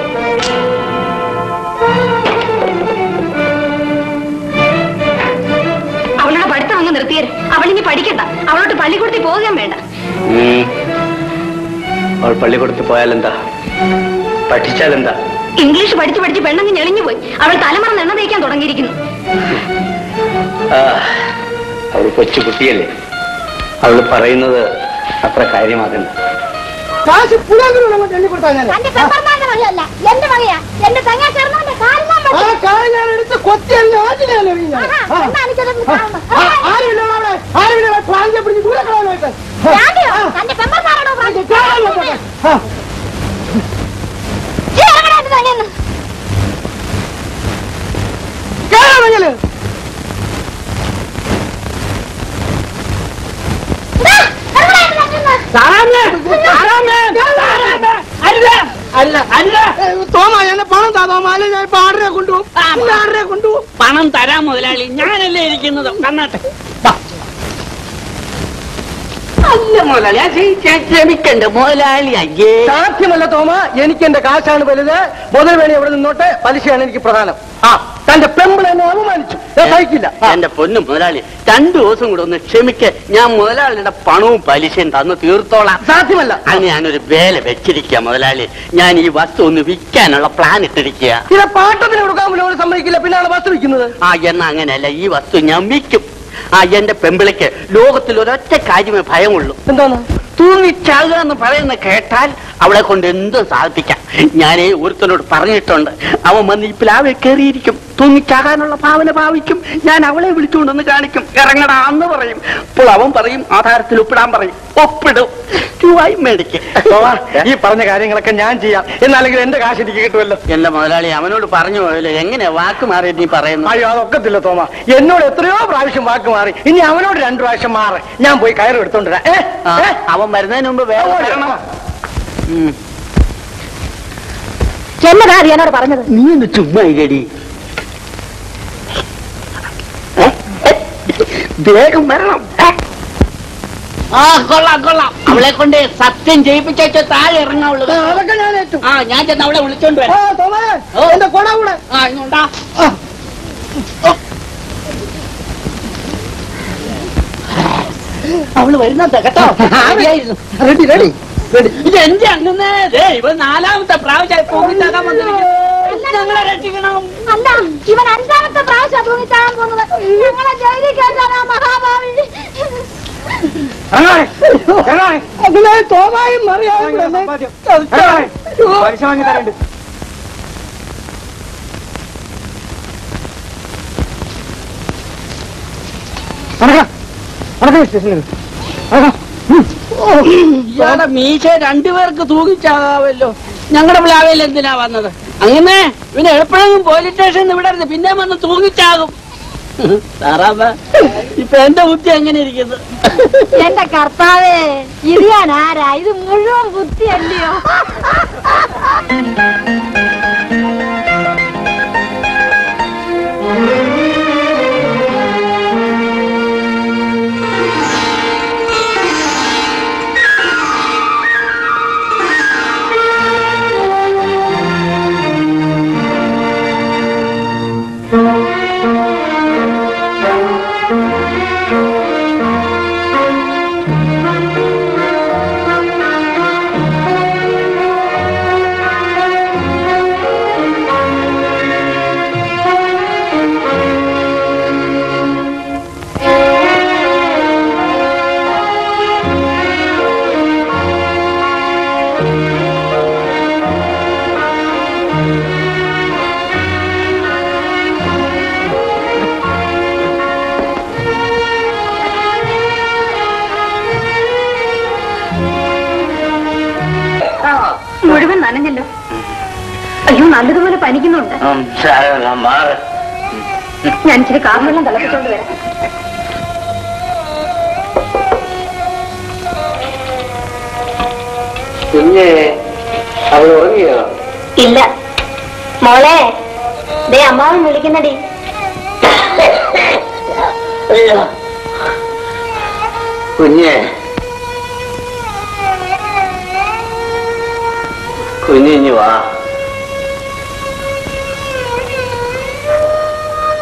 അവളുടെ പഠിത്തം അങ്ങ് നിർത്തിയത് അവളിനി പഠിക്കണ്ട അവളോട്ട് പള്ളിക്കൂടത്തിൽ പോകാൻ വേണ്ട അവൾ പള്ളിക്കൂടത്തിൽ പോയാലെന്താ പഠിച്ചാലെന്താ ഇംഗ്ലീഷ് പഠിച്ച് പഠിച്ച് പെണ്ണങ്ങ് ഞെളിഞ്ഞു പോയി അവൾ തലമുറ എണ്ണ തേക്കാൻ തുടങ്ങിയിരിക്കുന്നു ആ, അവൾ കൊച്ചു കുട്ടിയല്ലേ അവൾ പറയുന്നത് അത്ര കാര്യമാകണ്ട കാശ് പുലാങ്കുരുള്ള എണ്ണി കൊടുത്താ ഞാൻ തന്റെ പെപ്പർമാരുടെ മകയല്ല എന്റെ മകയാ എന്റെ തങ്ങാ ചേർന്നവന്റെ കാലിനാൻ ആ കാല് ഞാൻ എടുത്ത് കൊത്തിയല്ലേ ആറ്റിലല്ലേ വീഴുന്നത്? ആ. ആ, ആരുമില്ല അവിടെ ആരുമില്ല പ്രാഞ്ചെ പിടിച്ച് ദൂരെ കളയാനായിട്ട് തന്റെ പെപ്പർമാരാണോ കാണാൻ നോക്കട്ടെ. ആ. കേറാൻ വയ്യല്. സാറാമ്മേ, സാറാമ്മേ, സാറാമ്മേ, അല്ല, അല്ല, അല്ല. ഏ, തോമ എന്നെ പണം താ തോമ അല്ലെ ഞാൻ ഇപ്പൊ ആടരെ കൊണ്ടുപോകും ഇല്ല, ആടരെ കൊണ്ടുപോകും പണം തരാം മുതലാളി ഞാനല്ലേ ഇരിക്കുന്നത് കണ്ണാട്ടെ അല്ല മുതലാളി ആ ക്ഷമിക്ക- ക്ഷമിക്കണ്ട മുതലാളി അയ്യേ സാധ്യമല്ല തോമ എനിക്ക് എന്റെ കാശാണ് വലുത് മുതൽ വേണി അവിടെ നിന്നോട്ടെ പലിശയാണ് എനിക്ക് പ്രധാനം ആ തന്റെ പെമ്പിൾ എന്നെ അപമാനിച്ചു ഞാൻ സഹിക്കില്ല ആ. എന്റെ പൊന്നു മുതലാളി രണ്ടു ദിവസം കൂടെ ഒന്ന് ക്ഷമിക്ക ഞാൻ മുതലാളിയുടെ പണവും പലിശയും തന്ന് തീർത്തോളാം സാധ്യമല്ല അത് ഞാനൊരു വേല വെച്ചിരിക്കുക മുതലാളി ഞാൻ ഈ വസ്തു ഒന്ന് വിൽക്കാനുള്ള പ്ലാൻ ഇട്ടിരിക്കുക ചില പാട്ടത്തിന് കൊടുക്കാൻ പോലും അവള് സമ്മതിക്കില്ല പിന്നാണ് വസ്തു വിൽക്കുന്നത് ആ എന്നാ അങ്ങനെയല്ല ഈ വസ്തു ഞാൻ വിൽക്കും ആ എന്റെ പെമ്പിളയ്ക്ക് ലോകത്തിൽ ഒരൊറ്റ കാര്യമേ ഭയമുള്ളൂ എന്താണ് തൂങ്ങിച്ചാകുക എന്ന് പറയുന്ന കേട്ടാൽ അവളെ കൊണ്ട് എന്തും സാധിപ്പിക്കാം ഞാനേ ഒരുത്തനോട് പറഞ്ഞിട്ടുണ്ട് അവൻ വന്ന് ഈ പ്ലാവെ കയറിയിരിക്കും തൂങ്ങിച്ചാകാനുള്ള ഭാവന ഭാവിക്കും ഞാൻ അവളെ വിളിച്ചുകൊണ്ടൊന്ന് കാണിക്കും ഇറങ്ങടാ എന്ന് പറയും അപ്പോൾ അവൻ പറയും ആധാരത്തിൽ ഒപ്പിടാൻ പറയും ഒപ്പിടും രൂപായി മേടിക്കും തോമ, ഈ പറഞ്ഞ കാര്യങ്ങളൊക്കെ ഞാൻ ചെയ്യാം എന്നാലെങ്കിൽ എന്റെ കാശ് എനിക്ക് കിട്ടുമല്ലോ എന്റെ മുതലാളി അവനോട് പറഞ്ഞു പോയല്ലോ എങ്ങനെ വാക്ക് മാറി നീ പറയുന്നു അയ്യോ അതൊക്കത്തില്ല തോമ എന്നോട് എത്രയോ പ്രാവശ്യം വാക്ക് മാറി ഇനി അവനോട് രണ്ടു പ്രാവശ്യം മാറി ഞാൻ പോയി കയറ് എടുത്തോണ്ടിരാ ഏ ആ, ഏ? അവൻ വരുന്നതിന് മുമ്പ് വേഗം വരണം. ഉം. എന്നതാ അറിയാനോട് പറഞ്ഞത് നീ ഒന്ന് ചുമ്മാ ഇരടി ഏ? ഏ? വേഗം വരണം ഏ? ആ കൊള്ളാം കൊള്ളാം അവളെ കൊണ്ട് സത്യം ചെയ്യിപ്പിച്ചു താഴെ ഇറങ്ങാവുള്ളൂ ആ, അതൊക്കെ ഞാൻ ഏറ്റു ആ ഞാൻ ചെന്ന് അവളെ വിളിച്ചോണ്ട് ആ വരാം തോമ ഓ. എന്റെ കൊട കൂടെ ആ ഇങ്ങോട്ടാ അവള് വരുന്നുണ്ട് കേട്ടോ റെഡി റെഡി റെഡി ഇത് എന്റെ അങ്ങനെ ഇവ നാലാമത്തെ പ്രാവശ്യം പോകിട്ടാകാൻ വന്നിരിക്കുന്നു ഞങ്ങളെ രക്ഷിക്കണം അല്ല ഇവൻ അഞ്ചാമത്തെ പ്രാവശ്യം തൂങ്ങിത്താഴാൻ പോകുന്നത് ഞങ്ങളെ ജയിലിൽ കയറ്റാനാ മഹാഭാവി അതിലെ തോമായും മറിയായും പലിശ വാങ്ങി തരണ്ട് ഇയാളുടെ മീശ രണ്ടുപേർക്ക് തൂങ്ങിച്ചാകാവല്ലോ ഞങ്ങളുടെ പ്ലാവയിൽ എന്തിനാ വന്നത് അങ്ങനെ പിന്നെ എപ്പോഴെങ്കിലും പോലീസ് സ്റ്റേഷനിൽ വിടരുത് പിന്നെ വന്ന് തൂങ്ങിച്ചാകും സാറാമ്മ ഇപ്പൊ എന്റെ ബുദ്ധി എങ്ങനെ ഇരിക്കുന്നു എന്റെ കർത്താവേ ഇത് ഞാൻ ആരാ ഇത് മുഴുവൻ ബുദ്ധിയല്ലയോ മുഴുവൻ നനഞ്ഞല്ലോ അയ്യോ നല്ലതുപോലെ പനിക്കുന്നുണ്ട് മാറ് ഞാൻ ഇച്ചിരി കാർമെള്ളം തിളപ്പിച്ചോണ്ട് വരാം കുഞ്ഞെ അവൾ ഉറങ്ങിയോ ഇല്ല മോളെ ദേ അമ്മാവൻ വിളിക്കുന്നടി കുഞ്ഞെ കുഞ്ഞിഞ്ഞു വാ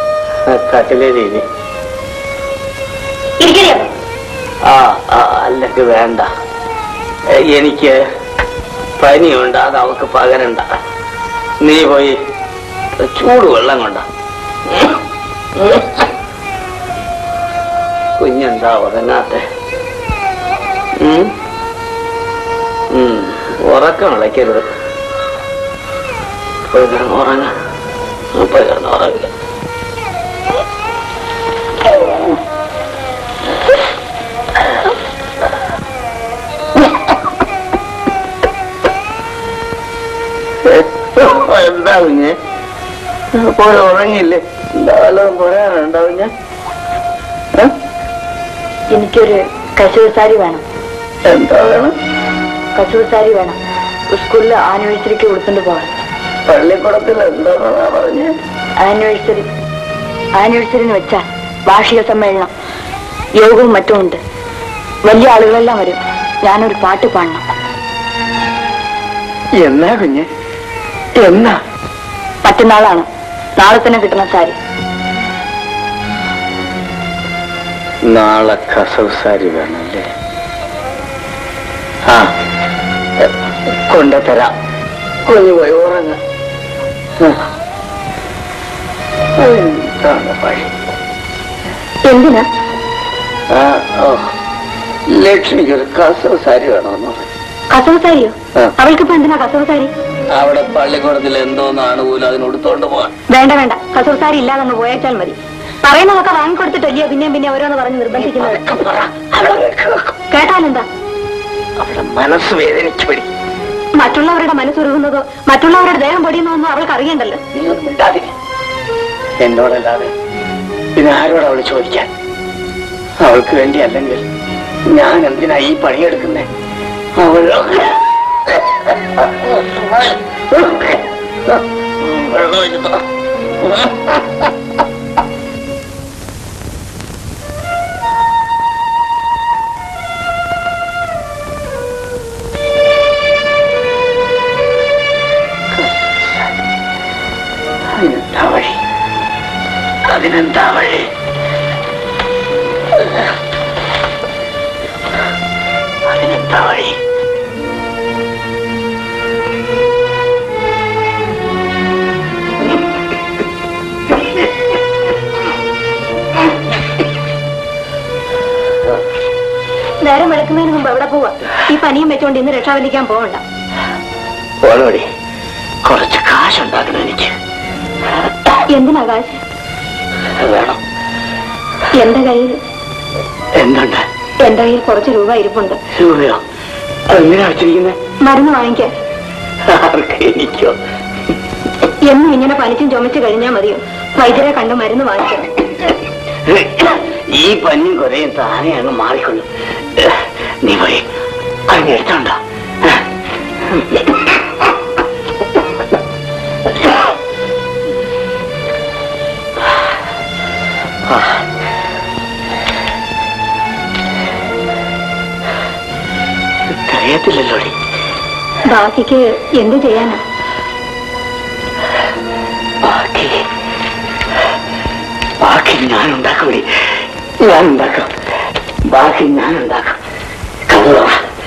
കട്ടിലേരി ഇരിക്കണോ ആ ആ, അല്ല നിനക്ക് വേണ്ട ഏ, എനിക്ക് പനിയുണ്ട് അത് അവൾക്ക് പകരണ്ട നീ പോയി ചൂടുവെള്ളം കൊണ്ട കുഞ്ഞെന്താ ഉറങ്ങാത്തെ ഉം? ഉം, ഉറക്കം വിളയ്ക്കരുത് പോയി കിടന്ന് ഉറങ്ങ പോയി കിടന്ന് ഉറങ്ങില്ല എന്താ കുഞ്ഞ് പോയി ഉറങ്ങിയില്ലേ എന്താ വല്ലതും പറയാനുണ്ടോ കുഞ്ഞ് എനിക്കൊരു കശൂർ സാരി വേണം എന്താ വേണം കശൂർ സാരി വേണം സ്കൂളിൽ ആനിവേഴ്സറിക്ക് കൊടുത്തുകൊണ്ട് പോകാൻ പള്ളിക്കുടത്തിൽ എന്താണെന്നാ പറഞ്ഞ് ആനിവേഴ്സറി ആനിവേഴ്സറിന്ന് വെച്ചാൽ വാർഷിക സമ്മേളനം യോഗവും മറ്റും ഉണ്ട് വലിയ ആളുകളെല്ലാം വരും ഞാനൊരു പാട്ട് പാടണം എന്നാ കുഞ്ഞ് എന്നാ മറ്റന്നാളാണ് നാളെ തന്നെ കിട്ടുന്ന സാരി നാളെ കസവ് സാരി വേണമല്ലേ ആ കൊണ്ടുതരാം കുഞ്ഞു പോയി ഉറങ്ങ എന്താണ് പഴി എന്തിനാ ആ, ഓ, ലക്ഷ്മിക്ക് ഒരു കസവ് സാരി വേണമെന്ന് പറഞ്ഞു കസവ് സാരിയോ ആ. അവൾക്കിപ്പോ എന്തിനാ കസവ് സാരി അവിടെ പള്ളിക്കൂടത്തിൽ എന്തോന്ന് ആണുകൂലം അതിനോടുത്തോണ്ട് പോവാൻ വേണ്ട വേണ്ട കസവ് സാരി ഇല്ലാതെ പോയേച്ചാൽ മതി പറയുന്നതൊക്കെ വാങ്ങിക്കൊടുത്തിട്ടല്ലയോ പിന്നെയും പിന്നെ ഓരോന്ന് പറഞ്ഞ് നിർബന്ധിക്കുന്നത് കേട്ടാലെന്താ അവിടെ മനസ്സ് വേദനിച്ചു പടി മറ്റുള്ളവരുടെ മനസ്സുരുകുന്നതോ മറ്റുള്ളവരുടെ ദേഹം പൊടിയുന്നതൊന്നും അവൾക്ക് അറിയണ്ടല്ലോ നീ ഒന്നും മിണ്ടാതിരി എന്നോടല്ലാതെ പിന്നെ ആരോട് അവള് ചോദിക്കാൻ അവൾക്ക് വേണ്ടി അല്ലെങ്കിൽ ഞാൻ എന്തിനാ ഈ പണിയെടുക്കുന്നേ അവൾ വെള്ളം ഒഴിച്ചോ. അതിനെന്താ വഴി അതിനെന്താ വഴി അതിനെന്താ വഴി നേരം വെളുക്കുന്നതിന് മുമ്പ് എവിടെ പോവാ ഈ പനിയും വെച്ചോണ്ട് ഇന്ന് രക്ഷാവലിക്കാൻ പോകണ്ട ഓളോടി കുറച്ച് കാശുണ്ടാക്കണം എനിക്ക് എന്തിനാ കാശ് വേണം എന്റെ കയ്യിൽ എന്തുണ്ട് എന്റെ കയ്യിൽ കുറച്ച് രൂപ ഇരിപ്പുണ്ട് രൂപയോ അതെങ്ങനെയാ വെച്ചിരിക്കുന്നത് മരുന്ന് വാങ്ങിക്കാൻ ആർക്ക് എനിക്കോ എന്നും ഇങ്ങനെ പനിച്ചും ചുമച്ച് കഴിഞ്ഞാൽ മതിയോ വൈദ്യരെ കണ്ട് മരുന്ന് വാങ്ങിക്കണം ഈ പനിയും കുറയും താനെ അങ്ങ് മാറിക്കൊള്ളും നീ പോയി അങ്ങ് എടുത്തോണ്ടോ കരയത്തില്ലല്ലോടി ബാക്കിക്ക് എന്ത് ചെയ്യാനാ ബാക്കി ബാക്കി ഞാൻ ഉണ്ടാക്കൂടി ഞാൻ ഉണ്ടാക്കാം ബാക്കി ഞാൻ ഉണ്ടാക്കാം കഥ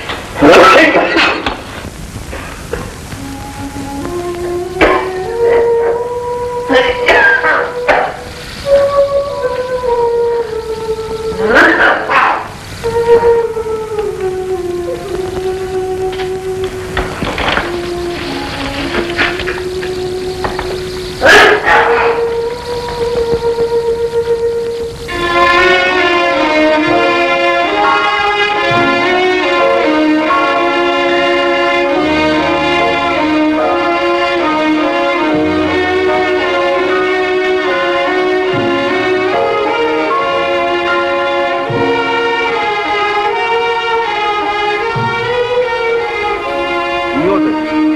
ഇങ്ങോട്ട്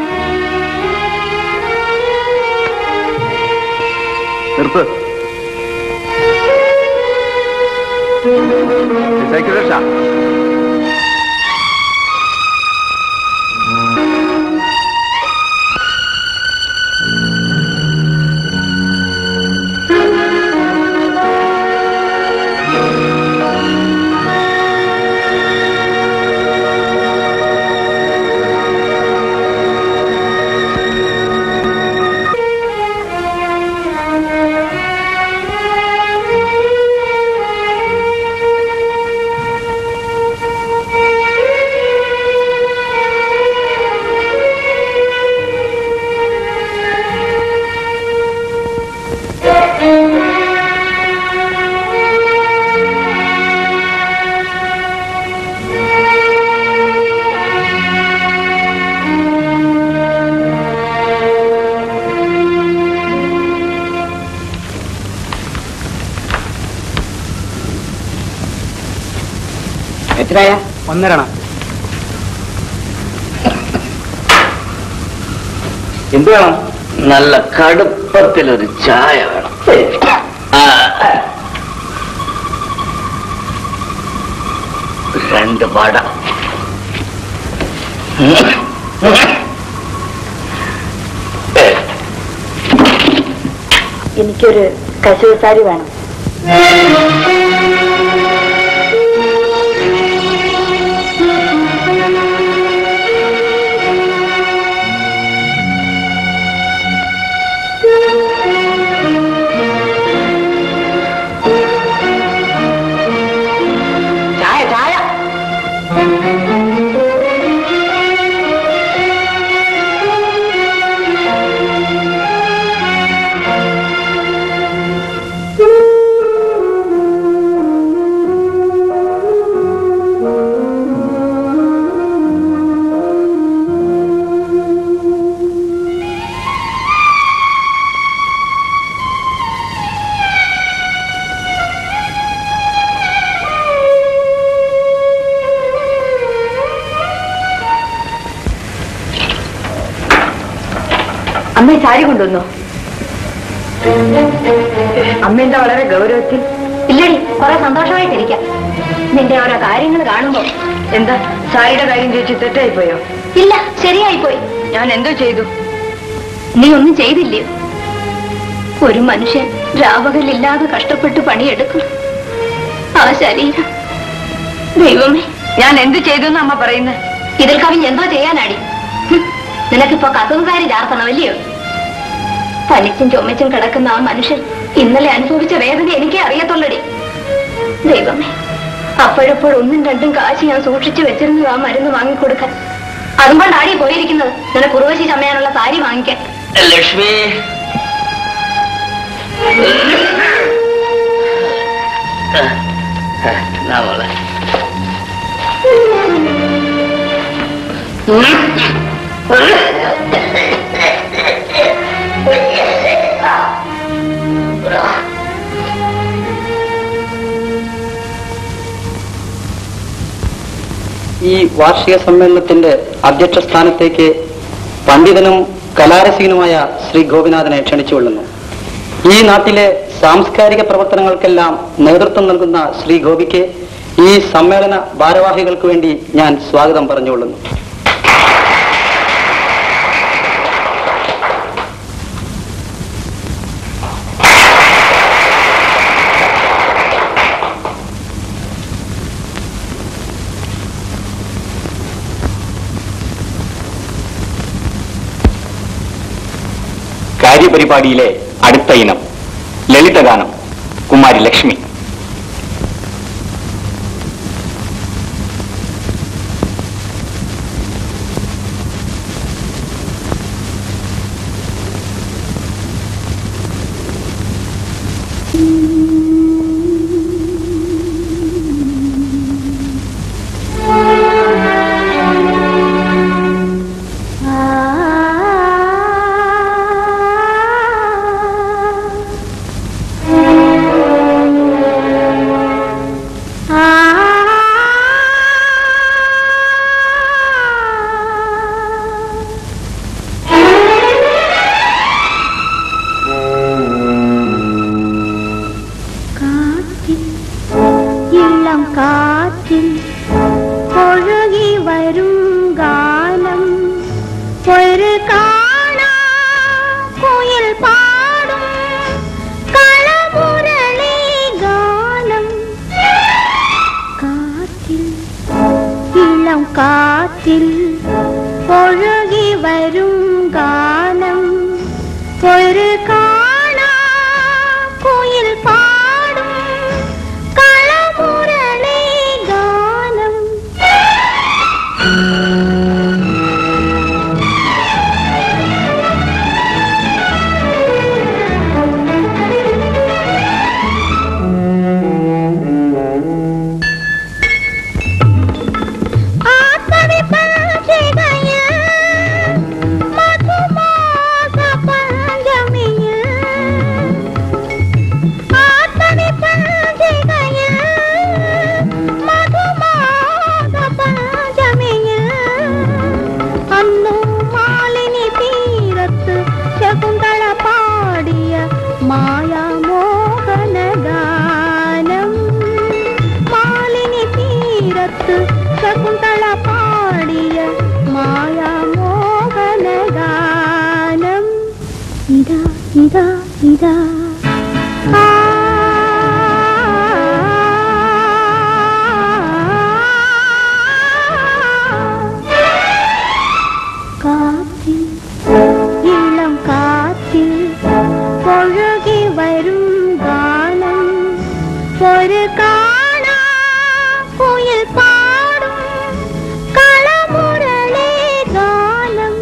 നിർത്ത് സൈക്കിൾ രക്ഷ എത്രയാ ഒന്നരണ എന്ത് വേണം നല്ല കടുപ്പത്തിലൊരു ചായ വേണം ആ. രണ്ട് വട എനിക്കൊരു കശുവ സാരി വേണം ചായ ചായ അമ്മ ഈ സാരി കൊണ്ടുവന്നോ അമ്മ എന്താ വളരെ ഗൗരവത്തിൽ ഇല്ലടി കുറെ സന്തോഷമായിട്ടിരിക്കാം നിന്റെ ഓരോ കാര്യങ്ങൾ കാണുമ്പോ എന്താ സാരിയുടെ കാര്യം ചോദിച്ചു തെറ്റായി പോയോ ഇല്ല ശരിയായി പോയി ഞാൻ എന്തോ ചെയ്തു നീ ഒന്നും ചെയ്തില്ലേ ഒരു മനുഷ്യൻ രാപകലില്ലാതെ കഷ്ടപ്പെട്ട് പണിയെടുക്കും ആ ശരീരം ദൈവമേ ഞാൻ എന്ത് ചെയ്തു എന്ന് അമ്മ പറയുന്നത് ഇതിൽ കവിഞ്ഞ് എന്തോ ചെയ്യാനാടി ഹും, നിനക്കിപ്പോ കത്തുകാരി ചാർത്തണമല്ലയോ പനിച്ചും ചുമച്ചും കിടക്കുന്ന ആ മനുഷ്യൻ ഇന്നലെ അനുഭവിച്ച വേദന എനിക്കേ അറിയത്തുള്ളടി ദൈവമേ അപ്പോഴപ്പോൾ ഒന്നും രണ്ടും കാശ് ഞാൻ സൂക്ഷിച്ചു വെച്ചിരുന്നത് ആ മരുന്ന് വാങ്ങിക്കൊടുക്കാൻ അതും കൊണ്ടാടി പോയിരിക്കുന്നത് നിനക്ക് ഉറവശി ചമയാനുള്ള സാരി വാങ്ങിക്കാൻ ലക്ഷ്മി നമ്മളെ ഈ വാർഷിക സമ്മേളനത്തിന്റെ അധ്യക്ഷ സ്ഥാനത്തേക്ക് പണ്ഡിതനും കലാരസികനുമായ ശ്രീ ഗോപിനാഥനെ ക്ഷണിച്ചുകൊള്ളുന്നു ഈ നാട്ടിലെ സാംസ്കാരിക പ്രവർത്തനങ്ങൾക്കെല്ലാം നേതൃത്വം നൽകുന്ന ശ്രീ ഗോപിക്ക് ഈ സമ്മേളന ഭാരവാഹികൾക്ക് വേണ്ടി ഞാൻ സ്വാഗതം പറഞ്ഞുകൊള്ളുന്നു കാര്യപരിപാടിയിലെ അടുത്ത ഇനം ലളിതഗാനം കുമാരി ലക്ഷ്മി കാറ്റിൽ ഇളം കാറ്റിൽ ഒഴുകി വരും ഗാനം ഒരു കാണാ കുയിൽ പാടും കളമുരളി ഗാനം കാറ്റിൽ ഇളം കാറ്റിൽ ഒഴുകി വരും ഗാനം ഒരു കാണാ കുയിൽ പാടും കളമുരളി ഗാനം ആത്മവിപഞ്ചികയിൽ ശകുന്തള പാടിയ മായാമോഹനഗാനം ഇതാ ഇതാ ഇതാ ആ കാറ്റിൽ ഇളം കാറ്റിൽ ഒഴുകി വരും ഗാനം ഒരു കാണാ കുയിൽ പാടും കളമുരളി ഗാനം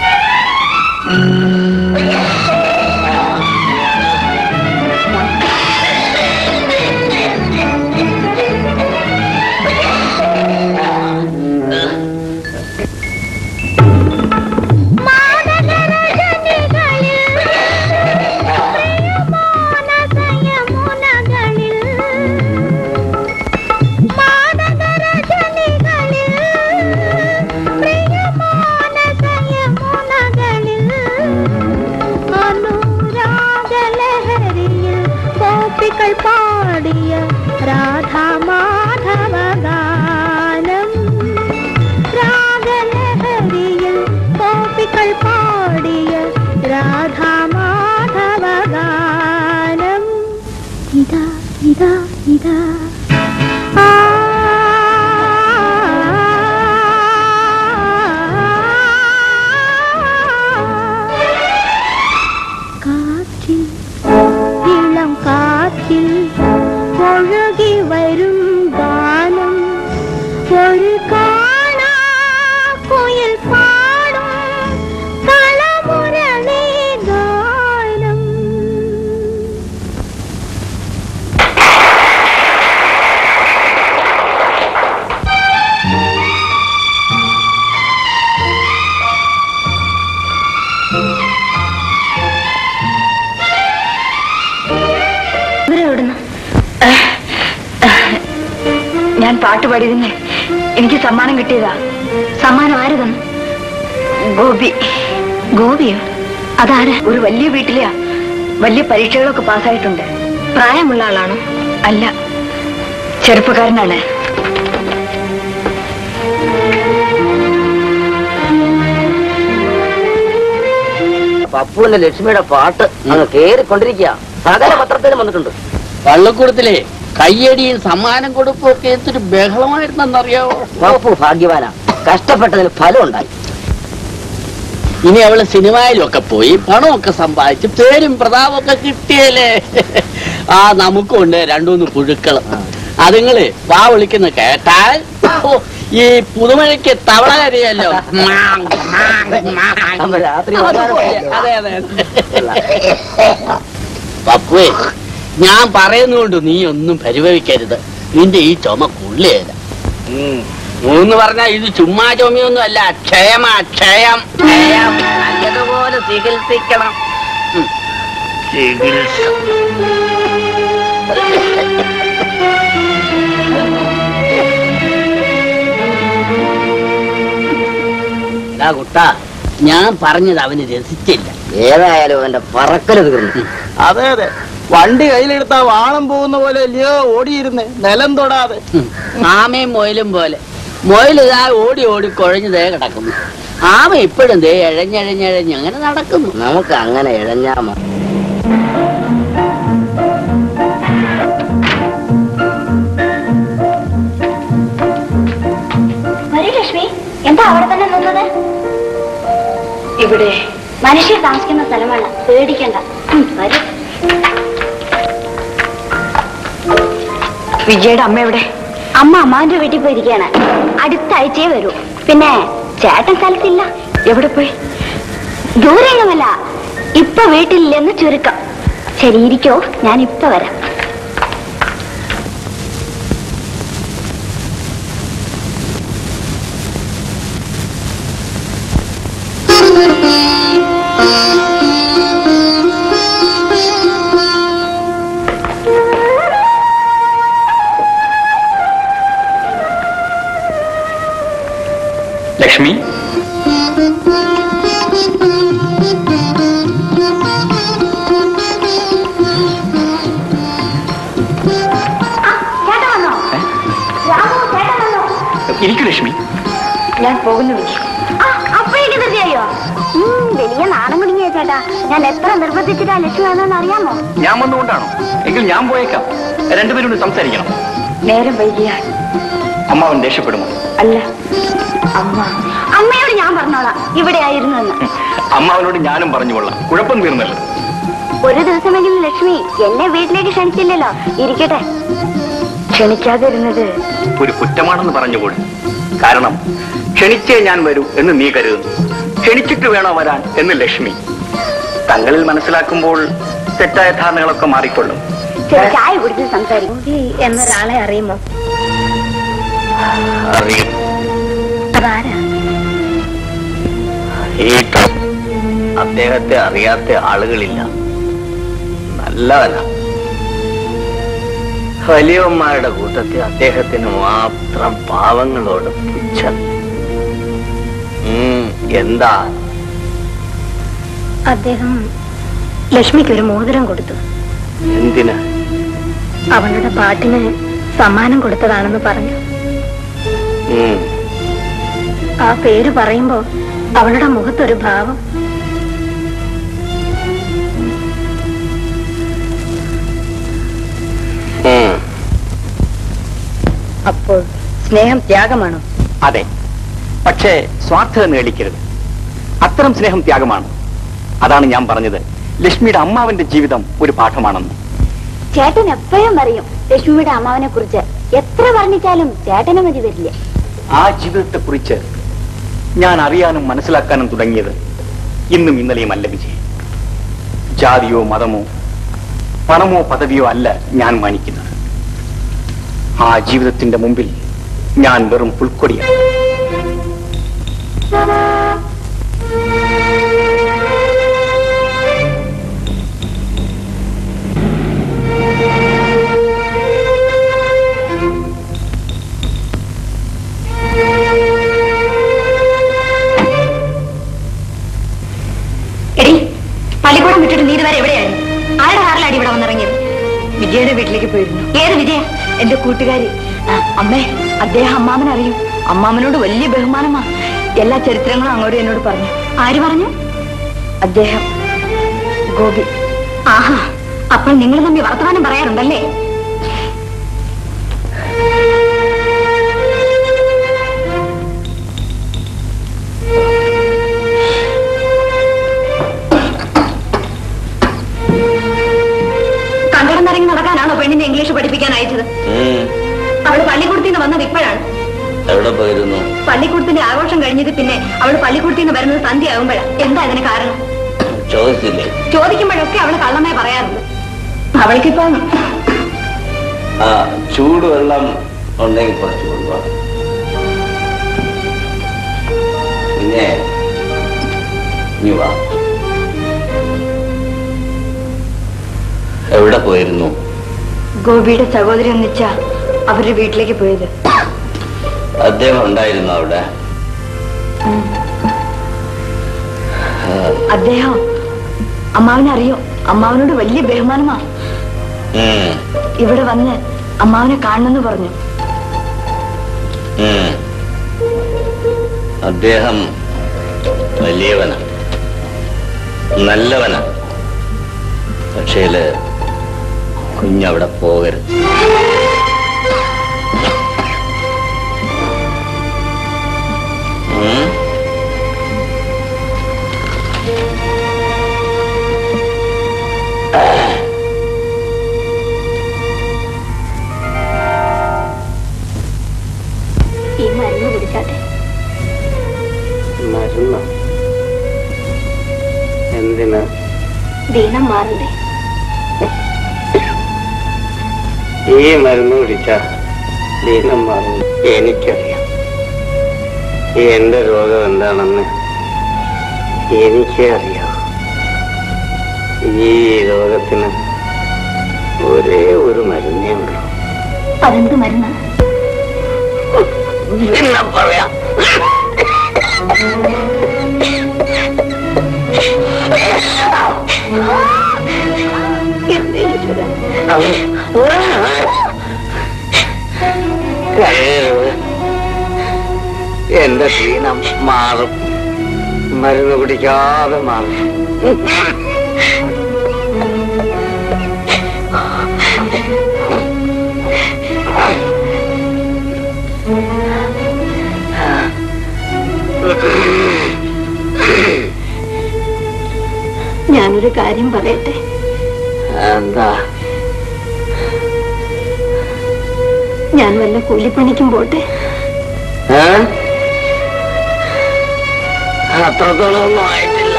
അനുരാഗലഹരിയിൽ ഗോപികൾ പാടിയ രാധാമാധവ ഗാനം രാഗലഹരിയിൽ ഗോപികൾ പാടിയ രാധാമാധവ ഗാനം ഇതാ ഇതാ ഇതാ ആ കാറ്റിൽ ഇളം കാറ്റിൽ ഒഴുകി വരും ഗാനം ഒരു കാണാ കുയിൽ പാടും കളമുരളി ഗാനം ഞാൻ പാട്ട് പാടിയതിന് എനിക്ക് സമ്മാനം കിട്ടിയതാ സമ്മാനം ആര് തന്നു ഗോപി ഗോപിയോ അതാരാ ഒരു വലിയ വീട്ടിലെയാ വലിയ പരീക്ഷകളൊക്കെ പാസ്സായിട്ടുണ്ട് പ്രായമുള്ള ആളാണോ അല്ല ചെറുപ്പക്കാരനാണ് പപ്പുവിന്റെ ലക്ഷ്മിയുടെ പാട്ട് അങ്ങ് കേറിക്കൊണ്ടിരിക്കുക സകല പത്രത്തിലും വന്നിട്ടുണ്ട് പള്ളിക്കൂടത്തിലെ കയ്യടിയും സമ്മാനം കൊടുപ്പും ഒക്കെ എന്തൊരു ബഹളമായിരുന്നെന്നറിയാവോ പപ്പു ഭാഗ്യവാനാ കഷ്ടപ്പെട്ടതിന് ഫലം ഉണ്ടായി ഇനി അവള് സിനിമയിലൊക്കെ പോയി പണമൊക്കെ സമ്പാദിച്ച് പേരും പ്രതാപമൊക്കെ കിട്ടിയല്ലേ ആ നമുക്കുണ്ട് രണ്ടുമൂന്ന് പുഴുക്കൾ അതുങ്ങള് വാ വിളിക്കുന്ന കേട്ടാൽ ഓ, ഈ പുതുമഴയ്ക്ക് തവള കരയല്ലോ അപ്പൊ രാത്രി അതെ അതെ പപ്പുവേ ഞാൻ പറയുന്നുകൊണ്ട് നീ ഒന്നും പരിഭവിക്കരുത് നിന്റെ ഈ ചുമ കൊള്ളിയല്ല മൂന്ന് പറഞ്ഞാൽ ഇത് ചുമ്മാ ചുമയൊന്നും അല്ല ക്ഷയമാ ക്ഷയം ക്ഷയം നല്ലതുപോലെ ചികിത്സിക്കണം ഉം. ചികിത്സ എടാ കുട്ടാ ഞാൻ പറഞ്ഞത് അവന് രസിച്ചില്ല ഏതായാലും അവന്റെ പറക്കല് തീർന്നു അതെ അതെ വണ്ടി കയ്യിലെടുത്താ വാണം പോകുന്ന പോലെ അല്ലയോ ഓടിയിരുന്നേ നിലം തൊടാതെ ആമയും മുയലും പോലെ മുയൽ ഇതാ ഓടി ഓടി കുഴഞ്ഞു ദേ കിടക്കുന്നു ആമ ഇപ്പോഴും ദേ എഴഞ്ഞെഴഞ്ഞെഴഞ്ഞ് അങ്ങനെ നടക്കുന്നു നമുക്ക് അങ്ങനെ ഇഴഞ്ഞാ മതി വരൂ ലക്ഷ്മി എന്താ അവിടെ തന്നെ നിന്നത് ഇവിടെ മനുഷ്യർ താമസിക്കുന്ന സ്ഥലമാണ് പേടിക്കണ്ട ഉം, വരൂ വിജയുടെ അമ്മ എവിടെ അമ്മ അമ്മാന്റെ വീട്ടിൽ പോയിരിക്കാണ് അടുത്ത ആഴ്ചയെ വരൂ പിന്നെ ചേട്ടൻ സ്ഥലത്തില്ല എവിടെ പോയി ദൂരെയൊന്നുമല്ല ഇപ്പൊ വീട്ടിലില്ലെന്ന് ചുരുക്കം ശരി ഇരിക്കോ ഞാൻ ഇപ്പൊ വരാം ലക്ഷ്മി ചേട്ടൻ വന്നോ രാമു ചേട്ടൻ വന്നോ ഇരിക്കൂ ലക്ഷ്മി ഞാൻ പോകുന്നു വിജി അപ്പോഴേക്ക് ധൃതിയായോ വലിയ നാണം കുടുങ്ങിയ ചേട്ടാ ഞാൻ എത്ര നിർബന്ധിച്ചിട്ടാ ലക്ഷ്മി വന്നതെന്ന് അറിയാമോ ഞാൻ വന്നുകൊണ്ടാണോ എങ്കിൽ ഞാൻ പോയേക്കാം രണ്ടുപേരും കൂടി സംസാരിക്കണം നേരം വൈകിയാൽ അമ്മാവൻ ദേഷ്യപ്പെടുമോ അല്ല അമ്മ അമ്മയോട് ഞാൻ പറഞ്ഞോളാം ഇവിടെ ആയിരുന്നു എന്ന് അമ്മാവനോട് ഞാനും പറഞ്ഞുകൊള്ളാം കുഴപ്പം തീർന്നല്ലോ ഒരു ദിവസമെങ്കിലും ലക്ഷ്മി എന്നെ വീട്ടിലേക്ക് ക്ഷണിച്ചില്ലല്ലോ ഇരിക്കട്ടെ ക്ഷണിക്കാതിരുന്നത് ഒരു കുറ്റമാണെന്ന് പറഞ്ഞുകൂടെ കാരണം ക്ഷണിച്ചേ ഞാൻ വരൂ എന്ന് നീ കരുതുന്നു ക്ഷണിച്ചിട്ട് വേണോ വരാൻ എന്ന് ലക്ഷ്മി തങ്ങളിൽ മനസ്സിലാക്കുമ്പോൾ തെറ്റായ ധാരണകളൊക്കെ മാറിക്കൊള്ളും ചെറു ചായ കുടിച്ച് സംസാരിക്കും എന്നൊരാളെ അറിയുമോ അറിയും അതാരാ ഈ ട- അദ്ദേഹത്തെ അറിയാത്ത ആളുകളില്ല നല്ലവനാ വലിയവന്മാരുടെ കൂട്ടത്തിൽ അദ്ദേഹത്തിന് മാത്രം പാവങ്ങളോട് പുച്ഛം ഉം, എന്താ അദ്ദേഹം ലക്ഷ്മിക്ക് ഒരു മോതിരം കൊടുത്തു എന്തിന് അവളുടെ പാട്ടിന് സമ്മാനം കൊടുത്തതാണെന്ന് പറഞ്ഞു ഉം, ആ പേര് പറയുമ്പോ അവളുടെ മുഖത്തൊരു ഭാവം ഉം. അപ്പോൾ സ്നേഹം ത്യാഗമാണോ അതെ പക്ഷേ സ്വാർത്ഥത നേടിക്കരുത് അത്തരം സ്നേഹം ത്യാഗമാണ് അതാണ് ഞാൻ പറഞ്ഞത് ലക്ഷ്മിയുടെ അമ്മാവന്റെ ജീവിതം ഒരു പാഠമാണെന്ന് ചേട്ടൻ എപ്പോഴും പറയും ലക്ഷ്മിയുടെ അമ്മാവനെ കുറിച്ച് എത്ര വർണ്ണിച്ചാലും ചേട്ടനെ മതി വരില്ല ആ ജീവിതത്തെ കുറിച്ച് ഞാൻ അറിയാനും മനസ്സിലാക്കാനും തുടങ്ങിയത് ഇന്നും ഇന്നലെയും അല്ല വിജയ് ജാതിയോ മതമോ പണമോ പദവിയോ അല്ല ഞാൻ മാനിക്കുന്നത് ആ ജീവിതത്തിന്റെ മുമ്പിൽ ഞാൻ വെറും പുൽക്കൊടിയാണ് എടി പള്ളിക്കൂടം വിട്ടിട്ട് നീ ഇതുവരെ എവിടെയായിരുന്നു ആരുടെ കാറിലാടി ഇവിടെ വന്നിറങ്ങിയത് വിജയുടെ വീട്ടിലേക്ക് പോയിരുന്നു ഏത് വിജയ എന്റെ കൂട്ടുകാരി ആ, അമ്മേ അദ്ദേഹം അമ്മാമൻ അറിയും അമ്മാമനോട് വലിയ ബഹുമാനമാ എല്ലാ ചരിത്രങ്ങളും അങ്ങോട്ട് എന്നോട് പറഞ്ഞു ആര് പറഞ്ഞു അദ്ദേഹം ഗോപി ആഹാ അപ്പോൾ നിങ്ങൾ തമ്മിൽ വർത്തമാനം പറയാറുണ്ടല്ലേ കണ്ടടം നിറങ്ങി നടക്കാനാണോ പെണ്ണിനെ ഇംഗ്ലീഷ് പഠിപ്പിക്കാൻ അയച്ചത് ഉം. അവള് പള്ളിക്കൂടത്തിൽ നിന്ന് വന്നത് ഇപ്പോഴാണ് എവിടെ പോയിരുന്നു പള്ളിക്കൂടത്തിന്റെ ആഘോഷം കഴിഞ്ഞത് പിന്നെ അവള് പള്ളിക്കൂടത്തിൽ നിന്ന് വരുന്നത് സന്ധ്യയാകുമ്പോഴാണ് എന്താ ഇതിന് കാരണം ചോദിച്ചില്ലേ ചോദിക്കുമ്പോഴൊക്കെ അവള് കള്ളമേ പറയാറുണ്ട് അവൾക്കിപ്പം ആ ചൂടുവെള്ളം ഉണ്ടെങ്കിൽ കുറച്ച് കൊണ്ടുവാ പിന്നെ നീ വാ എവിടെ പോയിരുന്നു ഗോപിയുടെ സഹോദരി ഒന്നിച്ച അവരുടെ വീട്ടിലേക്ക് പോയത് അദ്ദേഹം ഉണ്ടായിരുന്നു അവിടെ ആ, അദ്ദേഹം അമ്മാവനെ അറിയോ അമ്മാവനോട് വലിയ ബഹുമാനമാ ഉം, ഇവിടെ വന്ന് അമ്മാവനെ കാണണമെന്ന് പറഞ്ഞു ഉം. അദ്ദേഹം വലിയവനാ നല്ലവനാ പക്ഷേല് കുഞ്ഞവിടെ പോകരുത് ഉം? ഈ മരുന്ന് കുടിച്ചാട്ടെ മരുന്നോ എന്തിനാ ദീനം മാറണ്ടേ ഈ മരുന്ന് കുടിച്ച ദീനം മാറും എനിക്കറിയാം എന്റെ രോഗം എന്താണെന്ന് എനിക്കേ അറിയാം ഈ രോഗത്തിന് ഒരേ ഒരു മരുന്നേ ഉള്ളൂ അതെന്ത് മരുന്ന് എന്നാ പറയാം കരയരുത് എന്റെ ക്ഷീണം മാറും മരുന്ന് കുടിക്കാതെ മാറും ഞാനൊരു കാര്യം പറയട്ടെ എന്താ ഞാൻ വല്ല കൂലിപ്പണിക്കും പോട്ടെ ഏ? അത്രത്തോളം ഒന്നും ആയിട്ടില്ല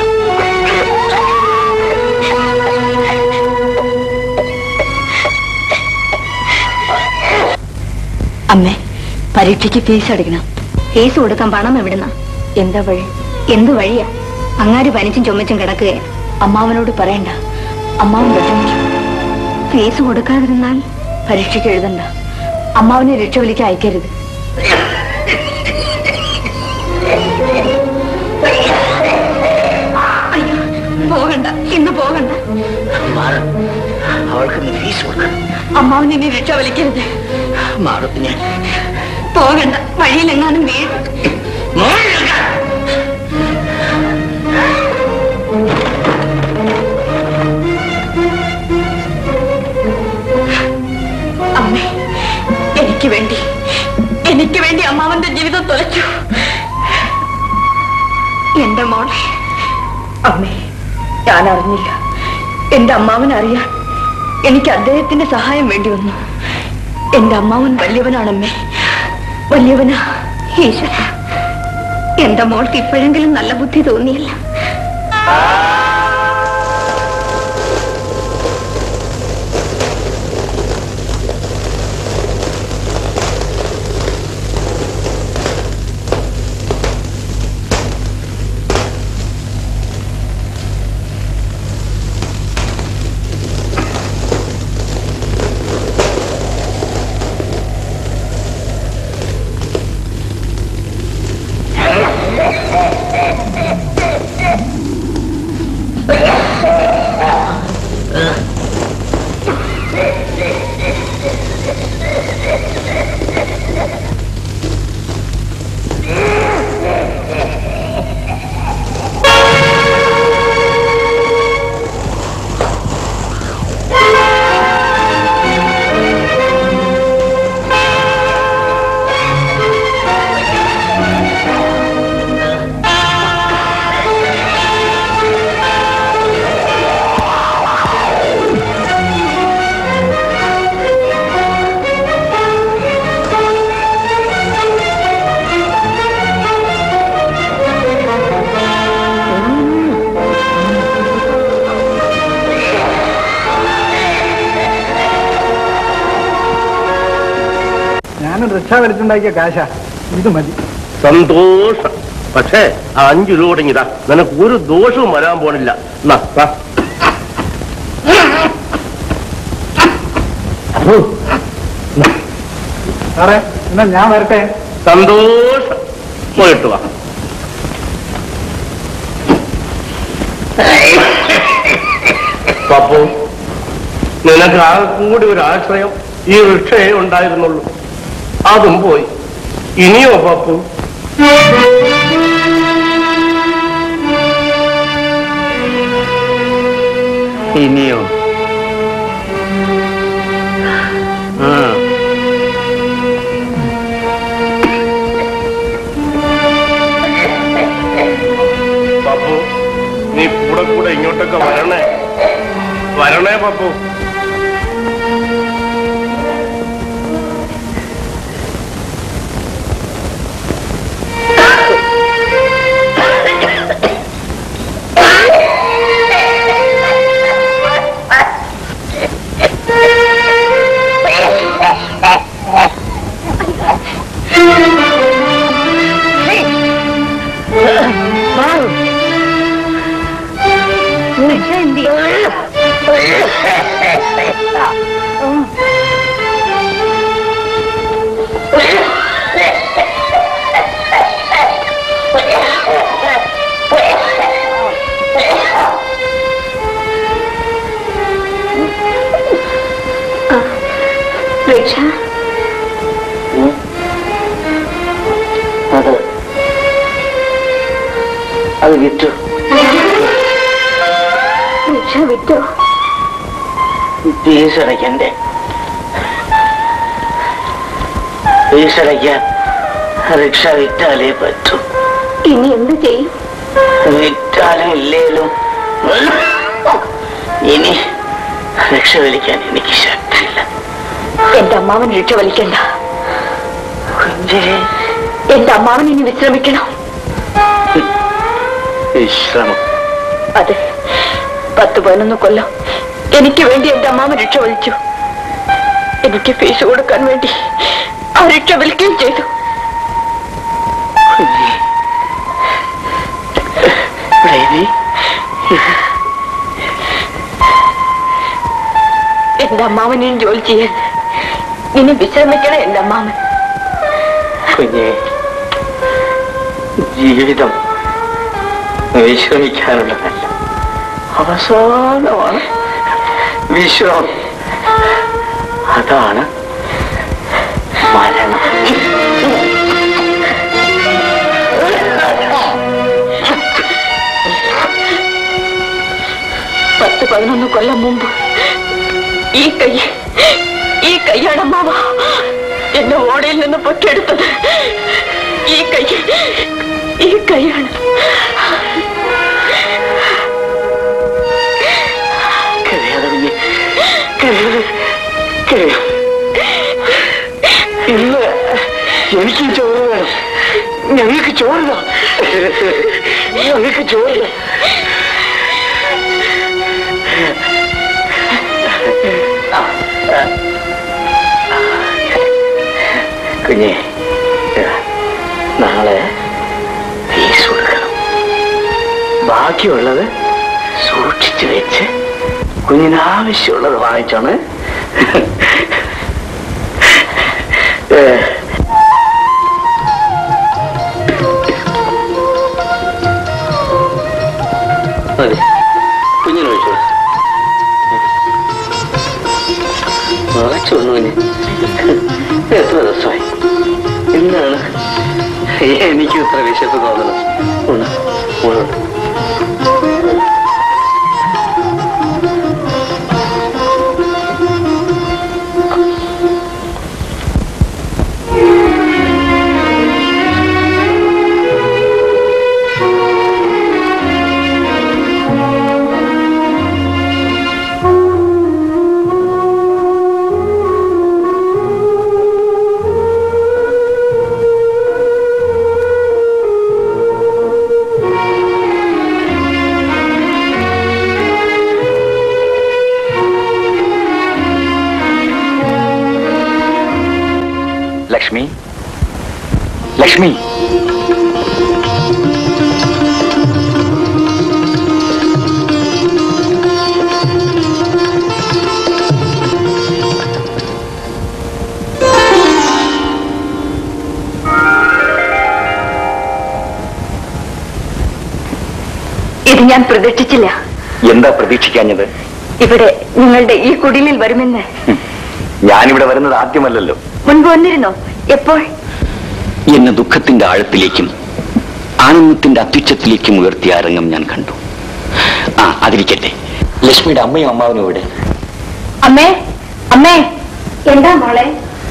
അമ്മേ പരീക്ഷയ്ക്ക് ഫീസ് അടയ്ക്കണം ഫീസ് കൊടുക്കാൻ പണം എവിടുന്ന എന്താ വഴി എന്ത് വഴിയാ അങ്ങാര് പനിച്ചും ചുമച്ചും കിടക്കുകയാ അമ്മാവനോട് പറയണ്ട അമ്മാവൻ വിഷമിക്കും ഫീസ് കൊടുക്കാതിരുന്നാൽ പരീക്ഷയ്ക്ക് എഴുതണ്ട അമ്മാവനെ രക്ഷവിളിക്ക് അയക്കരുത് പോകണ്ട ഇന്ന് പോകണ്ട അവൾക്ക് ഫീസ് കൊടുക്കണം അമ്മാവനെ ഇനി രക്ഷവിളിക്കരുത് മാറും ഞാൻ പോകണ്ട വഴിയിലെങ്ങാനും വീഴും അമ്മേ എനിക്ക് വേണ്ടി എനിക്ക് വേണ്ടി അമ്മാവന്റെ ജീവിതം തുലച്ചു എന്റെ മോളെ അമ്മേ ഞാൻ അറിഞ്ഞില്ല എന്റെ അമ്മാവൻ അറിയാൻ എനിക്ക് അദ്ദേഹത്തിന്റെ സഹായം വേണ്ടി വന്നു എന്റെ അമ്മാവൻ വലിയവനാണമ്മേ വലിയവനാ ഈശ്വര എന്റെ മോൾക്ക് ഇപ്പോഴെങ്കിലും നല്ല ബുദ്ധി തോന്നിയല്ല ഞാനും റിക്ഷ വലിച്ചുണ്ടാക്കിയ കാശ ഇത് മതി സന്തോഷം പക്ഷേ ആ അഞ്ചു രൂപ തുടങ്ങിയതാ നിനക്ക് ഒരു ദോഷവും വരാൻ പോണില്ല എന്നാ, വാ. സാറേ എന്നാ ഞാൻ വരട്ടെ സന്തോഷം പോയിട്ട് വാ പപ്പു നിനക്ക് ആ കൂടി ഒരു ആശ്രയം ഈ റിക്ഷയെ ഉണ്ടായിരുന്നുള്ളൂ അതും പോയി ഇനിയോ പപ്പു ഇനിയോ ആ പപ്പു നീ കൂടെ കൂടെ ഇങ്ങോട്ടൊക്കെ വരണേ വരണേ പപ്പു അത് അത് വിറ്റു റിക്ഷ വിറ്റോ ഫീസ് അടയ്ക്കണ്ടേ ഫീസ് അടയ്ക്കാൻ റിക്ഷ വിറ്റാലേ പറ്റൂ ഇനി എന്ത് ചെയ്യും വിറ്റാലും ഇല്ലേലും ഇനി രക്ഷ വലിക്കാൻ എനിക്ക് ശക്തിയില്ല എന്റെ അമ്മാവൻ രക്ഷ വലിക്കണ്ട കുഞ്ചേ എന്റെ അമ്മാവൻ ഇനി വിശ്രമിക്കണം വിശ്രമം അതെ പത്ത് പതിനൊന്ന് കൊല്ലം എനിക്ക് വേണ്ടി എന്റെ അമ്മാവൻ രക്ഷ വലിച്ചു എനിക്ക് ഫീസ് കൊടുക്കാൻ വേണ്ടി ആ രക്ഷ വലിക്കുകയും ചെയ്തു ബേബി എന്റെ അമ്മാവൻ ഇനി ജോലി ചെയ്യാൻ ഇനി വിശ്രമിക്കണം എന്റെ അമ്മാവൻ കുഞ്ഞെ ജീവിതം വിശ്രമിക്കാനുള്ളതല്ല അവസാനമാണ് വിശ്രമം അതാണ് മരണം പത്ത് പതിനൊന്ന് കൊല്ലം മുമ്പ് ഈ കൈ ഈ കൈയാണ് അമ്മാവ എന്നെ ഓടയിൽ നിന്ന് പൊക്കെടുത്തത് ഈ കൈ ഈ കൈയാണ് കരയാതെ കുഞ്ഞെ കരയാതെ കരയാ ഇന്ന് എനിക്ക് ചോറ് വേണം ഞങ്ങൾക്ക് ചോറില്ല ഞങ്ങൾക്ക് ചോറില്ല കുഞ്ഞെ നാളെ ഫീസ് കൊടുക്കണം ബാക്കിയുള്ളത് സൂക്ഷിച്ചു വെച്ച് കുഞ്ഞിന് ആവശ്യമുള്ളത് വാങ്ങിച്ചാണ് ഏ, മതി കുഞ്ഞിന് ഒഴിച്ചു വാങ്ങിച്ചോളൂ കുഞ്ഞ് എത്ര ദിവസമായി എന്താണ് എനിക്ക് ഇത്ര വിശപ്പ് തോന്നണം ഉണ്ട് മോളുണ്ട് ലക്ഷ്മി ലക്ഷ്മി ഇത് ഞാൻ പ്രതീക്ഷിച്ചില്ല എന്താ പ്രതീക്ഷിക്കാഞ്ഞത് ഇവിടെ നിങ്ങളുടെ ഈ കുടിലിൽ വരുമെന്ന് ഞാനിവിടെ വരുന്നത് ആദ്യമല്ലല്ലോ മുൻപ് വന്നിരുന്നോ എപ്പോൾ എന്നെ ദുഃഖത്തിന്റെ ആഴത്തിലേക്കും ആനന്ദത്തിന്റെ അത്യുച്ചത്തിലേക്കും ഉയർത്തിയ ആ രംഗം ഞാൻ കണ്ടു ആ അതിരിക്കട്ടെ ലക്ഷ്മിയുടെ അമ്മയും അമ്മാവനും ഇവിടെ അമ്മേ അമ്മേ എന്താ മോളെ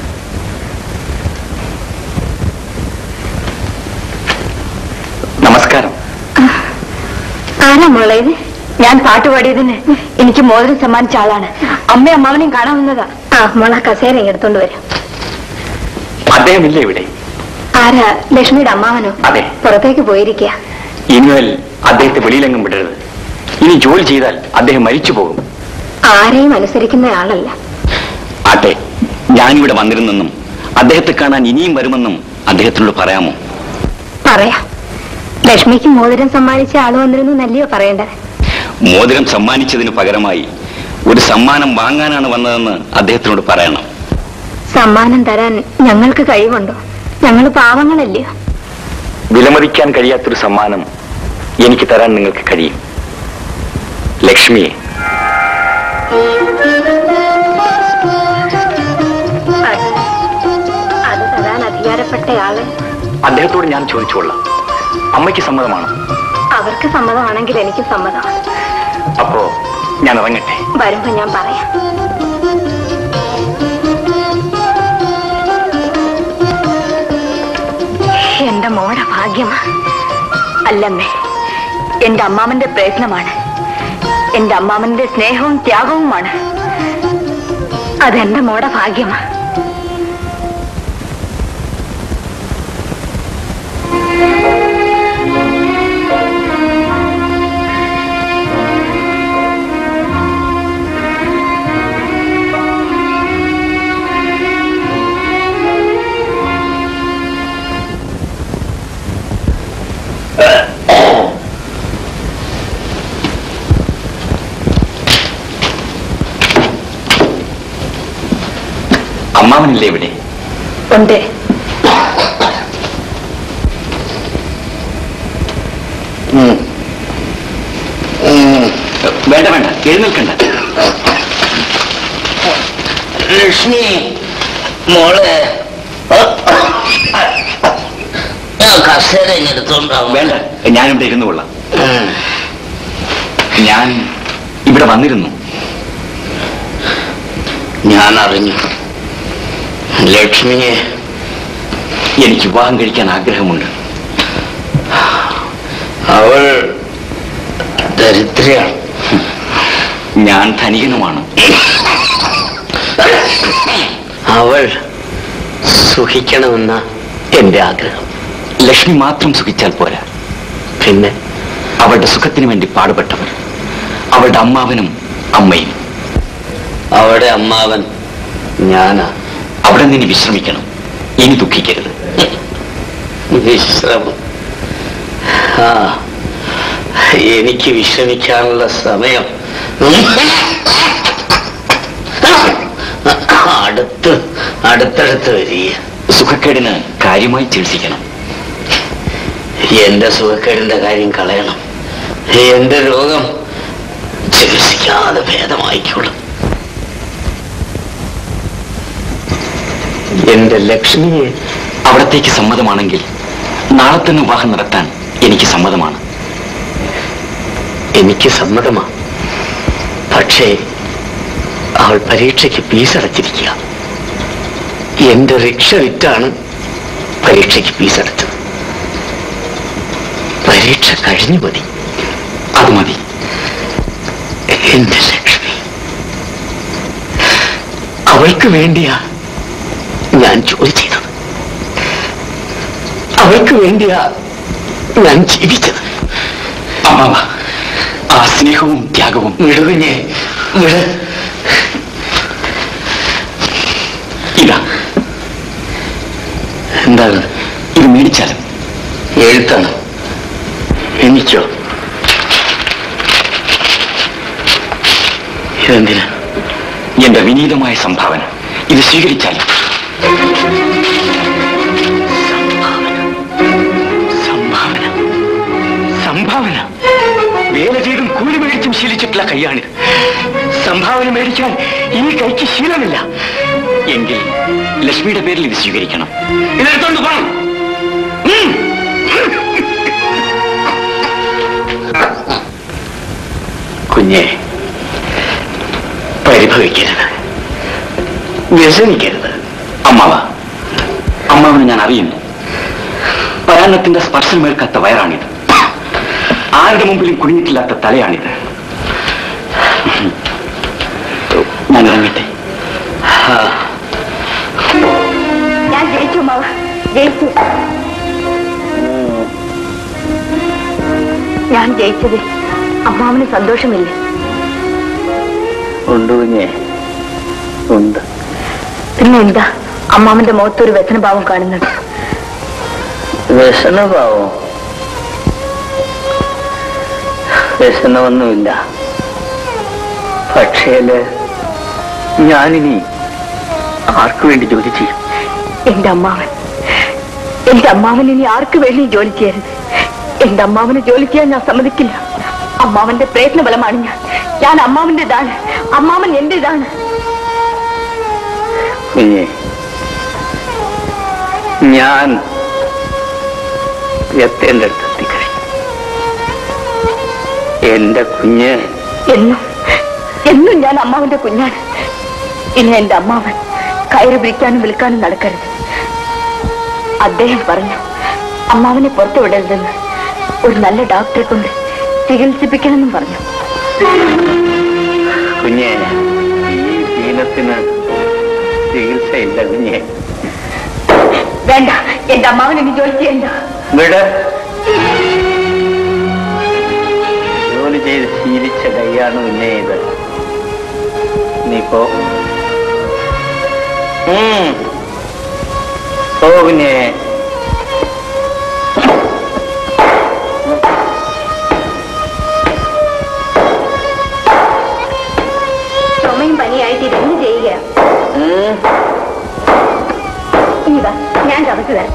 നമസ്കാരം ആരാ മോളെ ഇത് ഞാൻ പാട്ട് പാടിയതിന് എനിക്ക് മോതിരം സമ്മാനിച്ച ആളാണ് അമ്മയും അമ്മാവനെയും കാണാൻ വന്നതാ ആ മോളെ കസേര എടുത്തോണ്ട് വരും അദ്ദേഹമില്ല ഇവിടെ ആരാ ലക്ഷ്മിയുടെ അമ്മാവനോ അതെ പുറത്തേക്ക് പോയിരിക്കുക ഇനിമേൽ അദ്ദേഹത്തെ വെളിയിലെങ്ങും വിടരുത് ഇനി ജോലി ചെയ്താൽ അദ്ദേഹം മരിച്ചു പോകും ആരെയും അനുസരിക്കുന്ന ആളല്ല ആട്ടെ ഞാനിവിടെ വന്നിരുന്നെന്നും അദ്ദേഹത്തെ കാണാൻ ഇനിയും വരുമെന്നും അദ്ദേഹത്തിനോട് പറയാമോ പറയാ ലക്ഷ്മിക്ക് മോതിരം സമ്മാനിച്ച ആള് വന്നിരുന്നു നല്ലയോ പറയേണ്ടത് മോതിരം സമ്മാനിച്ചതിന് പകരമായി ഒരു സമ്മാനം വാങ്ങാനാണ് വന്നതെന്ന് അദ്ദേഹത്തിനോട് പറയണം സമ്മാനം തരാൻ ഞങ്ങൾക്ക് കഴിവുണ്ടോ ഞങ്ങൾ പാവങ്ങളല്ലയോ വിലമതിക്കാൻ കഴിയാത്തൊരു സമ്മാനം എനിക്ക് തരാൻ നിങ്ങൾക്ക് കഴിയും ലക്ഷ്മിയെ അത് തരാൻ അധികാരപ്പെട്ട ആള് അദ്ദേഹത്തോട് ഞാൻ ചോദിച്ചോളാം അമ്മയ്ക്ക് സമ്മതമാണോ അവർക്ക് സമ്മതമാണെങ്കിൽ എനിക്ക് സമ്മതമാണ് അപ്പോ ഞാൻ ഇറങ്ങട്ടെ വരുമ്പോ ഞാൻ പറയാം എന്റെ മോടെ ഭാഗ്യമാ അല്ലമ്മേ എന്റെ അമ്മാമന്റെ പ്രയത്നമാണ് എന്റെ അമ്മാമന്റെ സ്നേഹവും ത്യാഗവുമാണ് അതെന്റെ മോടെ ഭാഗ്യമാ അമ്മാവനില്ലേ ഇവിടെ ഉണ്ട് വേണ്ട വേണ്ട എഴുന്നേൽക്കണ്ട ലക്ഷ്മി മോളെ കസേര എടുത്തോണ്ടാവും വേണ്ട ഞാനിവിടെ ഇരുന്നു കൊള്ളാം ഞാൻ ഇവിടെ വന്നിരുന്നു ഞാൻ അറിഞ്ഞു ലക്ഷ്മിയെ എനിക്ക് വിവാഹം കഴിക്കാൻ ആഗ്രഹമുണ്ട് അവൾ ദരിദ്രയാണ് ഞാൻ ധനികനുമാണ് അവൾ സുഖിക്കണമെന്ന എന്റെ ആഗ്രഹം ലക്ഷ്മി മാത്രം സുഖിച്ചാൽ പോരാ പിന്നെ അവളുടെ സുഖത്തിന് വേണ്ടി പാടുപെട്ടവർ അവളുടെ അമ്മാവനും അമ്മയും അവളുടെ അമ്മാവൻ ഞാനാ അവിടെ നിന്ന് വിശ്രമിക്കണം ഇനി ദുഃഖിക്കരുത് വിശ്രമം ആ എനിക്ക് വിശ്രമിക്കാനുള്ള സമയം അടുത്ത് അടുത്തടുത്ത് വരിക സുഖക്കേടിന് കാര്യമായി ചികിത്സിക്കണം എന്റെ സുഖക്കേടിന്റെ കാര്യം കളയണം എന്റെ രോഗം ചികിത്സിക്കാതെ ഭേദമായിക്കോളും എന്റെ ലക്ഷ്മിയെ അവിടത്തേക്ക് സമ്മതമാണെങ്കിൽ നാളെ തന്നെ വിവാഹം നടത്താൻ എനിക്ക് സമ്മതമാണ് എനിക്ക് സമ്മതമാണ് പക്ഷേ അവൾ പരീക്ഷയ്ക്ക് ഫീസ് അടച്ചിരിക്കുക എന്റെ റിക്ഷ വിറ്റാണ് പരീക്ഷയ്ക്ക് ഫീസ് അടച്ചത് പരീക്ഷ കഴിഞ്ഞു മതി അത് മതി എന്റെ ലക്ഷ്മി അവൾക്ക് വേണ്ടിയാ ഞാൻ ജോലി ചെയ്തത് അവൾക്ക് വേണ്ടിയാ ഞാൻ ജീവിച്ചത് അമ്മാവ ആ സ്നേഹവും ത്യാഗവും വിടുവിഞ്ഞേ വിട് ഇതാ എന്താണ് ഇത് മേടിച്ചാലും എഴുത്താണ് എനിക്കോ ഇതെന്തിനാ എന്റെ വിനീതമായ സംഭാവന ഇത് സ്വീകരിച്ചാലും സംഭാവന സംഭാവന വേല ചെയ്തും കൂലി മേടിച്ചും ശീലിച്ചിട്ടുള്ള കൈയാണിത് സംഭാവന മേടിക്കാൻ ഈ കൈക്ക് ശീലമില്ല എങ്കിൽ ലക്ഷ്മിയുടെ പേരിൽ ഇത് സ്വീകരിക്കണം ഇതെടുത്തോണ്ട് പോണം ഉം. കുഞ്ഞെ പരിഭവിക്കരുത് വ്യസനിക്കരുത് അമ്മാവ അമ്മാവനെ ഞാൻ അറിയുന്നു പരാന്നത്തിന്റെ സ്പർശമേൽക്കാത്ത വയറാണിത് ആരുടെ മുമ്പിലും കുനിഞ്ഞിട്ടില്ലാത്ത തലയാണിത് ഞാൻ ഇറങ്ങട്ടെ ഞാൻ ജയിച്ചു മാവ ജയിച്ചു ഞാൻ ജയിച്ചത് അമ്മാവന് സന്തോഷമില്ലേ ഉണ്ട് കുഞ്ഞെ ഉണ്ട് പിന്നെ എന്താ അമ്മാവന്റെ മുഖത്തൊരു വ്യസനഭാവം കാണുന്നത് വ്യസനഭാവോ വ്യസനമൊന്നുമില്ല പക്ഷേല് ഞാനിനി ആർക്കു വേണ്ടി ജോലി ചെയ്യും എന്റെ അമ്മാവൻ എന്റെ അമ്മാവൻ ഇനി ആർക്ക് വേണ്ടി ജോലി ചെയ്യരുത് എന്റെ അമ്മാവന് ജോലി ചെയ്യാൻ ഞാൻ സമ്മതിക്കില്ല അമ്മാവന്റെ പ്രയത്ന ഫലമാണ് ഞാൻ ഞാൻ അമ്മാവന്റേതാണ് അമ്മാവൻ എന്റേതാണ് കുഞ്ഞെ ഞാൻ എത്തേണ്ട അടുത്ത് എത്തിക്കഴിഞ്ഞു എന്റെ കുഞ്ഞ് എന്നും എന്നും ഞാൻ അമ്മാവന്റെ കുഞ്ഞാണ് ഇനി എന്റെ അമ്മാവൻ കയറ് പിടിക്കാനും വിൽക്കാനും നടക്കരുത് അദ്ദേഹം പറഞ്ഞു അമ്മാവനെ പുറത്തു വിടരുതെന്ന് ഒരു നല്ല ഡോക്ടറെ കൊണ്ട് ചികിത്സിപ്പിക്കണമെന്നും പറഞ്ഞു കുഞ്ഞെ ഈ ദീനത്തിന് ചികിത്സയില്ല കുഞ്ഞെ വേണ്ട എന്റെ അമ്മാവൻ ഇനി ജോലി ചെയ്യണ്ട വിട് ജോലി ചെയ്ത് ശീലിച്ച കൈയാണ് കുഞ്ഞെ ഇത് നീ പോ ഉം. പോ കുഞ്ഞെ ചുമയും പനിയായിട്ട് ഇതെന്ത് ചെയ്യുക ഉം. ഇനി വാ ഞാൻ ചതച്ചു തരാം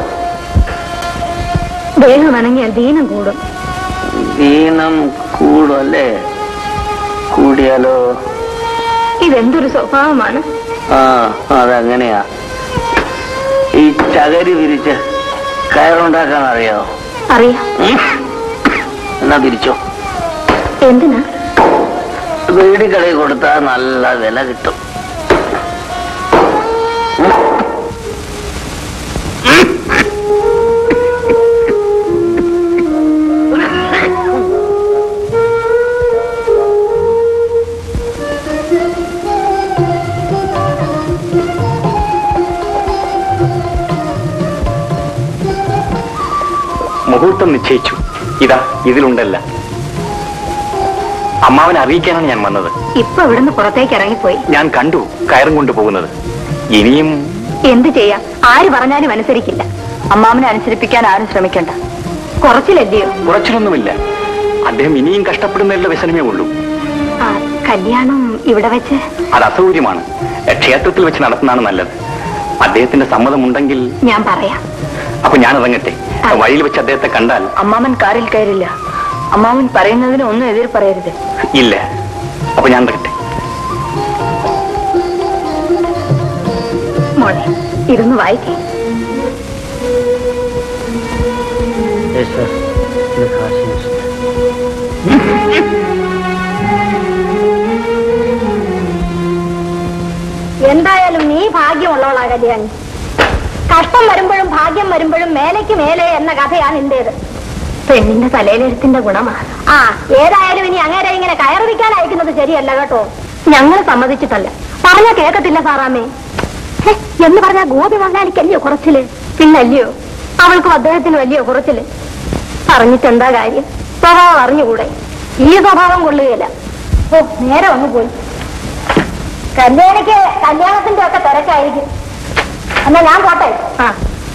ദേഹം അനങ്ങിയാൽ ദീനം കൂടും ദീനം കൂടുമല്ലേ കൂടിയാലോ ഇതെന്തൊരു സ്വഭാവമാണ് ആ അതങ്ങനെയാ ഈ ചകരി വിരിച്ച് കയറുണ്ടാക്കാൻ അറിയോ അറിയാം എന്നാ തിരിച്ചോ എന്തിനാ വീടുകളിൽ കൊടുത്താൽ നല്ല വില കിട്ടും മുഹൂർത്തം നിശ്ചയിച്ചു ഇതാ ഇതിലുണ്ടല്ല അമ്മാവനെ അറിയിക്കാനാണ് ഞാൻ വന്നത് ഇപ്പൊ ഇവിടുന്ന് പുറത്തേക്ക് ഇറങ്ങിപ്പോയി ഞാൻ കണ്ടു കയറും കൊണ്ടുപോകുന്നത് ഇനിയും എന്ത് ചെയ്യാം ആര് പറഞ്ഞാലും അനുസരിക്കില്ല അമ്മാവനെ അനുസരിപ്പിക്കാൻ ആരും ശ്രമിക്കണ്ട കുറച്ചിലല്ലയോ കുറച്ചിലൊന്നുമില്ല അദ്ദേഹം ഇനിയും കഷ്ടപ്പെടുന്നതിലുള്ള വ്യസനമേ ഉള്ളൂ ആ കല്യാണം ഇവിടെ വെച്ച് അത് അസൗകര്യമാണ് ക്ഷേത്രത്തിൽ വെച്ച് നടത്തുന്നതാണ് നല്ലത് അദ്ദേഹത്തിന്റെ സമ്മതമുണ്ടെങ്കിൽ ഞാൻ പറയാം അപ്പൊ ഞാൻ ഇറങ്ങട്ടെ വഴിയിൽ വെച്ച് അദ്ദേഹത്തെ കണ്ടാൽ അമ്മാവൻ കാറിൽ കയറില്ല അമ്മാവൻ പറയുന്നതിന് ഒന്നും എതിർ പറയരുത് ഇല്ല അപ്പൊ ഞാൻ ഇറങ്ങട്ടെ മോളെ ഇരുന്ന് വായിക്കേ എന്തായാലും നീ ഭാഗ്യമുള്ളവളാ കല്യാണി കഷ്ടം വരുമ്പോഴും ഭാഗ്യം വരുമ്പോഴും മേലേക്ക് മേലെ എന്ന കഥയാണ് നിന്റേത് പെണ്ണിന്റെ തലയിലെഴുത്തിന്റെ ഗുണമാ ആ ഏതായാലും ഇനി അങ്ങേരെ ഇങ്ങനെ കയറി വിൽക്കാൻ അയക്കുന്നത് ശരിയല്ല കേട്ടോ ഞങ്ങൾ സമ്മതിച്ചിട്ടല്ല പറഞ്ഞ കേക്കത്തില്ല സാറാമ്മേ ഹെ, എന്ന് പറഞ്ഞാ ഗോപി മങ്ങാലിക്കല്ലയോ കുറച്ചില് പിന്നല്ലയോ അവൾക്കും അദ്ദേഹത്തിന് വലിയ കുറച്ചില് പറഞ്ഞിട്ട് എന്താ കാര്യം സ്വഭാവം അറിഞ്ഞുകൂടെ ഈ സ്വഭാവം കൊള്ളുകയില്ല ഓ നേരെ വന്നു പോയി കല്യാണിക്ക് കല്യാണത്തിന്റെ ഒക്കെ തിരക്കായിരിക്കും എന്നാ ഞാൻ പോട്ടെ ആ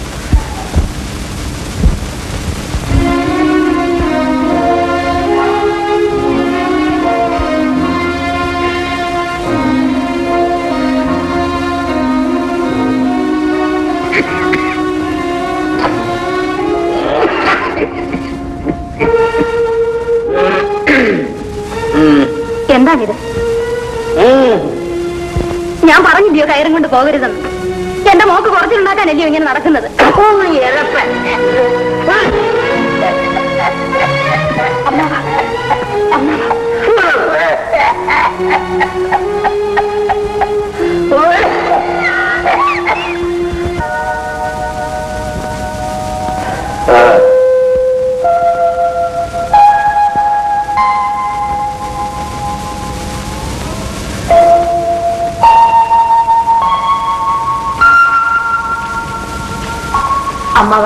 എന്താണിത് ഞാൻ പറഞ്ഞില്ലയോ കയറും കൊണ്ട് പോകരുതെന്ന് എന്റെ മോക്ക് കുറച്ചിലുണ്ടാക്കാനല്ലയോ ഇങ്ങനെ നടക്കുന്നത് ഓ, എരപ്പൻ. അമ്മാവാ, അമ്മാവാ. അമ്മാവ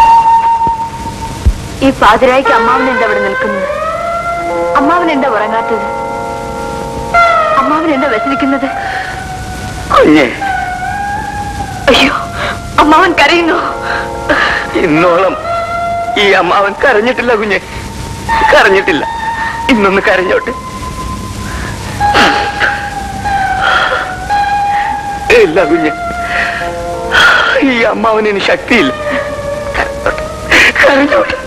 ഈ പാതിരായ്ക്ക് അമ്മാവൻ എന്താ ഇവിടെ നിൽക്കുന്നത് അമ്മാവൻ എന്താ ഉറങ്ങാത്തത് അമ്മാവൻ എന്താ വ്യസനിക്കുന്നത് കുഞ്ഞെ അയ്യോ അമ്മാവൻ കരയുന്നു ഇന്നോളം ഈ അമ്മാവൻ കരഞ്ഞിട്ടില്ല കുഞ്ഞെ കരഞ്ഞിട്ടില്ല ഇന്നൊന്ന് കരഞ്ഞോട്ടെ ഇല്ല കുഞ്ഞെ ഈ അമ്മാവനിന് ശക്തിയില്ല കരഞ്ഞോട്ടെ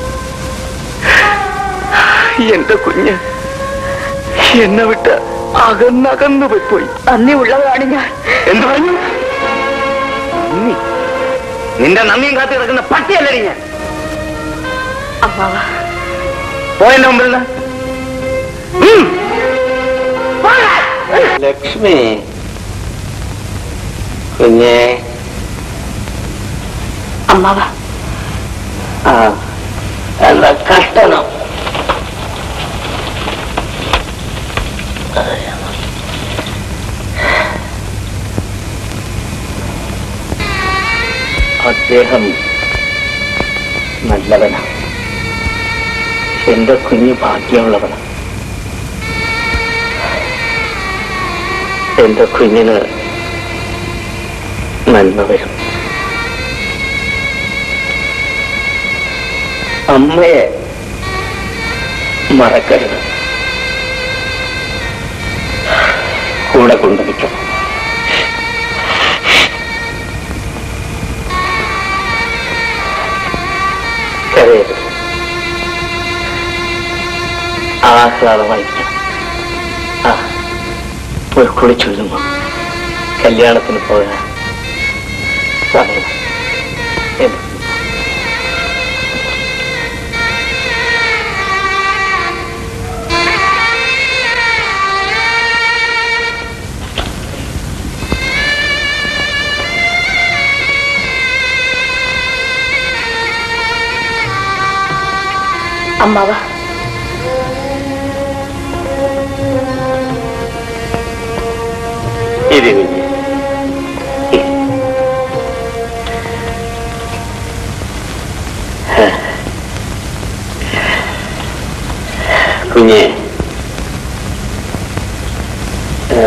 എന്റെ കുഞ്ഞ് എന്നെ വിട്ട് അകന്നകന്നു പോയി നന്ദി ഉള്ളവരാണ് ഞാൻ എന്ത് പറഞ്ഞു നന്ദി നിന്റെ നന്ദിയും കാത്തി കിടക്കുന്ന പട്ടിയല്ലേ ഞാൻ അമ്മാവ പോയെന്റെ മുമ്പിൽ നിന്ന് ലക്ഷ്മി കുഞ്ഞേ അമ്മാവ ആ എന്താ കഷ്ടണം അദ്ദേഹം നല്ലവനാണ് എന്റെ കുഞ്ഞ് ഭാഗ്യമുള്ളവനാണ് എന്റെ കുഞ്ഞിന് നന്മ വരും അമ്മയെ മറക്കരുത് കൂടെ കൊണ്ടുനിൽക്കണം കരയരുത് ആഹ്ലാദമായിരിക്കണം ആ പോയി കുളിച്ചൊഴുതുമ്പോ കല്യാണത്തിന് പോകാൻ സമയം എന്ത് അമ്മാവ ഇരി കുഞ്ഞ് കുഞ്ഞെ ഏ,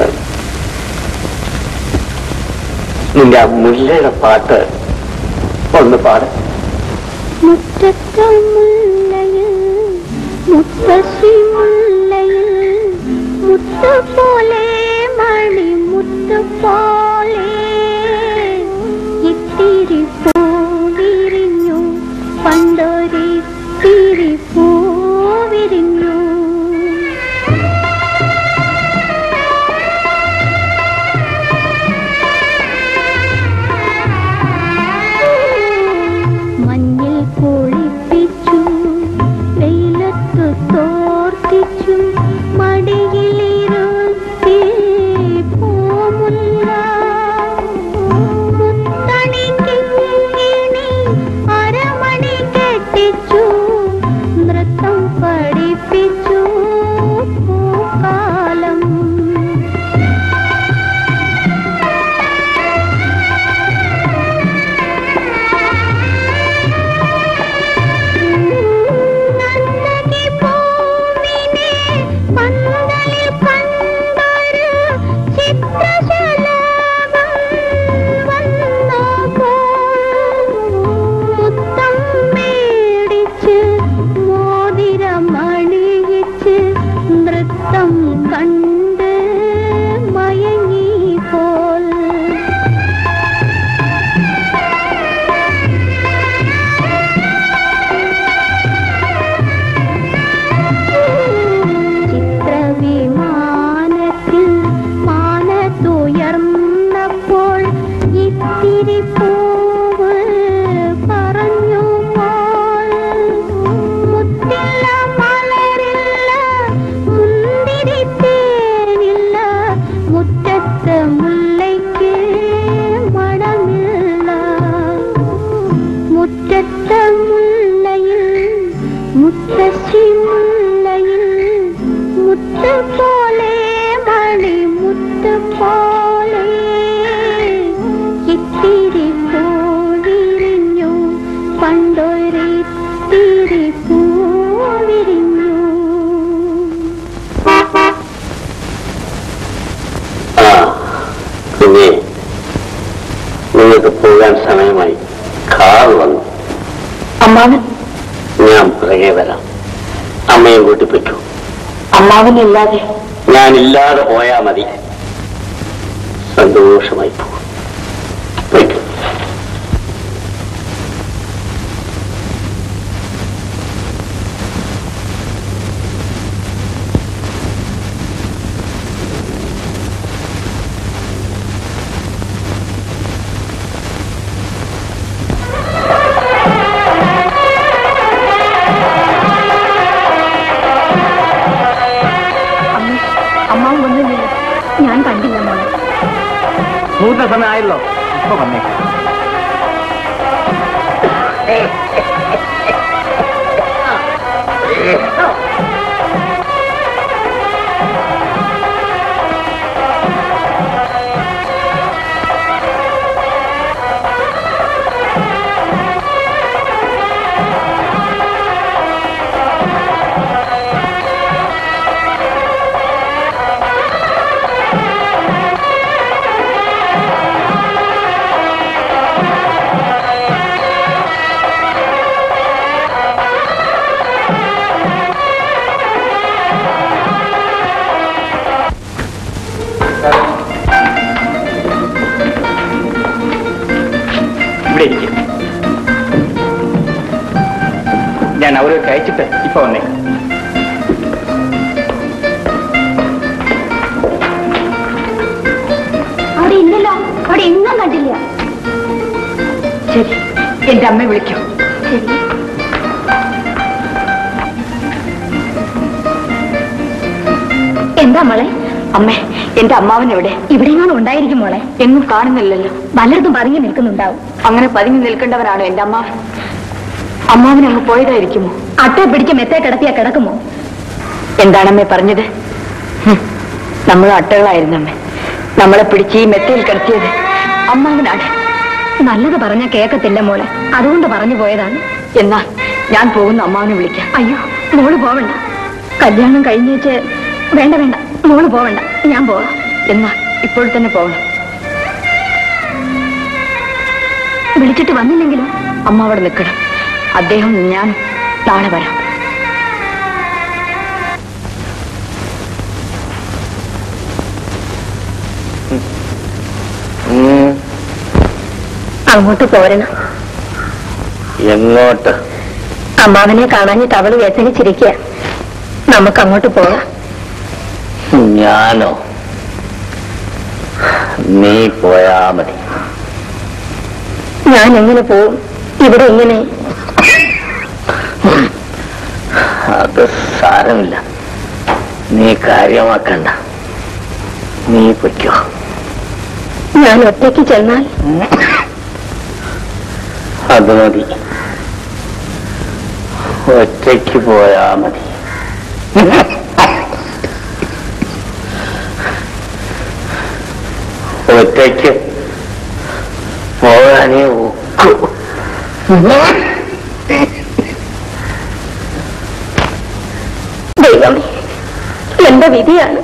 നിന്റെ ആ മുല്ലയുടെ പാട്ട് ഒന്ന് പാട് മുറ്റത്തെ മുല്ലയിൽ മുത്തശ്ശി മുല്ലയിൽ മുത്ത് പോലെ മണി മുത്ത് പോലെ ഇത്തിരി പൂവിരിഞ്ഞു പണ്ടൊരിത്തിരി പൂവിരിഞ്ഞു മഞ്ഞിൽ കുളിപ്പിച്ചു വെയിലത്തു തോർത്തിച്ചു മടിയിലിരുത്തി പൂമുല്ല മുത്തണി കിങ്ങിണി അരമണി കെട്ടിച്ചു നൃത്തം പഠിപ്പിച്ചു പൂക്കാലം നന്ദകി പൂവിനെ പന്തലിൽ കണ്ടൊരു ചിത്രശലഭം വന്നപ്പോൾ മുത്തം മേടിച്ച് മോതിരമണിയിച്ച് നൃത്തം കണ്ട് മയങ്ങി പോൽ ചിത്രവിമാനത്തിൽ മാനത്തുയർന്നപ്പോൾ ഇത്തിരി പൂവ് പറഞ്ഞു പോൽ മുത്തില്ല മലരില്ല മുന്തിരി തേനില്ല മുറ്റത്ത് മുല്ലയ്ക്ക് മണമില്ല മുറ്റത്ത് മുല്ലയിൽ മുത്തശ്ശി മുല്ലയിൽ മുത്ത് പോലെ മണി മുത്ത് പോലെ ഇത്തിരി പൂവിരിഞ്ഞു പണ്ടൊരിത്തിരി പൂവിരിഞ്ഞു ആ കുഞ്ഞെ നിങ്ങൾക്ക് പോകാൻ സമയമായി കാർ വന്നു അമ്മാവൻ ഞാൻ പുറകെ വരാം അമ്മയും കൂട്ടിപ്പറ്റു അമ്മാവനില്ലാതെ ഞാനില്ലാതെ പോയാ മതി സന്തോഷമായി പോകും വയ്ക്കും ആ ഞാൻ കണ്ടില്ല മോളെ മുഹൂർത്ത സമയമായല്ലോ ഇപ്പൊ വന്നേക്കാം ഇവിടെ ഇരിക്കും ഞാൻ അവരൊക്കെ അയച്ചിട്ട് ഇപ്പൊ വന്നേക്കാം അവിടെ ഇല്ലല്ലോ അവിടെ എങ്ങും കണ്ടില്ല ശരി എന്റെ അമ്മ വിളിക്കാം ശരി എന്താ മോളെ അമ്മേ എന്റെ അമ്മാവൻ എവിടെ ഇവിടെയെങ്ങാനും ഉണ്ടായിരിക്കും മോളെ എങ്ങും കാണുന്നില്ലല്ലോ പലയിടത്തും പതുങ്ങി നിൽക്കുന്നുണ്ടാവും അങ്ങനെ പതുങ്ങി നിൽക്കേണ്ടവനാണോ എന്റെ അമ്മാവൻ അമ്മാവൻ അങ്ങ് പോയതായിരിക്കുമോ അട്ടയെ പിടിച്ച് മെത്തേ കിടത്തിയാ കിടക്കുമോ എന്താണമ്മേ പറഞ്ഞത് ഹും, നമ്മൾ അട്ടകളായിരുന്നു അമ്മേ നമ്മളെ പിടിച്ച് ഈ മെത്തയിൽ കിടത്തിയത് അമ്മാവനാണ് നല്ലത് പറഞ്ഞാ കേക്കത്തില്ല മോളെ അതുകൊണ്ട് പറഞ്ഞു പോയതാണ് എന്നാ ഞാൻ പോകുന്ന അമ്മാവനെ വിളിക്കാം അയ്യോ മോള് പോവണ്ട കല്യാണം കഴിഞ്ഞേച്ച് വേണ്ട വേണ്ട മോള് പോവണ്ട ഞാൻ പോവാം എന്നാ ഇപ്പോൾ തന്നെ പോകണം വിളിച്ചിട്ട് വന്നില്ലെങ്കിലോ അമ്മ അവിടെ നിൽക്കണം അദ്ദേഹം ഞാൻ നാളെ വരാം അങ്ങോട്ട് പോരണം എങ്ങോട്ട് അമ്മാവനെ കാണാഞ്ഞിട്ട് അവള് വ്യസനിച്ചിരിക്കുക നമുക്ക് അങ്ങോട്ട് പോകാം ഞാനോ നീ പോയാ മതി ഞാൻ എങ്ങനെ പോവും ഇവിടെ ഇങ്ങനെ അത് സാരമില്ല നീ കാര്യമാക്കണ്ട നീ പൊയ്ക്കോ ഞാൻ ഒറ്റയ്ക്ക് ചെന്നാൽ അത് മതി ഒറ്റയ്ക്ക് പോയാ മതി ഒറ്റയ്ക്ക് പോകാനേ ഒക്കൂ ദൈവമേ എന്റെ വിധിയാണ്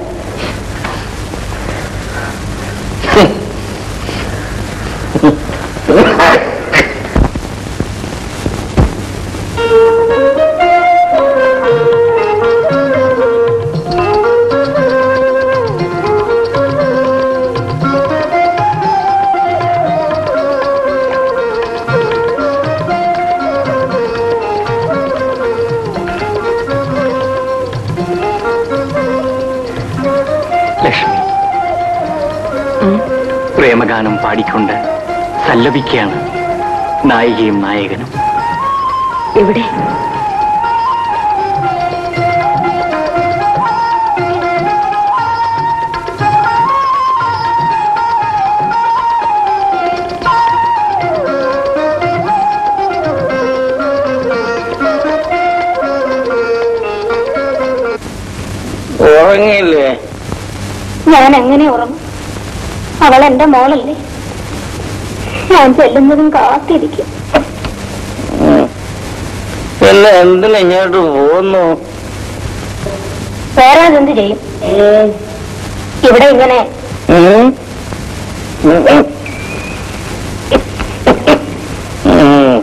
ലക്ഷ്മി പ്രേമഗാനം പാടിക്കൊണ്ട് സല്ലപിക്കുകയാണ് നായികയും നായകനും എവിടെ ഉറങ്ങിയില്ലേ ഞാൻ എങ്ങനെ ഉറങ്ങും അവൾ എന്റെ മോളല്ലേ ഞാൻ ചെല്ലുന്നതും കാത്തിരിക്കും പിന്നെ എന്തിനാ ഇങ്ങോട്ട് പോന്നു വേറെ അതെന്ത് ചെയ്യും ഇവിടെ ഇങ്ങനെ ഉം? ഉം. ഉം.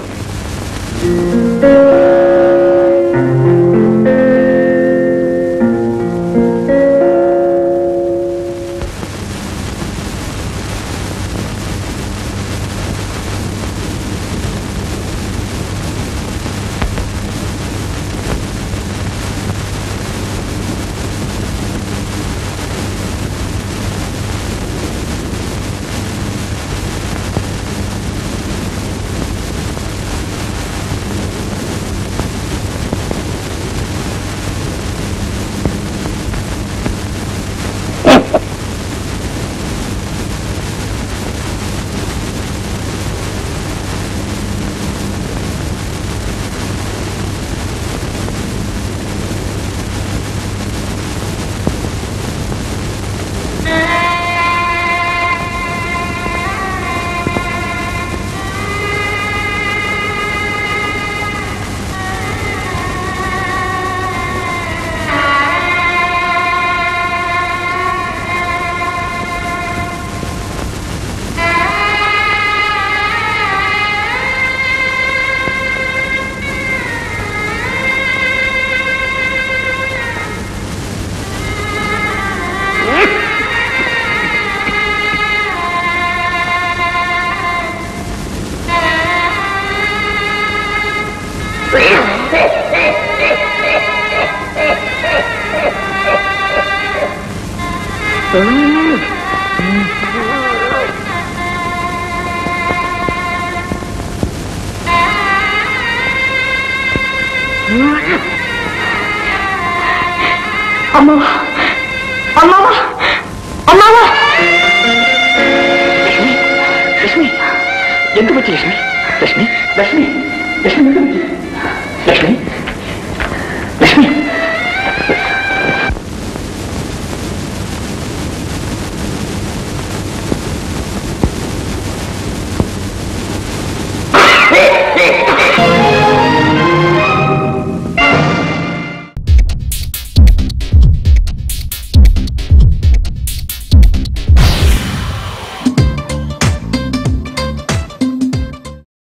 അമ്മാവ അമ്മാവ അമ്മാവ ലക്ഷ്മി എന്ത് പറ്റി ലക്ഷ്മി ലക്ഷ്മി ലക്ഷ്മി ലക്ഷ്മി എന്ത് പറ്റി ലക്ഷ്മി